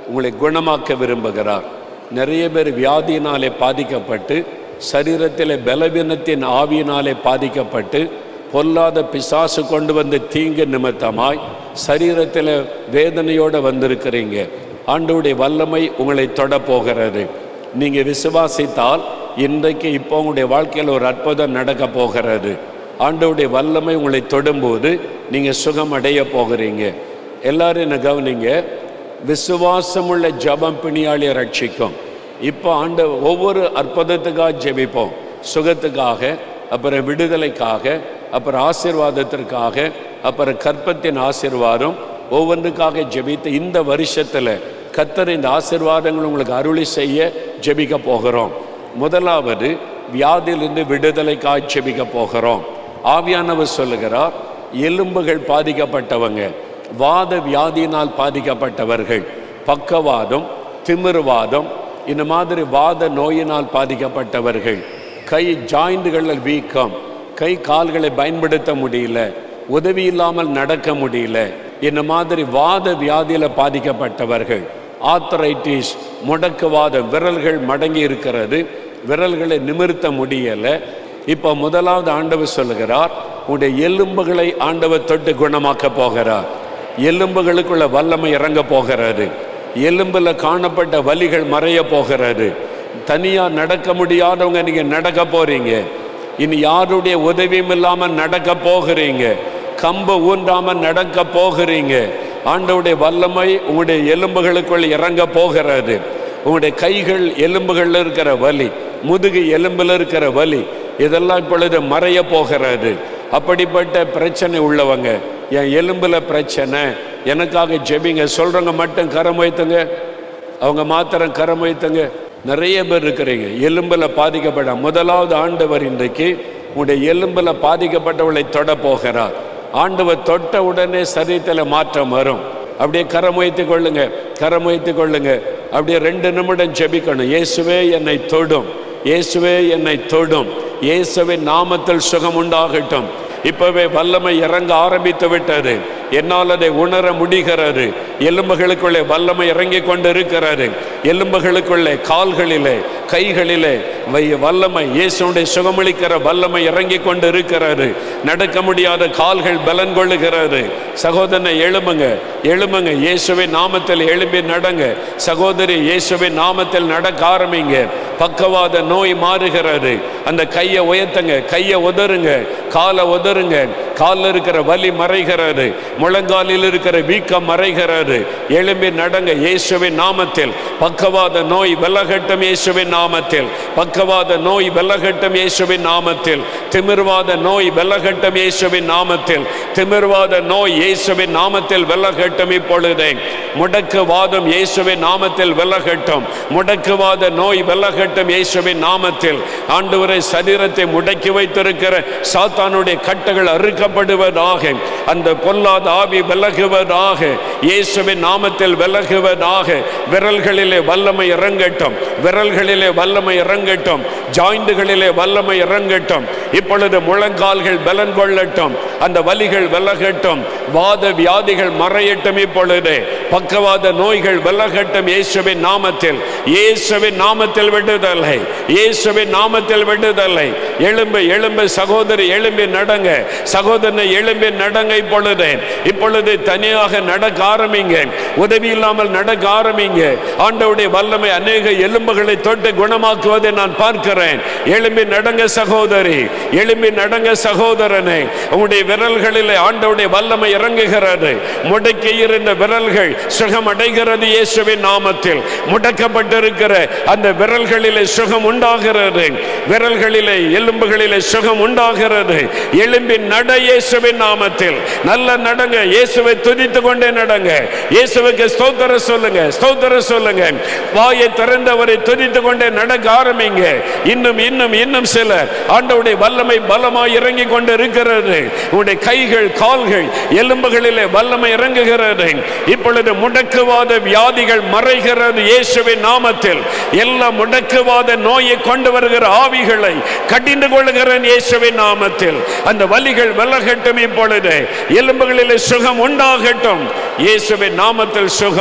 உங்களை குணமாக்க விரும்புகிறார் நிறைய பேர் வியாதியினாலே பாதிக்கப்பட்டு சரீரத்தில் பலவீனத்தின் ஆவியினாலே பாதிக்கப்பட்டு பொல்லாத பிசாசு கொண்டு வந்த தீங்கு நிமித்தமாய் சரீரத்தில் வேதனையோடு வந்திருக்கிறீங்க ஆண்டவருடைய வல்லமை உங்களை தொட போகிறது நீங்கள் விசுவாசித்தால் இன்றைக்கு இப்போ உங்களுடைய வாழ்க்கையில் ஒரு அற்புதம் நடக்க போகிறது ஆண்டவருடைய வல்லமை உங்களை தொடும்போது நீங்கள் சுகம் அடைய போகிறீங்க எல்லாரும் என்ன கவனிங்க விசுவாசமுள்ள ஜபம் பிணியாளியை ரட்சிக்கும் இப்போ ஆண்டு ஒவ்வொரு அற்புதத்துக்காக ஜெபிப்போம் சுகத்துக்காக அப்புறம் விடுதலைக்காக அப்புறம் ஆசீர்வாதத்திற்காக அப்புறம் கற்பத்தின் ஆசீர்வாதம் ஒவ்வொன்றுக்காக ஜெபித்து இந்த வருஷத்தில் கத்தர் இந்த ஆசீர்வாதங்கள் உங்களுக்கு அருளி செய்ய ஜெபிக்க போகிறோம் முதலாவது வியாதியிலிருந்து விடுதலைக்காக ஜெபிக்க போகிறோம் ஆவியானவர் சொல்லுகிறார் எலும்புகள் பாதிக்கப்பட்டவங்க வாத வியாதியினால் பாதிக்கப்பட்டவர்கள் பக்கவாதம் திமிருவாதம் இந்த மாதிரி வாத நோயினால் பாதிக்கப்பட்டவர்கள் கை ஜாயிண்டுகளில் வீக்கம் கை கால்களை பயன்படுத்த முடியல உதவி இல்லாமல் நடக்க முடியல இந்த மாதிரி வாத வியாதியில் பாதிக்கப்பட்டவர்கள் ஆத்தரைட்டிஸ் முடக்குவாதம் விரல்கள் மடங்கி இருக்கிறது விரல்களை நிமிர்த்த முடியலை இப்போ முதலாவது ஆண்டவர் சொல்லுகிறார் உடைய எலும்புகளை ஆண்டவர் தொட்டு குணமாக்க போகிறார் எலும்புகளுக்குள்ள வல்லமை இறங்க போகிறது எலும்புல காணப்பட்ட வலிகள் மறைய போகிறது தனியா நடக்க முடியாதவங்க நீங்க நடக்க போறீங்க இனி யாருடைய உதவியும் இல்லாம நடக்க போகிறீங்க கம்பு ஊன்றாம நடக்க போகிறீங்க ஆண்டவுடைய வல்லமை உங்களுடைய எலும்புகளுக்குள் இறங்க போகிறது உங்களுடைய கைகள் எலும்புகள்ல இருக்கிற வலி முதுகு எலும்புல இருக்கிற வலி இதெல்லாம் இப்பொழுது மறைய போகிறது அப்படிப்பட்ட பிரச்சனை உள்ளவங்க என் எலும்புல பிரச்சனை எனக்காக ஜெபிங்க சொல்றவங்க மட்டும் கரம் வைத்துங்க அவங்க மாத்திரம் கரம் வைத்துங்க நிறைய பேர் இருக்கிறீங்க எலும்புல பாதிக்கப்பட முதலாவது ஆண்டவர் இன்றைக்கு உங்களுடைய எலும்புல பாதிக்கப்பட்டவளை தொட போகிறார் ஆண்டவர் தொட்ட உடனே சரீரத்தில் மாற்றம் வரும் அப்படியே கரம் வைத்துக் கொள்ளுங்க கரம் வைத்துக் கொள்ளுங்க அப்படியே ரெண்டு நிமிடம் ஜெபிக்கணும் இயேசுவே என்னை தொடும் இயேசுவே என்னை தொடும் இயேசுவின் நாமத்தில் சுகம் உண்டாகட்டும் இப்பவே வல்லமை இறங்க ஆரம்பித்து விட்டது என்னால் அதை உணர முடிகிறது எலும்புகளுக்குள்ளே வல்லமை இறங்கி கொண்டு இருக்கிறது எலும்புகளுக்குள்ளே கால்களிலே கைகளிலே வை வல்லமை இயேசுடைய சுகமளிக்கிற வல்லமை இறங்கி கொண்டு இருக்கிறது நடக்க முடியாத கால்கள் பலன் கொள்ளுகிறது சகோதரனை எழும்புங்க எழும்புங்க இயேசுவின் நாமத்தில் எழும்பி நடங்க சகோதரி இயேசுவின் நாமத்தில் நடக்க ஆரம்பிங்க பக்கவாத நோய் மாறுகிறது அந்த கையை உயர்த்துங்க கையை உதறுங்க காலை உதறுங்க காலில் இருக்கிற வலி மறைகிறது முழங்காலில் இருக்கிற வீக்கம் மறைகிறது எழும்பி நடங்க இயேசுவின் நாமத்தில் பக்கவாத நோய் விலகட்டும் இயேசுவின் நாமத்தில் பக்கவாத நோய் விலகட்டும் இயேசுவின் நாமத்தில் திமிர்வாத நோய் விலகட்டும் இயேசுவின் நாமத்தில் திமிர்வாத நோய் இயேசுவின் நாமத்தில் விலகட்டும் இப்பொழுதே முடக்குவாதம் இயேசுவின் நாமத்தில் விலகட்டும் முடக்குவாத நோய் விலகட்டும் இயேசுவின் நாமத்தில் ஆண்டவரை சரீரத்தை முடக்கி வைத்திருக்கிற சாத்தானுடைய கட்டுகள் அறுக்கப்படுவதாக அந்த பொல்லாத ஆவி விலகுவதாக இயேசுவின் நாமத்தில் விலகுவதாக விரல்களிலே வல்லமை இறங்கட்டும் விரல்களிலே வல்லமை இறங்கட்டும் ஜாயிண்டுகளிலே வல்லமை இறங்கட்டும் இப்பொழுது முழங்கால்கள் பலன் கொள்ளட்டும் அந்த வலிகள் விலகட்டும் வாத வியாதிகள் மறையட்டும் இப்பொழுது பக்கவாத நோய்கள் விலகட்டும் இயேசுவின் நாமத்தில் இயேசுவின் நாமத்தில் விடுதலை இயேசுவின் நாமத்தில் விடுதலை எழும்பு எழும்பு சகோதரி எழும்பி நடங்க சகோதரனை எழும்பி நடங்க இப்பொழுது இப்பொழுது தனியாக நடக்க ஆரம்பிங்க உதவி இல்லாமல் நடக்க ஆரம்பிங்க ஆண்டவுடைய வல்லமை அநேக எலும்புகளை தொட்டு குணமாக்குவதை நான் பார்க்கிறேன் எழும்பி நடங்க சகோதரி எழும்பி நடங்க சகோதரனே உங்களுடைய விரல்களிலே ஆண்டவுடைய வல்லமை இறங்குகிறது முடக்கி இருந்த விரல்கள் சுகம் அடைகிறது இயேசுவின் நாமத்தில் முடக்கப்பட்டிருக்கிற அந்த விரல்களிலே சுகம் உண்டாகிறது விரல்களிலே எலும்புகளிலே சுகம் உண்டாகிறது எழும்பி நட இயேசுவின் நாமத்தில் நல்ல நடங்க இயேசுவை துதித்து கொண்டே நடங்க இயேசுவுக்கு ஸ்தோத்திர சொல்லுங்க ஸ்தோத்திர சொல்லுங்க வாயை திறந்தவரை துதித்து கொண்டே நடக்க ஆரம்பிங்க இன்னும் இன்னும் இன்னும் சில ஆண்டவுடைய வல்லமை பலமாய் இறங்கி கொண்டு இருக்கிறது உங்களுடைய கைகள் கால்கள் எலும்புகளிலே வல்லமை இறங்குகிறது இப்பொழுது முடக்குவாத வியாதிகள் மறைகிறது இயேசுவின் நாமத்தில் எல்லா முடக்குவாத நோயை கொண்டு வருகிற ஆவிகளை கடிந்து கொள்கிறேன் இயேசுவின் நாமத்தில் அந்த வலிகள் விலகட்டும் இப்பொழுது எலும்புகளிலே சுகம் உண்டாகட்டும் இயேசுவின் நாமத்தில் சுகம்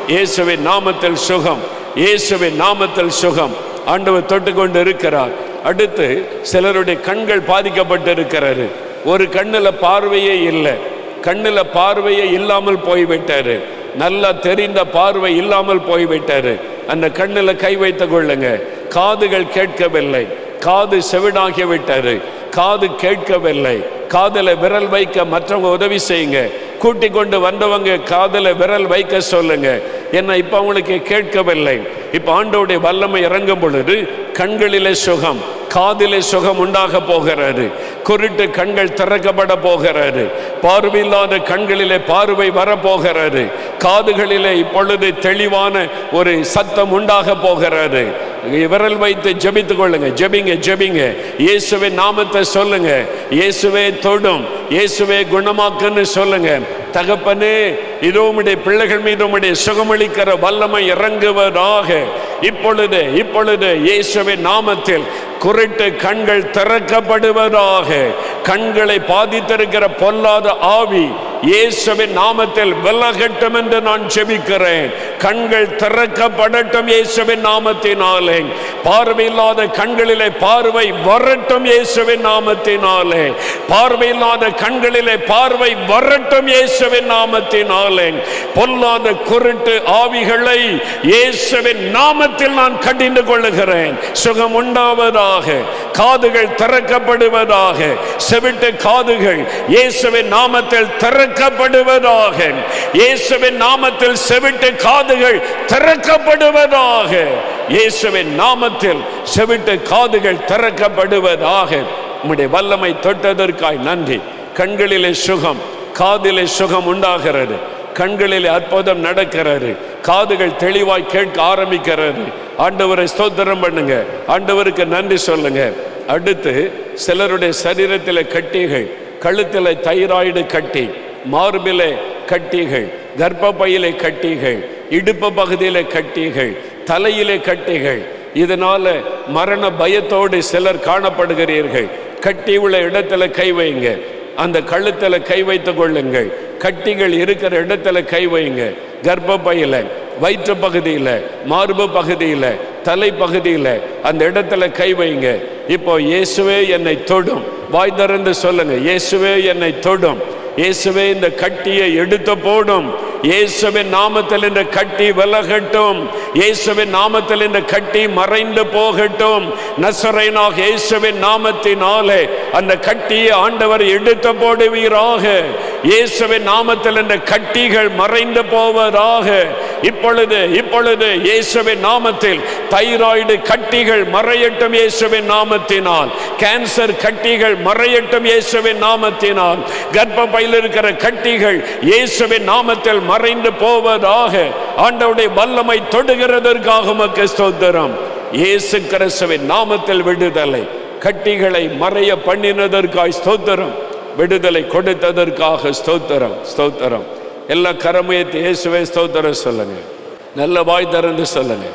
இயேசுவின் நாமத்தில் சுகம் இயேசுவின் நாமத்தில் சுகம் ஆண்டவர் தொட்டுக்கொண்டு இருக்கிறார் அடுத்து சிலருடைய கண்கள் பாதிக்கப்பட்டு இருக்கிறாரு ஒரு கண்ணுல பார்வையே இல்லை கண்ணுல பார்வையே இல்லாமல் போய்விட்டாரு நல்லா தெரிந்த பார்வை இல்லாமல் போய்விட்டாரு அந்த கண்ணுல கை வைத்துக் கொள்ளுங்க காதுகள் கேட்கவில்லை காது செவிடாகி விட்டாரு காது கேட்கவில்லை காதுல விரல் வைக்க மற்றவங்க உதவி செய்யுங்க கூட்டி கொண்டு வந்தவங்க காதுல விரல் வைக்க சொல்லுங்க என்ன இப்ப அவங்களுக்கு கேட்கவில்லை இப்ப ஆண்டோடைய வல்லமை இறங்கும் பொழுது கண்களிலே சுகம் காதிலே சுகம் உண்டாக போகிறது குருட்டு கண்கள் திறக்கப்பட போகிறது பார்வையில்லாத கண்களிலே பார்வை வரப்போகிறது காதுகளிலே இப்பொழுது தெளிவான ஒரு சத்தம் உண்டாக போகிறது விரல் வைத்து ஜெபித்துக் கொள்ளுங்க ஜெபிங்க ஜெபிங்க இயேசுவின் நாமத்தை சொல்லுங்க இயேசுவே தொடும் இயேசுவே குணமாக்குன்னு சொல்லுங்க தகப்பனே இதோ உம்முடைய பிள்ளைகள் மீது உம்முடைய சுகமளிக்கிற வல்லமை இறங்குவதாக இப்பொழுது இப்பொழுது இயேசுவின் நாமத்தில் குருட்டு கண்கள் திறக்கப்படுவதாக கண்களை பாதித்திருக்கிற பொல்லாத ஆவி இயேசுவின் நாமத்தில் விலகட்டும் என்று நான் ஜெபிக்கிறேன் கண்கள் திறக்கப்படட்டும் இயேசுவின் நாமத்தினாலே பார்வையில்லாத கண்களிலே பார்வை வரட்டும் இயேசுவின் நாமத்தினாலே பார்வையில்லாத கண்களிலே பார்வை வரட்டும் இயேசுவின் நாமத்தினாலே பொல்லாத குருட்டு ஆவிகளை இயேசுவின் நாமத்தில் நான் கடிந்து கொள்ளுகிறேன் சுகம் உண்டாவதாக காதுகள் திறக்கப்படுவதாக செவிட்டு காதுகள் இயேசுவின் நாமத்தில் திறக்கப்படுவதாக இயேசுவின் நாமத்தில் செவிட்டு காதுகள் திறக்கப்படுவதாக இயேசுவின் நாமத்தில் செவிட்டு காதுகள் திறக்கப்படுவதாக உம்முடைய வல்லமை தொட்டதற்காய் நன்றி கண்களிலே சுகம் காதிலே சுகம் உண்டாகிறது கண்களிலே அற்புதம் நடக்கிறது காதுகள் தெளிவாய் கேட்க ஆரம்பிக்கிறது ஆண்டவரை ஸ்தோத்திரம் பண்ணுங்க ஆண்டவருக்கு நன்றி சொல்லுங்க அடுத்து சிலருடைய சரீரத்தில் கட்டிகள் கழுத்தில் தைராய்டு கட்டி மார்பிலே கட்டிகள் கர்ப்பப்பையிலே கட்டிகள் இடுப்பு பகுதியிலே கட்டிகள் தலையிலே கட்டிகள் இதனால மரண பயத்தோடு சிலர் காணப்படுகிறீர்கள் கட்டி உள்ள இடத்துல கை வைங்க அந்த கழுத்துல கை வைத்துக் கொள்ளுங்கள் கட்டிகள் இருக்கிற இடத்துல கை வைங்க கர்ப்பப்பையில வயிற்று பகுதியில மார்பு பகுதியில தலை பகுதியில அந்த இடத்துல கை வைங்க இப்போ இயேசுவே என்னை தொடும் வாய் திறந்து சொல்லுங்க இயேசுவே என்னை தொடும் இயேசுவே இந்த கட்டியை எடுத்து போடும் இயேசுவின் நாமத்தில் இந்த கட்டி விலகட்டும் இயேசுவின் நாமத்தில் இந்த கட்டி மறைந்து போகட்டும் நசரைனாக இயேசுவின் நாமத்தினாலே அந்த கட்டியை ஆண்டவர் எடுத்து போடுவீராக இயேசுவின் நாமத்தில் இந்த கட்டிகள் மறைந்து போவதாக இப்பொழுது இப்பொழுது இயேசுவின் நாமத்தில் தைராய்டு கட்டிகள் மறையட்டும் இயேசுவின் நாமத்தினால் கேன்சர் கட்டிகள் மறையட்டும் இயேசுவின் நாமத்தினால் கர்ப்பப்பையில் இருக்கிற கட்டிகள் இயேசுவின் நாமத்தில் மறைந்து போவதாக ஆண்டவருடைய வல்லமை தொடுகிறதற்காக உமக்கு ஸ்தோத்திரம் இயேசு கிறிஸ்துவின் நாமத்தில் விடுதலை கட்டிகளை மறைய பண்ணினதற்காய் ஸ்தோத்திரம் விடுதலை கொடுத்ததற்காக ஸ்தோத்திரம் ஸ்தோத்திரம் எல்லா கரமயத்தை இயேசுவே ஸ்தோத்திரம் சொல்லுங்க நல்ல வாய் திறந்து சொல்லுங்க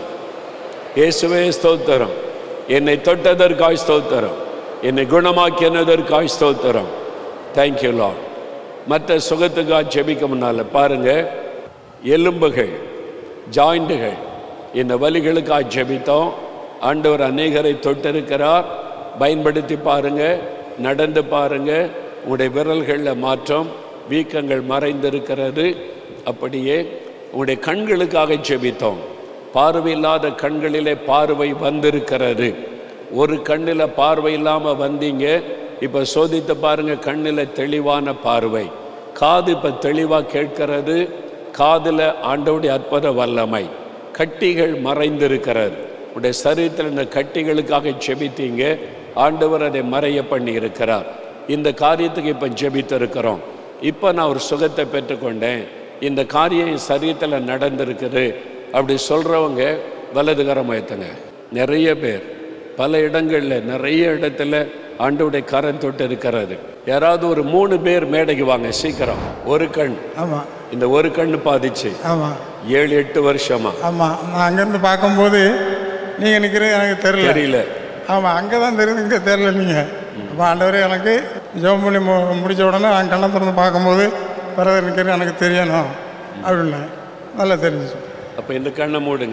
இயேசுவே ஸ்தோத்திரம் என்னை தொட்டதற்காய் ஸ்தோத்திரம் என்னை குணமாக்கினதற்காய் ஸ்தோத்திரம் தேங்க்யூ லார்ட் மற்ற சுகத்துக்காக ஜெபிக்க முன்னால பாருங்க எலும்புகள் ஜாயிண்டுகள் இந்த வலிகளுக்காக ஜெபித்தோம் ஆண்டவர் அநேகரை தொட்டிருக்கிறார் பயன்படுத்தி பாருங்க நடந்து பாருங்க உங்களுடைய விரல்களில் மாற்றம் வீக்கங்கள் மறைந்திருக்கிறது அப்படியே உங்களுடைய கண்களுக்காக ஜெபித்தோம் பார்வை இல்லாத கண்களிலே பார்வை வந்திருக்கிறது ஒரு கண்ணில் பார்வை இல்லாமல் வந்தீங்க இப்போ சோதித்து பாருங்க கண்ணில் தெளிவான பார்வை காது இப்போ தெளிவாக கேட்கிறது காதில் ஆண்டவுடைய அற்புத வல்லமை கட்டிகள் மறைந்திருக்கிறது உடைய சரீரத்தில் இந்த கட்டிகளுக்காக ஜெபித்தீங்க ஆண்டவர் அதை மறைய பண்ணி இருக்கிறார் இந்த காரியத்துக்கு இப்போ ஜெபித்து இருக்கிறோம் இப்போ நான் ஒரு சுகத்தை பெற்றுக்கொண்டேன் இந்த காரியம் என் சரீரத்தில் நடந்திருக்குது அப்படி சொல்கிறவங்க வலதுகரம் ஏற்றுங்க நிறைய பேர் பல இடங்களில் நிறைய இடத்துல ஆண்டவுடைய கரம் தொட்டு இருக்கிறது யாராவது ஒரு மூணு பேர் மேடைக்கு வாங்க சீக்கிரம் ஒரு கண் ஆமாம் இந்த ஒரு கண்ணு பாதிச்சு ஆமாம் ஏழு எட்டு வருஷமா ஆமாம் நான் அங்கேருந்து பார்க்கும்போது நீங்கள் நிற்கிறது எனக்கு தெரியல தெரியல ஆமாம் அங்கே தான் தெரியுது இங்கே தெரியல நீங்கள் அப்போ ஆண்டவரே எனக்கு ஜெபம் பண்ணி மு முடித்த உடனே நான் கண்ணை திறந்து பார்க்கும்போது பிறகு நிற்கிறது எனக்கு தெரியணும் அப்படின்னு நல்லா தெரிஞ்சிச்சு அப்போ இந்த கண்ணை மூடுங்க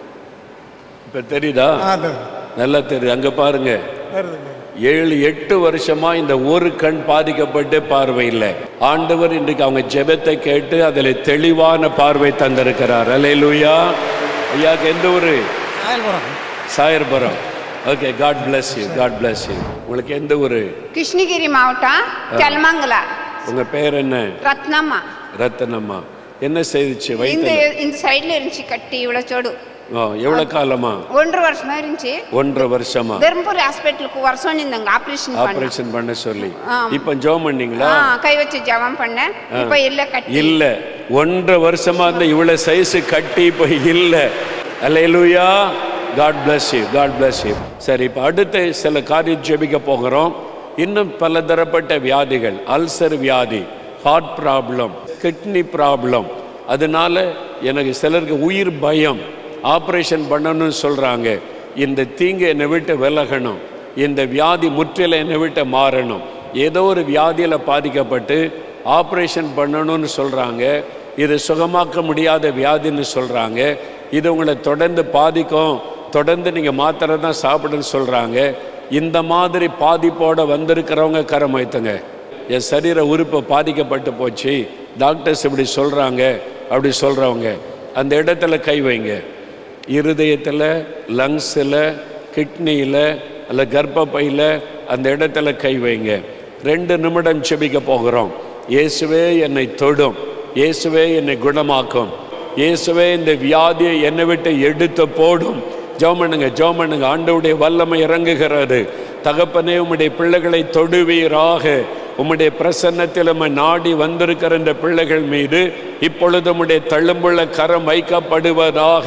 இப்போ தெரியுதா ஆ அது நல்லா தெரியுது அங்கே பாருங்க வருதுங்க ஏழு எட்டு வருஷமா இந்த ஒரு கண் பாதிக்கப்பட்டு பார்வை இல்லை ஆண்டவர் இன்றைக்கு அவங்க ஜெபத்தை கேட்டு அதில் தெளிவான பார்வை தந்திருக்கிறார் அல்லேலூயா ஐயாக்கு எந்த ஊரு Ayalpuram Sawyerpuram okay God bless you God bless you உங்களுக்கு எந்த ஊரு கிருஷ்ணகிரி மாவட்டம் தெலமங்கலா உங்க பேர் என்ன ரத்னம்மா ரத்தனம்மா என்ன செய்துச்சு இந்த வயிற்றுல இந்த சைடுல இருந்துச்சு கட்டி இவ்வளோ சோடு ஓ எவ்வளோ காலமா ஒன்றரை வருஷமா இருந்துச்சு ஒன்றரை வருஷமா தருமபுரி ஹாஸ்பிட்டலுக்கு வர சொன்னிருந்தாங்க ஆப்ரேஷன் பண்ண ஆபரேஷன் பண்ண சொல்லி ஆமா. இப்போ ஜோம் பண்ணீங்களா ஆ கை வச்சு ஜெபம் பண்ணேன் இப்போ இல்ல கட்டி இல்ல ஒன்றரை வருஷமா அந்த இவ்வளவு சைஸ் கட்டி இப்போ இல்ல அல்லேலூயா God bless you God bless you சரி இப்போ அடுத்து சில காரியம் ஜெபிக்க போகிறோம் இன்னும் பல தரப்பட்ட வியாதிகள் அல்சர் வியாதி ஹார்ட் ப்ராப்ளம் கிட்னி ப்ராப்ளம் அதனால எனக்கு சிலருக்கு உயிர் பயம் ஆப்ரேஷன் பண்ணணும்னு சொல்றாங்க இந்த தீங்கு என்னை விட்டு விலகணும் இந்த வியாதி முற்றிலும் என்னை விட்டு மாறணும் ஏதோ ஒரு வியாதியில் பாதிக்கப்பட்டு ஆப்ரேஷன் பண்ணணும்னு சொல்கிறாங்க இது சுகமாக்க முடியாத வியாதின்னு சொல்கிறாங்க இது உங்களை தொடர்ந்து பாதிக்கும் தொடர்ந்து நீங்கள் மாத்திரை தான் சாப்பிடுன்னு சொல்கிறாங்க இந்த மாதிரி பாதிப்போட வந்திருக்கிறவங்க கரம் வைத்துங்க என் சரீர உறுப்பு பாதிக்கப்பட்டு போச்சு டாக்டர்ஸ் இப்படி சொல்கிறாங்க அப்படி சொல்கிறவங்க அந்த இடத்துல கை வைங்க இருதயத்தில் லங்ஸில் கிட்னியில் அல்ல கர்ப்பப்பையில் அந்த இடத்துல கை வைங்க ரெண்டு நிமிடம் செபிக்க போகிறோம் இயேசுவே என்னை தொடும் இயேசுவே என்னை குணமாக்கும் இயேசுவே இந்த வியாதியை என்னை விட்டு எடுத்து போடும் ஜெபம் பண்ணுங்க ஜெபம் பண்ணுங்க ஆண்டவருடைய வல்லமை இறங்குகிறது தகப்பனே உம்முடைய பிள்ளைகளை தொடுவீராக உம்முடைய பிரசன்னத்தில் உம்மை நாடி வந்திருக்கிற இந்த பிள்ளைகள் மீது இப்பொழுது உம்முடைய தள்ளும்புள்ள கரம் வைக்கப்படுவதாக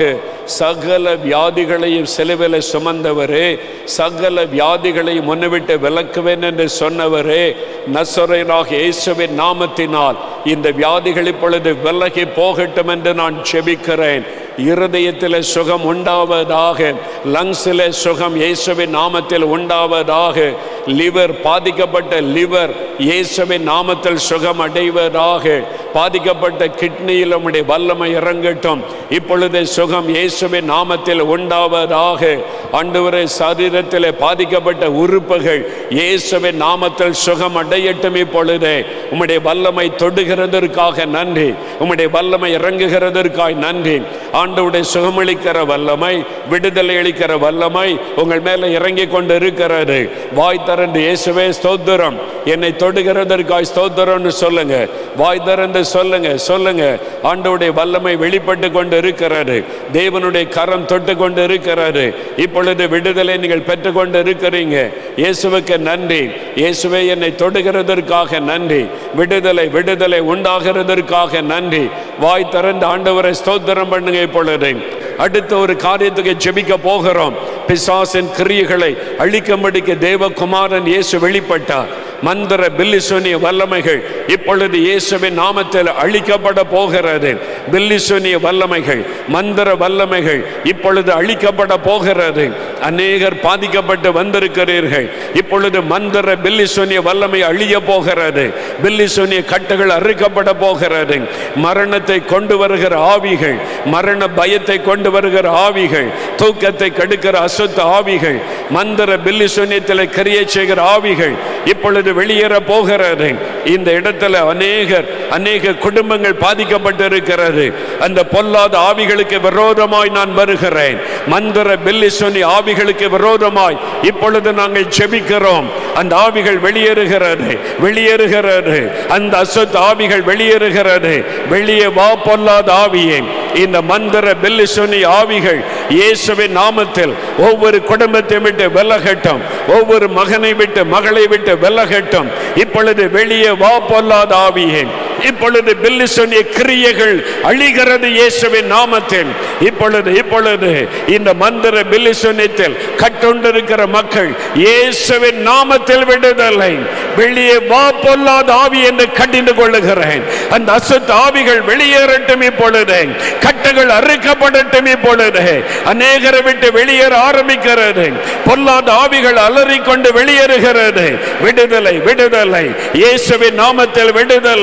சகல வியாதிகளையும் சிலுவையில் சுமந்தவரே சகல வியாதிகளையும் முன்னிவிட்டு விலக்குவேன் என்று சொன்னவரே நசரையனாக இயேசுவின் நாமத்தினால் இந்த வியாதிகள் இப்பொழுது விலகி போகட்டும் என்று நான் செபிக்கிறேன் இருதயத்தில் சுகம் உண்டாவதாக லங்ஸில் சுகம் இயேசுவின் நாமத்தில் உண்டாவதாக லிவர் பாதிக்கப்பட்ட லிவர் இயேசுவின் நாமத்தில் சுகம் அடைவதாக பாதிக்கப்பட்ட கிட்னியில் உம்முடைய வல்லமை இறங்கட்டும் இப்பொழுது சுகம் இயேசுவின் நாமத்தில் உண்டாவதாக ஆண்டவரே சரீரத்தில் பாதிக்கப்பட்ட உறுப்புகள் இயேசுவின் நாமத்தில் சுகம் அடையட்டும் இப்பொழுதே உம்முடைய வல்லமை தொடுகிறதற்காக நன்றி உம்முடைய வல்லமை இறங்குகிறதற்காக நன்றி ஆண்டவுடைய சுகமளிக்கிற வல்லமை விடுதலை அளிக்கிற வல்லமை உங்கள் மேல இறங்கி கொண்டு இருக்கிறது வாய் திறந்து இயேசுவே ஸ்தோத்திரம் என்னை தொடுகிறதற்காய் ஸ்தோத்திரம்னு சொல்லுங்க வாய் திறந்து சொல்லுங்க சொல்லுங்க ஆண்டவுடைய வல்லமை வெளிப்பட்டு கொண்டு இருக்கிறது தேவனுடைய கரம் தொட்டு கொண்டு இருக்கிறது இப்பொழுது விடுதலை நீங்கள் பெற்றுக்கொண்டு இருக்கிறீங்க இயேசுவுக்கு நன்றி இயேசுவே என்னை தொடுகிறதற்காக நன்றி விடுதலை விடுதலை உண்டாகிறதற்காக நன்றி வாய் திறந்து ஆண்டவரை ஸ்தோத்திரம் பண்ணுங்க இப்பொழுது அடுத்த ஒரு காரியத்துக்கு ஜெபிக்க போகிறோம் பிசாசின் கிரியைகளை அழிக்கும்படிக்கு தேவகுமாரன் இயேசு வெளிப்பட்டார் மந்திர பில்லிசோனிய வல்லமைகள் இப்பொழுது இயேசுவின் நாமத்தில் அழிக்கப்பட போகிறது பில்லிசோனிய வல்லமைகள் மந்திர வல்லமைகள் இப்பொழுது அழிக்கப்பட போகிறது அநேகர் பாதிக்கப்பட்டு வந்திருக்கிறீர்கள் இப்பொழுது மந்திர பில்லிசோனிய வல்லமை அழிய போகிறது பில்லிசோனிய கட்டுகள் அறுக்கப்பட போகிறது மரணத்தை கொண்டு வருகிற ஆவிகள் மரண பயத்தை கொண்டு வருகிற ஆவிகள் தூக்கத்தை கெடுக்கிற அசுத்த ஆவிகள் மந்திர பில்லிசோனியத்தில் கிரியை செய்கிற ஆவிகள் இப்பொழுது வெளியேற போகிறது இந்த இடத்துல அநேகர் அநேக குடும்பங்கள் பாதிக்கப்பட்டு இருக்கிறது அந்த பொல்லாத ஆவிகளுக்கு விரோதமாய் நான் வருகிறேன் மந்திர பில்லிசோனி ஆவிகளுக்கு விரோதமாய் இப்பொழுது நாங்கள் செபிக்கிறோம் அந்த ஆவிகள் வெளியேறுகிறது வெளியேறுகிறது அந்த அசுத்த ஆவிகள் வெளியேறுகிறது வெளியே வா பொல்லாத ஆவியே இந்த மந்திர பில்லிசோனி ஆவிகள் இயேசுவின் நாமத்தில் ஒவ்வொரு குடும்பத்தை விட்டு விலகட்டும் ஒவ்வொரு மகனை விட்டு மகளை விட்டு விலகட்டும் இப்பொழுது வெளியே வா பொல்லாத ஆவியே இப்பொழுது பில்லிசோனிய கிரியைகள் அழிகிறது இயேசுவின் நாமத்தில் இப்பொழுது இப்பொழுது இந்த மந்திர பில்லிசோனியத்தில் கட்டுண்டிருக்கிற மக்கள் இயேசுவின் நாமத்தில் விடுதலை வெளியே வா பொல்லாத ஆவி என்று கடிந்து கொள்ளுகிறேன் அந்த அசுத்த ஆவிகள் வெளியேறட்டும் இப்பொழுது கட்டுகள் அறுக்கப்படட்டும் இப்பொழுது அநேகரை விட்டு வெளியேற ஆரம்பிக்கிறது பொல்லாத ஆவிகள் அலறிக்கொண்டு வெளியேறுகிறது விடுதலை விடுதலை இயேசுவின் நாமத்தில் விடுதலை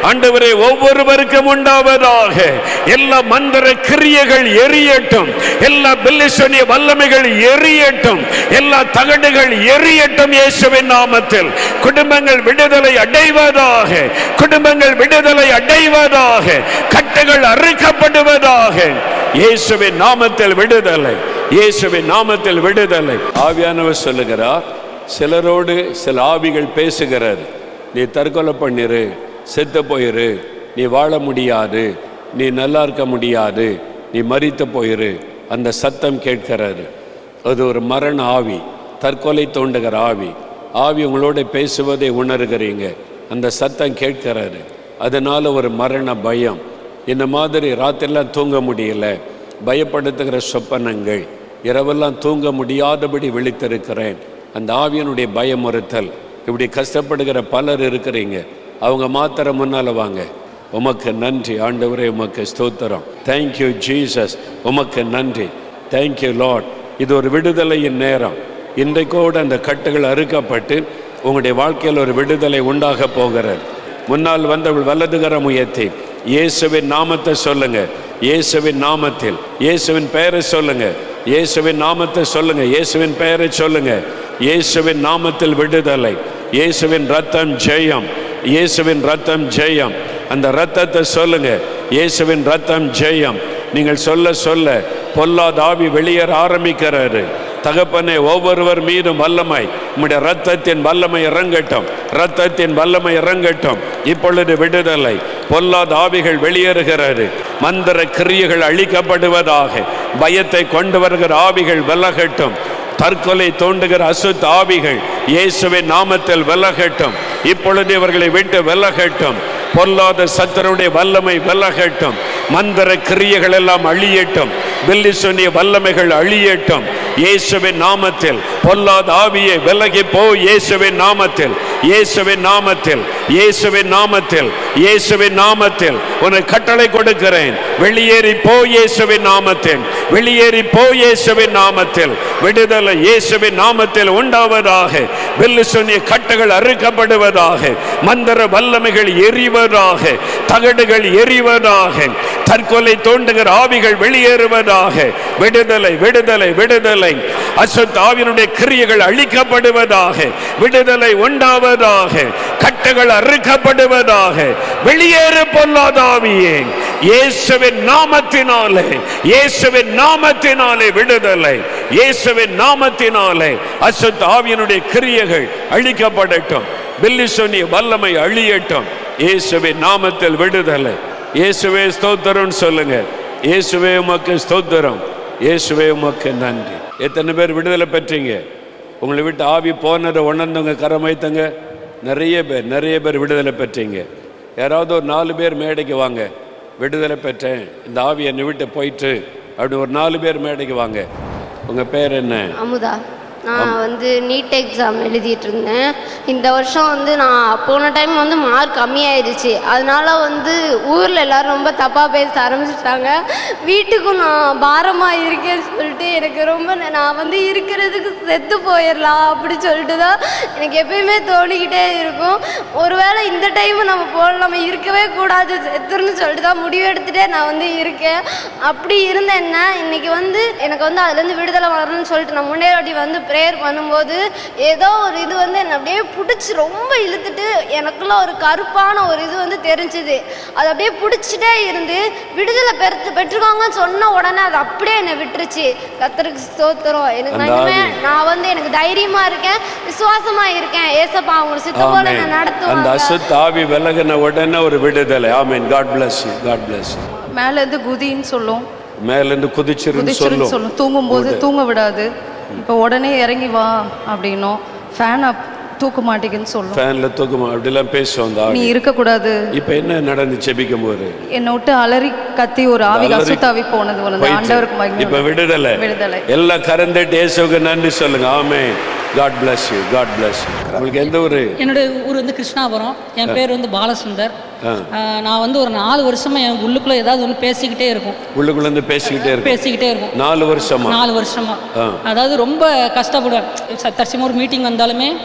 ஆண்டவரே ஒவ்வொருவருக்கும் உண்டாவதாக எல்லா மந்திர கிரியைகள் எரியட்டும் எல்லா பில்லிசனிய வல்லமைகள் எரியட்டும் எல்லா தகடுகள் எரியட்டும் இயேசுவின் நாமத்தில் குடும்பங்கள் விடுதலை அடைவதாக குடும்பங்கள் விடுதலை அடைவதாக கட்டுகள் அறுக்கப்படுவதாக இயேசுவின் நாமத்தில் விடுதலை இயேசுவின் நாமத்தில் விடுதலை ஆவியானவர் சொல்லுகிறார் சிலரோடு சில ஆவிகள் பேசுகிறது நீ தற்கொலை பண்ணிரு செத்து போயிரு நீ வாழ முடியாது நீ நல்லா இருக்க முடியாது நீ மரித்து போயிரு அந்த சத்தம் கேட்கிறாரு அது ஒரு மரண ஆவி தற்கொலை தோண்டுகிற ஆவி ஆவி உங்களோட பேசுவதை உணர்கிறீங்க அந்த சத்தம் கேட்கிறாரு அதனால ஒரு மரண பயம் இந்த மாதிரி ராத்திரிலாம் தூங்க முடியல பயப்படுத்துகிற சொப்பனங்கள் இரவெல்லாம் தூங்க முடியாதபடி விழித்திருக்கிறேன் அந்த ஆவியனுடைய பயமுறுத்தல் இப்படி கஷ்டப்படுகிற பலர் இருக்கிறீங்க அவங்க மாத்திர முன்னால வாங்க உமக்கு நன்றி ஆண்டவரே உமக்கு ஸ்தோத்திரம் தேங்க்யூ ஜீசஸ் உமக்கு நன்றி தேங்க்யூ லார்ட் இது ஒரு விடுதலையின் நேரம் இன்றைக்கோடு அந்த கட்டுகள் அறுக்கப்பட்டு உங்களுடைய வாழ்க்கையில் ஒரு விடுதலை உண்டாக போகிறது முன்னால் வந்தவள் வலதுகரம் உயர்த்தி இயேசுவின் நாமத்தை சொல்லுங்க இயேசுவின் நாமத்தில் இயேசுவின் பெயரை சொல்லுங்க இயேசுவின் நாமத்தை சொல்லுங்க இயேசுவின் பெயரை சொல்லுங்க இயேசுவின் நாமத்தில் விடுதலை இயேசுவின் ரத்தம் ஜெயம் இயேசுவின் ரத்தம் ஜெயம் அந்த ரத்தத்தை சொல்லுங்க இயேசுவின் ரத்தம் ஜெயம் நீங்கள் சொல்ல சொல்ல பொல்லாத ஆவி வெளியேற ஆரம்பிக்கிறாரு தகப்பனே ஒவ்வொருவர் மீதும் வல்லமை உம்முடைய ரத்தத்தின் வல்லமை இறங்கட்டும் ரத்தத்தின் வல்லமை இறங்கட்டும் இப்பொழுது விடுதலை பொல்லாத ஆவிகள் வெளியேறுகிறது மந்திர கிரியைகள் அழிக்கப்படுவதாக பயத்தை கொண்டு வருகிற ஆவிகள் விலகட்டும் தற்கொலை தோண்டுகிற அசுத்த ஆவிகள் இயேசுவின் நாமத்தில் விலகட்டும் இப்பொழுது இவர்களை விட்டு விலகட்டும் பொல்லாத சத்தருடைய வல்லமை விலகட்டும் மந்திர கிரியைகள் எல்லாம் அழியட்டும் பில்லி சொன்னிய வல்லமைகள் அழியட்டும் இயேசுவின் நாமத்தில் பொல்லாத ஆவியை விலகி போ இயேசுவின் நாமத்தில் இயேசுவின் நாமத்தில் இயேசுவின் நாமத்தில் இயேசுவின் நாமத்தில் உனக்கு கட்டளை கொடுக்கிறேன் வெளியேறி போ இயேசுவின் நாமத்தில் வெளியேறி போ இயேசுவின் நாமத்தில் விடுதலை இயேசுவின் நாமத்தில் உண்டாவதாக வெல்லு சொன்னிய கட்டுகள் அறுக்கப்படுவதாக மந்திர வல்லமைகள் எரிவதாக தகடுகள் எரிவதாக தற்கொலை தோண்டுகிற ஆவிகள் வெளியேறுவதாக விடுதலை விடுதலை விடுதலை அசுத்த ஆவியினுடைய கிரியைகள் அழிக்கப்படுவதாக விடுதலை உண்டாவதாக கட்டுகள் அறுக்கப்படுவதாக வெளியேறு பொல்லாத ஆவியே இயேசுவின் நாமத்தினாலே இயேசுவின் நாமத்தினாலே விடுதலை இயேசுவின் நாமத்தினாலே அசுத்த ஆவியினுடைய கிரியைகள் அழிக்கப்படட்டும் பில்லி சொன்னிய வல்லமை அழியட்டும் இயேசுவின் நாமத்தில் விடுதலை இயேசுவே ஸ்தோத்திரம் சொல்லுங்க இயேசுவே உமக்கு ஸ்தோத்திரம் இயேசுவே உமக்கு நன்றி எத்தனை பேர் விடுதலை பெற்றீங்க உங்களை விட்டு ஆவி போனதை உணர்ந்தவங்க கரம் வைத்தங்க நிறைய பேர் நிறைய பேர் விடுதலை பெற்றீங்க யாராவது ஒரு நாலு பேர் மேடைக்கு வாங்க விடுதலை பெற்றேன் இந்த ஆவி என்னை விட்டு போயிட்டு அப்படி ஒரு நாலு பேர் மேடைக்கு வாங்க உங்கள் பேர் என்ன அமுதா நான் வந்து நீட் எக்ஸாம் எழுதிட்டு இருந்தேன் இந்த வருஷம் வந்து நான் போன டைம் வந்து மார்க் கம்மியாயிருச்சு அதனால வந்து ஊரில் எல்லாரும் ரொம்ப தப்பாக பேச ஆரம்பிச்சிட்டாங்க வீட்டுக்கும் நான் பாரமாக இருக்கேன்னு சொல்லிட்டு எனக்கு ரொம்ப ந- நான் வந்து இருக்கிறதுக்கு செத்து போயிடலாம் அப்படி சொல்லிட்டு தான் எனக்கு எப்பயுமே தோணிக்கிட்டே இருக்கும் ஒருவேளை இந்த டைம் நம்ம போல நம்ம இருக்கவே கூடாது செத்துருன்னு சொல்லிட்டு தான் முடிவு எடுத்துகிட்டே நான் வந்து இருக்கேன் அப்படி இருந்தேன்னா இன்னைக்கு வந்து எனக்கு வந்து அதுலேருந்து விடுதலை வரணும்னு சொல்லிட்டு நான் முன்னேறி வந்து ப்ரேயர் பண்ணும்போது ஏதோ ஒரு இது வந்து என்னை அப்படியே பிடிச்சி ரொம்ப இழுத்துட்டு எனக்குள்ள ஒரு கருப்பான ஒரு இது வந்து தெரிஞ்சுது அது அப்படியே பிடிச்சிட்டே இருந்து விடுதலை பெற்று பெற்றுக்கோங்கன்னு சொன்ன உடனே அது அப்படியே என்னை விட்டுருச்சு கத்தருக்கு ஸ்தோத்திரம் எனக்கு அந்த நான் இனிமே ஆவி. நான் வந்து எனக்கு தைரியமா இருக்கேன் விசுவாசமா இருக்கேன் ஏசப்பா அவங்க சித்த போல ஆமென். நான் அந்த நடத்துவாங்க அசுத்த ஆவி விலகின உடனே ஒரு விடுதலை ஆமென் God bless you God bless you மேலேருந்து குதின்னு சொல்லும் மேலேருந்து குதிச்சிருன்னு குதிச்சிருன்னு சொல்லும் சொல்லும் தூங்கும்போது தூங்க விடாது இப்போ உடனே இறங்கி வா அப்படின்னும் ஃபேனை தூக்க மாட்டேங்குன்னு சொல்லும் ஃபேன்ல தூக்குமா அப்படிலாம் பேசும் அந்த நீ ஆவி இருக்கக்கூடாது இப்போ என்ன நடந்து செபிக்கும் போது என்னை விட்டு அலறி கத்தி ஒரு ஆவி அலறி அசுத்தாவி போனது வந்து போயிடுச்சு. ஆண்டவருக்கு மகிமை இப்ப விடுதலை விடுதலை எல்லாம் கறந்துட்டு இயேசுவுக்கு நன்றி சொல்லுங்க ஆமே God bless you God bless you உங்களுக்கு எந்த ஒரு என்னுடைய ஊர் வந்து கிருஷ்ணாபுரம் என் பேர் வந்து பாலசுந்தர் ஆஹ் நான் வந்து ஒரு நாலு வருஷமா என் உள்ளுக்குள்ள ஏதாவது ஒன்று பேசிக்கிட்டே இருக்கும் உள்ளுக்குள்ள இருந்து பேசிக்கிட்டே இருக்கு பேசிக்கிட்டே இருக்கும் நாலு வருஷமா நாலு வருஷமா ஆ. அதாவது ரொம்ப கஷ்டப்படுவேன் ச- தற்சமயம் ஒரு மீட்டிங் வந்தாலுமே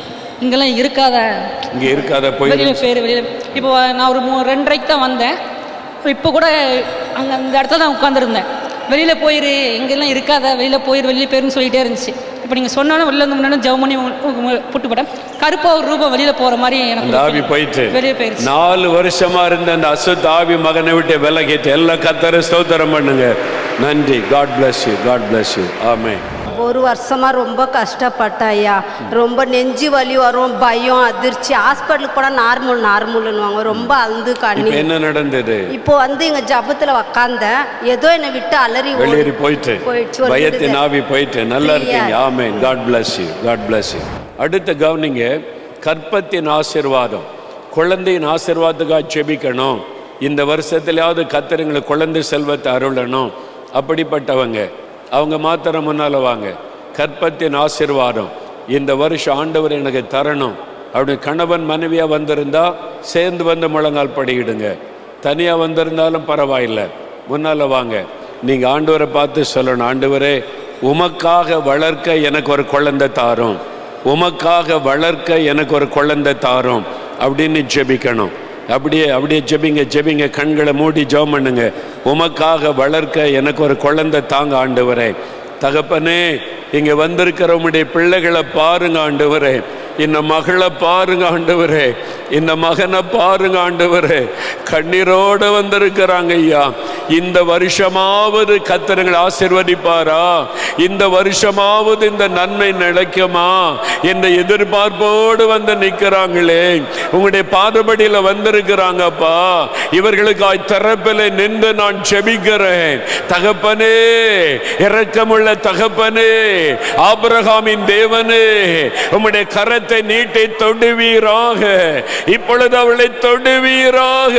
இங்கெல்லாம் இருக்காத இங்கே இருக்காத வெளியில் போயிரு பேர் வெளியில் இப்போ நான் ஒரு மூ ரெண்டரைக்கு தான் வந்தேன் இப்போ கூட அங்கே அந்த இடத்துல நான் உட்காந்துருந்தேன் வெளியில் போயிரு இங்கெல்லாம் இருக்காத வெளியில் போயிரு வெளியில் போயிருன்னு சொல்லிட்டே இருந்துச்சு இப்போ நீங்கள் சொன்னாலும் வெளில வந்து முன்னாடி ஜவு பண்ணி புட்டு போட்டேன் கருப்பாக ஒரு ரூபம் வெளியில் போகிற மாதிரி எனக்கு அந்த ஒரு ஆவி feeling. போயிட்டு வெளியே போயிருச்சு நாலு வருஷமா இருந்த அந்த அசுத்த ஆவி மகனை விட்டு விலகிட்டு எல்லாம் கத்தர ஸ்தோத்திரம் பண்ணுங்க நன்றி God bless you God bless you ஆமே ஒரு வருஷமா ரொம்ப கஷ்டப்பட்டேன் ஐயா ரொம்ப நெஞ்சு வலி வரும் பயம் அதிர்ச்சி ஹாஸ்பிட்டலுக்கு போனால் நார்மல் நார்மல்னுவாங்க ரொம்ப அழுது இப்ப கண்ணி என்ன நடந்தது இப்போ வந்து இங்க ஜபத்துல உக்காந்தேன் ஏதோ என்னை விட்டு அலறி ஓடி- வெளியேறி போயிட்டு போயிடுச்சு, ஒரு பயத்தின் விடுதலை. ஆவி போயிட்டு நல்லா Free-ஆ இருக்கீங்க ஆமென் God bless you God bless you அடுத்த கவனிங்க கற்பத்தின் ஆசீர்வாதம் குழந்தையின் ஆசீர்வாதத்துக்காக ஜெபிக்கணும் இந்த வருஷத்துலயாவது கத்தருங்களுக்கு குழந்தை செல்வத்தை அருளணும் அப்படிப்பட்டவங்க அவங்க மாத்திரம் முன்னால வாங்க கற்பத்தின் ஆசீர்வாதம் இந்த வருஷம் ஆண்டவர் எனக்கு தரணும் அப்படி கணவன் மனைவியா வந்திருந்தா சேர்ந்து வந்து முழங்கால் படியிடுங்க தனியா வந்திருந்தாலும் பரவாயில்லை முன்னால வாங்க நீங்க ஆண்டவரை பார்த்து சொல்லணும் ஆண்டவரே உமக்காக வளர்க்க எனக்கு ஒரு குழந்தை தாரும் உமக்காக வளர்க்க எனக்கு ஒரு குழந்தை தாரும் அப்படின்னு ஜெபிக்கணும் அப்படியே அப்படியே ஜெபிங்க ஜெபிங்க கண்களை மூடி ஜெபம் பண்ணுங்க உமக்காக வளர்க்க எனக்கு ஒரு குழந்தை தாங்க ஆண்டவரே தகப்பனே இங்க வந்திருக்கிற உம்முடைய பிள்ளைகளை பாருங்க ஆண்டவரே இந்த மகளை பாருங்க ஆண்டவரே இந்த மகனை பாருங்க ஆண்டவரே கண்ணீரோட வந்திருக்கிறாங்க ஐயா இந்த வருஷமாவது கத்தரங்களை ஆசிர்வதிப்பாரா இந்த வருஷமாவது இந்த நன்மை நிலைக்குமா என்ற எதிர்பார்ப்போடு வந்து நிற்கிறாங்களே உங்களுடைய பாதபடியில வந்திருக்கிறாங்கப்பா இவர்களுக்காய் திறப்பில் நின்று நான் செபிக்கிறேன் தகப்பனே இரக்கமுள்ள தகப்பனே ஆபிரகாமின் தேவனே உம்முடைய கரத்தை நீட்டி தொடுவீராக இப்பொழுது அவளை தொடுவீராக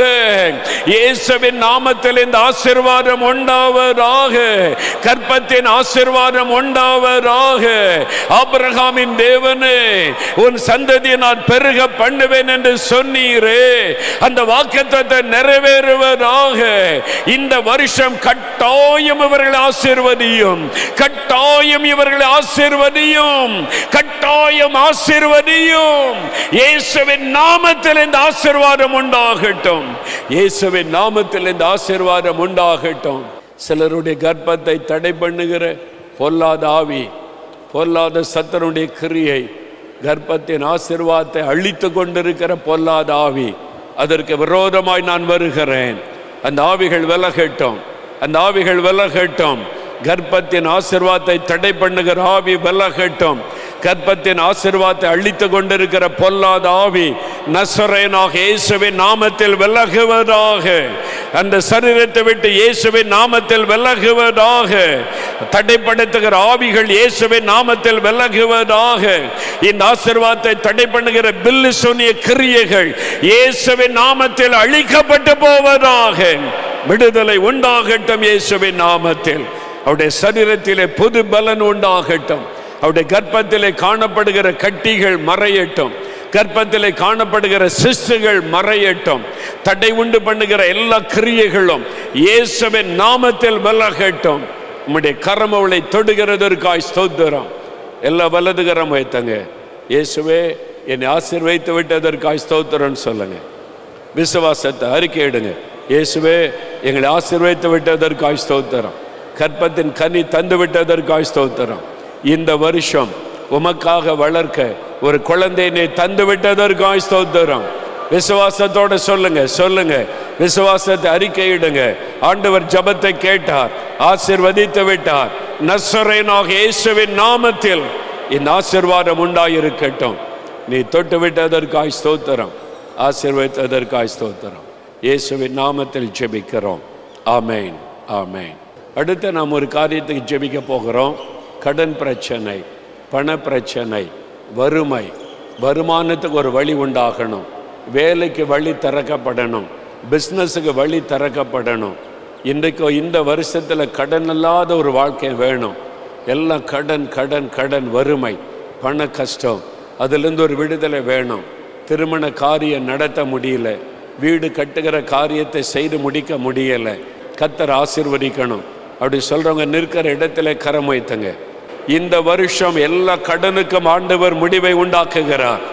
இயேசுவின் நாமத்தில் இந்த ஆசீர்வாதம் உண்டாவதாக கற்பத்தின் ஆசீர்வாதம் உண்டாவதாக ஆபிரகாமின் தேவனே உன் சந்ததியை நான் பெருக பண்ணுவேன் என்று சொன்னீரே அந்த வாக்குத்தத்தை நிறைவேறுவதாக இந்த வருஷம் கட்டாயம் இவர்களை ஆசீர்வதியும் கட்டாயம் இவர்களை ஆசீர்வதியும் கட்டாயம் ஆசீர்வதியும் இயேசுவின் நாமத்தில் இந்த ஆசீர்வாதம் உண்டாகட்டும் இயேசுவின் நாமத்தில் இந்த ஆசீர்வாதம் உண்டாகட்டும் சிலருடைய கர்ப்பத்தை தடை பண்ணுகிற பொல்லாத ஆவி பொல்லாத சத்தனுடைய கிரியை கர்ப்பத்தின் ஆசீர்வாதத்தை அழித்து கொண்டிருக்கிற பொல்லாத ஆவி அதற்கு விரோதமாய் நான் வருகிறேன் அந்த ஆவிகள் விலகட்டும் அந்த ஆவிகள் விலகட்டும் கர்ப்பத்தின் ஆசீர்வாதத்தை தடை பண்ணுகிற ஆவி விலகட்டும் கர்ப்பத்தின் ஆசீர்வாதத்தை அழித்து கொண்டிருக்கிற பொல்லாத ஆவி நசரேனாக இயேசுவின் நாமத்தில் விலகுவதாக அந்த சரீரத்தை விட்டு இயேசுவின் நாமத்தில் விலகுவதாக தடைப்படுத்துகிற ஆவிகள் இயேசுவின் நாமத்தில் விலகுவதாக இந்த ஆசீர்வாதத்தை தடை பண்ணுகிற பில்லு சொன்னிய கிரியைகள் இயேசுவின் நாமத்தில் அழிக்கப்பட்டு போவதாக விடுதலை உண்டாகட்டும் இயேசுவின் நாமத்தில் அவருடைய சரீரத்திலே புது பலன் உண்டாகட்டும் அவருடைய கர்ப்பத்திலே காணப்படுகிற கட்டிகள் மறையட்டும் கர்ப்பத்திலே காணப்படுகிற சிஸ்டுகள் மறையட்டும் தடை உண்டு பண்ணுகிற எல்லா கிரியைகளும் இயேசுவின் நாமத்தில் விலகட்டும் உம்முடைய கரம் அவளை தொடுகிறதற்காய் ஸ்தோத்திரம் எல்லா வலதுகரம் வைத்தங்க இயேசுவே என்னை ஆசீர்வைத்து விட்டதற்காய் ஸ்தோத்திரம்னு சொல்லுங்க விசுவாசத்தை அறிக்கையிடுங்க இயேசுவே எங்களை ஆசீர்வைத்து விட்டதற்காய் ஸ்தோத்திரம் கற்பத்தின் கனி தந்து விட்டதற்காய் ஸ்தோத்திரம் இந்த வருஷம் உமக்காக வளர்க்க ஒரு குழந்தையை தந்து விட்டதற்காய் ஸ்தோத்திரம் விசுவாசத்தோட சொல்லுங்க சொல்லுங்க விசுவாசத்தை அறிக்கையிடுங்க ஆண்டவர் ஜபத்தை கேட்டார் ஆசீர்வதித்து விட்டார் நசரேனாக இயேசுவின் நாமத்தில் இந்த ஆசீர்வாதம் உண்டாயிருக்கட்டும் நீ தொட்டு விட்டதற்காய் ஸ்தோத்திரம் ஆசீர்வதித்ததற்காய் ஸ்தோத்திரம் இயேசுவின் நாமத்தில் ஜெபிக்கிறோம் ஆமேன் ஆமேன் அடுத்து நாம் ஒரு காரியத்துக்கு ஜெபிக்க போகிறோம் கடன் பிரச்சனை பண பிரச்சனை வறுமை வருமானத்துக்கு ஒரு வழி உண்டாகணும் வேலைக்கு வழி திறக்கப்படணும் பிஸ்னஸுக்கு வழி திறக்கப்படணும் இன்றைக்கு இந்த வருஷத்தில் கடன் இல்லாத ஒரு வாழ்க்கை வேணும் எல்லாம் கடன் கடன் கடன் வறுமை பண கஷ்டம் அதுலேருந்து ஒரு விடுதலை வேணும் திருமண காரியம் நடத்த முடியல வீடு கட்டுகிற காரியத்தை செய்து முடிக்க முடியலை கத்தர் ஆசீர்வதிக்கணும் அப்படி சொல்றவங்க நிற்கிற இடத்துல கரம் வைத்தங்க இந்த வருஷம் எல்லா கடனுக்கும் ஆண்டவர் முடிவை உண்டாக்குகிறார்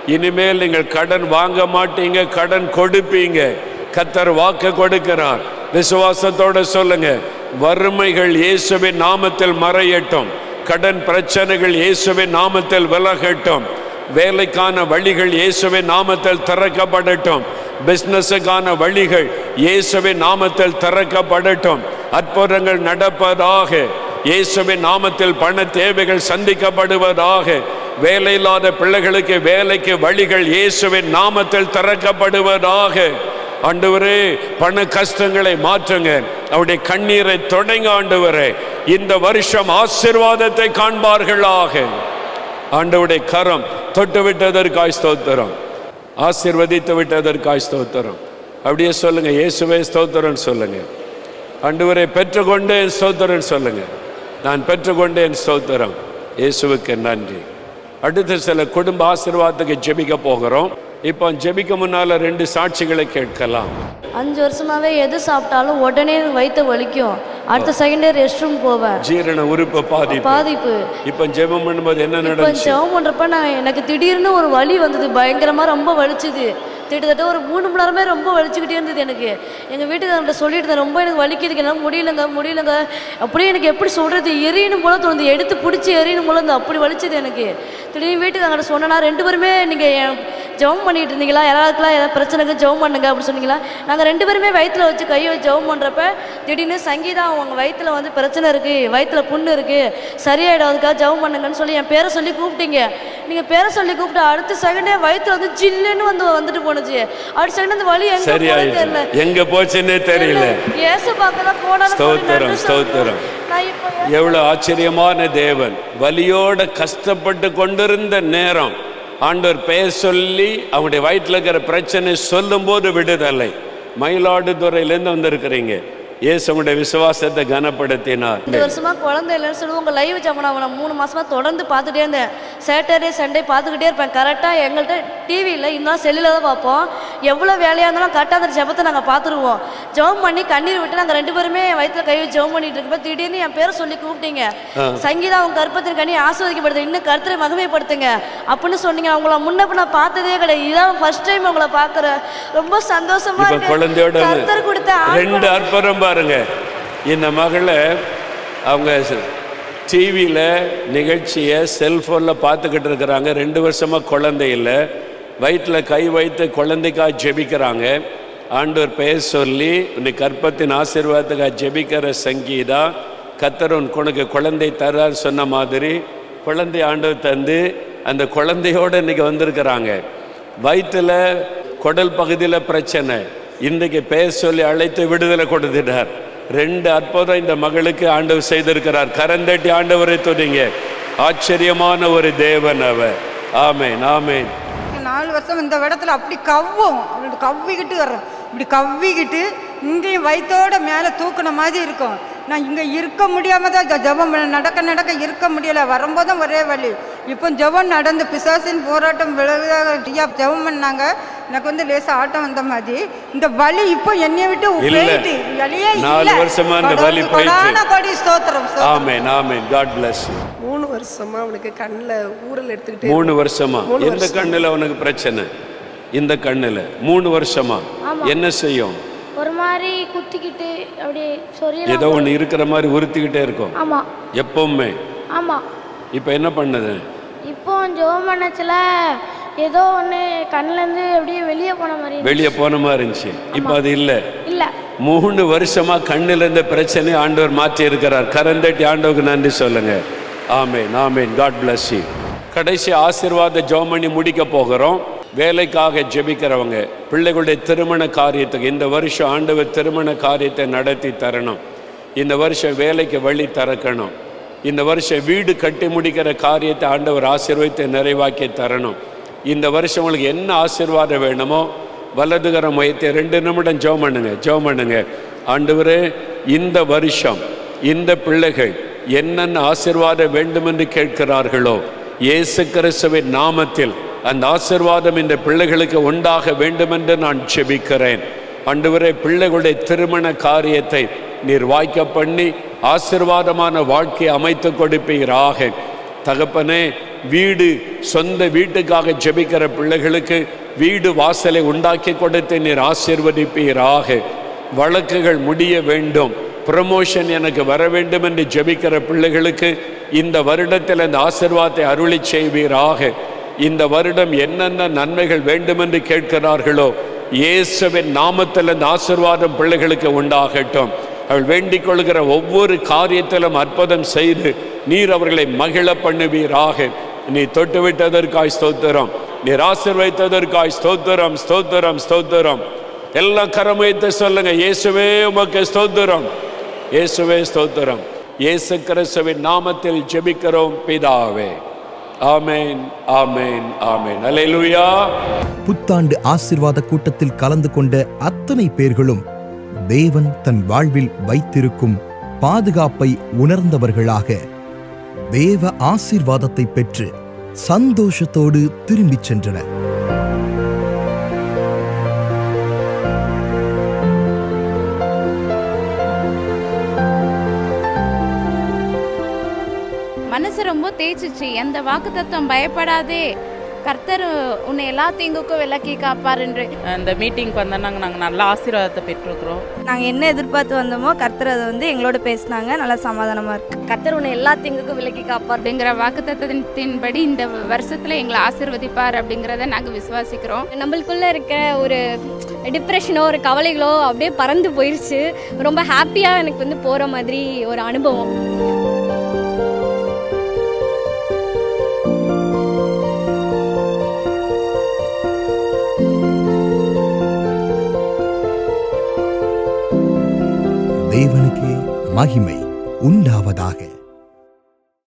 இனிமேல் நீங்கள் கடன் வாங்க மாட்டீங்க கடன் கொடுப்பீங்க கத்தர் வாக்கு கொடுக்கிறார் விசுவாசத்தோட சொல்லுங்க வறுமைகள் இயேசுவின் நாமத்தில் மறையட்டும் கடன் பிரச்சனைகள் இயேசுவின் நாமத்தில் விலகட்டும் வேலைக்கான வழிகள் இயேசுவின் நாமத்தில் திறக்கப்படட்டும் பிசினஸுக்கான வழிகள் இயேசுவின் நாமத்தில் திறக்கப்படட்டும் அற்புதங்கள் நடப்பதாக இயேசுவின் நாமத்தில் பண தேவைகள் சந்திக்கப்படுவதாக வேலை இல்லாத பிள்ளைகளுக்கு வேலைக்கு வழிகள் இயேசுவின் நாமத்தில் திறக்கப்படுவதாக ஆண்டவரே பண கஷ்டங்களை மாற்றுங்க அவருடைய கண்ணீரை தொடங்க ஆண்டவரே இந்த வருஷம் ஆசீர்வாதத்தை காண்பார்களாக ஆண்டவருடைய கரம் தொட்டு விட்டதற்காய் ஸ்தோத்திரம் ஆசீர்வதித்து விட்டதற்காய் ஸ்தோத்திரம் அப்படியே சொல்லுங்க இயேசுவே ஸ்தோத்திரம் சொல்லுங்க ஆண்டவரை பெற்றுக்கொண்டேன் ஸ்தோத்திரம் சொல்லுங்க நான் பெற்றுக்கொண்டேன் ஸ்தோத்திரம் இயேசுவுக்கு நன்றி அடுத்து சில குடும்ப ஆசீர்வாதத்துக்கு ஜெபிக்க போகிறோம் இப்போ ஜெபிக்க முன்னால ரெண்டு சாட்சிகளை கேட்கலாம் அஞ்சு வருஷமாவே எது சாப்பிட்டாலும் உடனே எனக்கு வயிற்று வலிக்கும் அடுத்த செகண்டே ரெஸ்ட் ரூம் போவேன் ஜீரண உறுப்பு பாதிப்பு பாதிப்பு இப்போ ஜெபம் பண்ணும்போது என்ன இப்போ நடந்துச்சு ஜெபம் பண்ணுறப்ப நான் எனக்கு திடீர்னு ஒரு வலி வந்தது பயங்கரமாக ரொம்ப வலிச்சுது கிட்டத்தட்ட ஒரு மூணு மணி நேரமே ரொம்ப வலிச்சுக்கிட்டே இருந்தது எனக்கு எங்கள் வீட்டுக்காரர்கிட்ட சொல்லிட்டு இருந்தேன் ரொம்ப எனக்கு வலிக்குதுக்கு என்னால் முடியலங்க முடியலங்க அப்படியே எனக்கு எப்படி சொல்கிறது எரியணும் போல தோணுது எடுத்து பிடிச்சி எரியணும் போல இருந்து அப்படி வலிச்சது எனக்கு திடீர்னு வீட்டுக்காரர்கிட்ட சொன்னேன்னா ரெண்டு பேருமே நீங்கள் ஜெபம் பண்ணிட்டு இருந்தீங்களா யாராருக்கெல்லாம் ஏதாவது பிரச்சனைக்கு ஜெபம் பண்ணுங்க அப்படி சொன்னீங்களா நாங்கள் ரெண்டு பேருமே வயிற்றுல வச்சு கையை வச்சு ஜெபம் பண்ணுறப்ப திடீர்னு சங்கீதா அவங்க வயிற்றுல வந்து பிரச்சனை இருக்குது வயிற்றுல புண்ணு இருக்குது சரியாயிடும் அதுக்காக ஜெபம் பண்ணுங்கன்னு சொல்லி என் பேரை சொல்லி கூப்பிட்டீங்க நீங்கள் பேரை சொல்லி கூப்பிட்டு அடுத்த செகண்டே வயிற்றுல வந்து ஜில்லுன்னு வந்து வந்துட்டு போனுச்சு அடுத்த செகண்ட் அந்த வலி எங்கே போனது தெரியல சரியாயிடுச்சு எங்க போச்சுன்னே தெரியல ஏசு பார்க்கலாம் போனாலும் ஸ்தோத்திரம் ஸ்தோத்திரம் நான் இப்போ எவ்வளவு ஆச்சரியமான தேவன் வலியோட கஷ்டப்பட்டு கொண்டிருந்த நேரம் ஆண்டவர் பெயர் சொல்லி அவங்களுடைய வயிற்றில் இருக்கிற பிரச்சனை சொல்லும்போது விடுதலை மயிலாடுதுறையிலேருந்து வந்திருக்கிறீங்க இயேசு உங்களுடைய விசுவாசத்தை கனப்படுத்தினார் ரெண்டு வருஷமா குழந்தை இல்லைன்னு சொல்லி உங்க லைவ் ஜாமன் நான் மூணு மாசமா தொடர்ந்து பார்த்துட்டே இருந்தேன் சாட்டர்டே சண்டே பார்த்துக்கிட்டே இருப்பேன் கரெக்டாக எங்கள்கிட்ட டிவி இல்லை இருந்தாலும் செல்லில் தான் பார்ப்போம் எவ்வளோ வேலையாக இருந்தாலும் கரெக்டாக அந்த ஜெபத்தை நாங்கள் பார்த்துருவோம் ஜெபம் பண்ணி கண்ணீர் விட்டு நாங்கள் ரெண்டு பேருமே வயிற்றுல கை வச்சு ஜெபம் பண்ணிட்டு இருக்கப்ப திடீர்னு என் பேரை சொல்லி கூப்பிட்டீங்க ஆ. சங்கீதா உங்க கருப்பத்தின் கனி ஆசிர்வதிக்கப்படுது இன்னும் கருத்தரை மகிமைப்படுத்துங்க அப்படின்னு சொன்னீங்க அவங்கள முன்ன நான் பார்த்ததே கிடையாது இதான் ஃபர்ஸ்ட் டைம் உங்களை பார்க்குறேன் ரொம்ப சந்தோஷமா இப்ப இருக்கு குழந்தையோட கர்த்தர் கொடுத்த ரெண்டு அற்புதம் பாருங்க இந்த மகளை அவங்க டிவியில் நிகழ்ச்சியை செல்ஃபோனில் பார்த்துக்கிட்டு இருக்கிறாங்க ரெண்டு வருஷமாக குழந்தை இல்லை வயிற்றில் கை வைத்து குழந்தைக்காக ஜெபிக்கிறாங்க ஆண்டவர் பெயர் சொல்லி உன்னை கற்பத்தின் ஆசீர்வாதத்துக்காக ஜெபிக்கிற சங்கீதா கத்தர் உன் உனக்கு குழந்தை தர்றார் சொன்ன மாதிரி குழந்தை ஆண்டவர் தந்து அந்த குழந்தையோடு இன்னைக்கு வந்திருக்கிறாங்க வயிற்றில் குடல் பகுதியில் பிரச்சனை இன்றைக்கு பெயர் சொல்லி அழைத்து விடுதலை கொடுத்துட்டார் ரெண்டு அற்புதம் இந்த மகளுக்கு ஆண்டவர் செய்திருக்கிறார் கரந்தட்டி ஆண்டவரை துணிங்க ஆச்சரியமான ஒரு தேவன் அவர் ஆமேன் ஆமேன் நாலு வருஷம் இந்த இடத்துல அப்படி கவ்வும் அப்படி கவ்விக்கிட்டு வர்றோம் இப்படி கவ்விக்கிட்டு இங்கேயும் வயித்தோட மேலே தூக்குன மாதிரி இருக்கும் நான் இங்கே இருக்க முடியாமல் தான் ஜ- ஜெபம் பண்ண- நடக்க நடக்க இருக்க முடியல வரும்போதும் ஒரே வலி இப்போ ஜெபம் நடந்து பிசாசின் போராட்டம் விலகுதாக ஐயா ஜெபம் பண்ணாங்க எனக்கு வந்து லேசாக ஆட்டம் வந்த மாதிரி இந்த வலி இப்போ என்னைய விட்டு இல்ல. போயிட்டு வலியே நாலு இல்லை வருஷமா இந்த வலி கடவுளுக்கு போயிடுச்சு. கொடான கொடி ஸ்தோத்திரம் ஸ்தோத்திரம். ஆமேன் ஆமேன் காட் bless you மூணு வருஷமா அவனுக்கு கண்ணில் ஊரல் எடுத்துக்கிட்டே மூணு வருஷமா மூணு எந்த வருஷம். கண்ணுல அவனுக்கு பிரச்சனை இந்த கண்ணுல மூணு வருஷமா ஆமா. என்ன செய்யும் ஒரு மாதிரி குத்திக்கிட்டு அப்படியே சொறி ஏதோ ஒன்று இருக்கிற மாதிரி உறுத்திக்கிட்டே இருக்கும் ஆமா எப்பவுமே ஆமா இப்போ என்ன பண்ணுது இப்போ ஜோம் பண்ணச்சுல ஏதோ ஒன்று கண்ணுலேருந்து அப்படியே வெளியே போன மாதிரி இருந்துச்சு. வெளியே போன மாதிரி இருந்துச்சு இப்போ அது இல்லை இல்ல மூணு வருஷமா கண்ணுல இருந்த பிரச்சனை ஆண்டவர் மாற்றி இருக்கிறார் கரந்தட்டி ஆண்டவருக்கு நன்றி சொல்லுங்க ஆமேன் ஆமேன் காட் bless you கடைசி ஆசீர்வாத ஜெபம் பண்ணி முடிக்க போகிறோம் வேலைக்காக ஜெபிக்கிறவங்க பிள்ளைகளுடைய திருமண காரியத்துக்கு இந்த வருஷம் ஆண்டவர் திருமண காரியத்தை நடத்தி தரணும் இந்த வருஷம் வேலைக்கு வழி திறக்கணும் இந்த வருஷம் வீடு கட்டி முடிக்கிற காரியத்தை ஆண்டவர் ஆசீர்வதித்து நிறைவாக்கி தரணும் இந்த வருஷம் உங்களுக்கு என்ன ஆசீர்வாதம் வேணுமோ வலதுகரம் வைத்து ரெண்டு நிமிடம் ஜெபம் பண்ணுங்க ஜெபம் பண்ணுங்க ஆண்டவரே இந்த வருஷம் இந்த பிள்ளைகள் என்னென்ன ஆசீர்வாதம் வேண்டும் என்று கேட்கிறார்களோ இயேசு கிறிஸ்துவின் நாமத்தில் அந்த ஆசீர்வாதம் இந்த பிள்ளைகளுக்கு உண்டாக வேண்டும் என்று நான் செபிக்கிறேன் ஆண்டவரே பிள்ளைகளுடைய திருமண காரியத்தை நீர் வாய்க்க பண்ணி ஆசீர்வாதமான வாழ்க்கையை அமைத்து கொடுப்பீராக தகப்பனே வீடு சொந்த வீட்டுக்காக ஜெபிக்கிற பிள்ளைகளுக்கு வீடு வாசலை உண்டாக்கி கொடுத்து நீர் ஆசீர்வதிப்பீராக வழக்குகள் முடிய வேண்டும் ப்ரமோஷன் எனக்கு வர வேண்டும் என்று ஜெபிக்கிற பிள்ளைகளுக்கு இந்த வருடத்தில் அந்த ஆசீர்வாதத்தை அருளி செய்வீராக இந்த வருடம் என்னென்ன நன்மைகள் வேண்டும் என்று கேட்கிறார்களோ இயேசுவின் நாமத்தில் அந்த ஆசீர்வாதம் பிள்ளைகளுக்கு உண்டாகட்டும் அவள் வேண்டிக் கொள்கிற ஒவ்வொரு காரியத்திலும் அற்புதம் செய்து நீர் அவர்களை மகிழ பண்ணுவீராக நீ தொட்டு விட்டதற்காய் ஸ்தோத்திரம் நீர் ஆசீர்வைத்ததற்காய் ஸ்தோத்திரம் ஸ்தோத்திரம் ஸ்தோத்திரம் எல்லாம் கரம் வைத்து சொல்லுங்க இயேசுவே உமக்கு ஸ்தோத்திரம் இயேசுவே ஸ்தோத்திரம் இயேசு கிறிஸ்துவின் நாமத்தில் ஜெபிக்கிறோம் பிதாவே ஆமென் ஆமென் ஆமென் அல்லேலூயா புத்தாண்டு ஆசிர்வாத கூட்டத்தில் கலந்து கொண்ட அத்தனை பேர்களும் தேவன் தன் வாழ்வில் வைத்திருக்கும் பாதுகாப்பை உணர்ந்தவர்களாக தேவ ஆசீர்வாதத்தை பெற்று சந்தோஷத்தோடு திரும்பிச் சென்றனர் மனசு ரொம்ப தேய்ச்சிச்சு எந்த வாக்கு தத்துவம் பயப்படாதே கர்த்தர் உன்னை எல்லா தீங்குக்கும் விலக்கி காப்பார் என்று இந்த மீட்டிங்க்கு வந்தால் நாங்கள் நாங்கள் நல்ல ஆசீர்வாதத்தை பெற்றிருக்கிறோம் நாங்கள் என்ன எதிர்பார்த்து வந்தோமோ கர்த்தர் அதை வந்து எங்களோட பேசினாங்க நல்லா சமாதானமாக இருக்கு கர்த்தர் உன்னை எல்லா திங்குக்கும் விலக்கி காப்பார் அப்படிங்கிற வாக்கு தத்துவத்தின்படி இந்த வருஷத்துல எங்களை ஆசிர்வதிப்பார் அப்படிங்கிறத நாங்க விசுவாசிக்கிறோம் நம்மளுக்குள்ள இருக்க ஒரு டிப்ரெஷனோ ஒரு கவலைகளோ அப்படியே பறந்து போயிருச்சு ரொம்ப ஹாப்பியாக எனக்கு வந்து போகிற மாதிரி ஒரு அனுபவம் தேவனுக்கே மகிமை உண்டாவதாக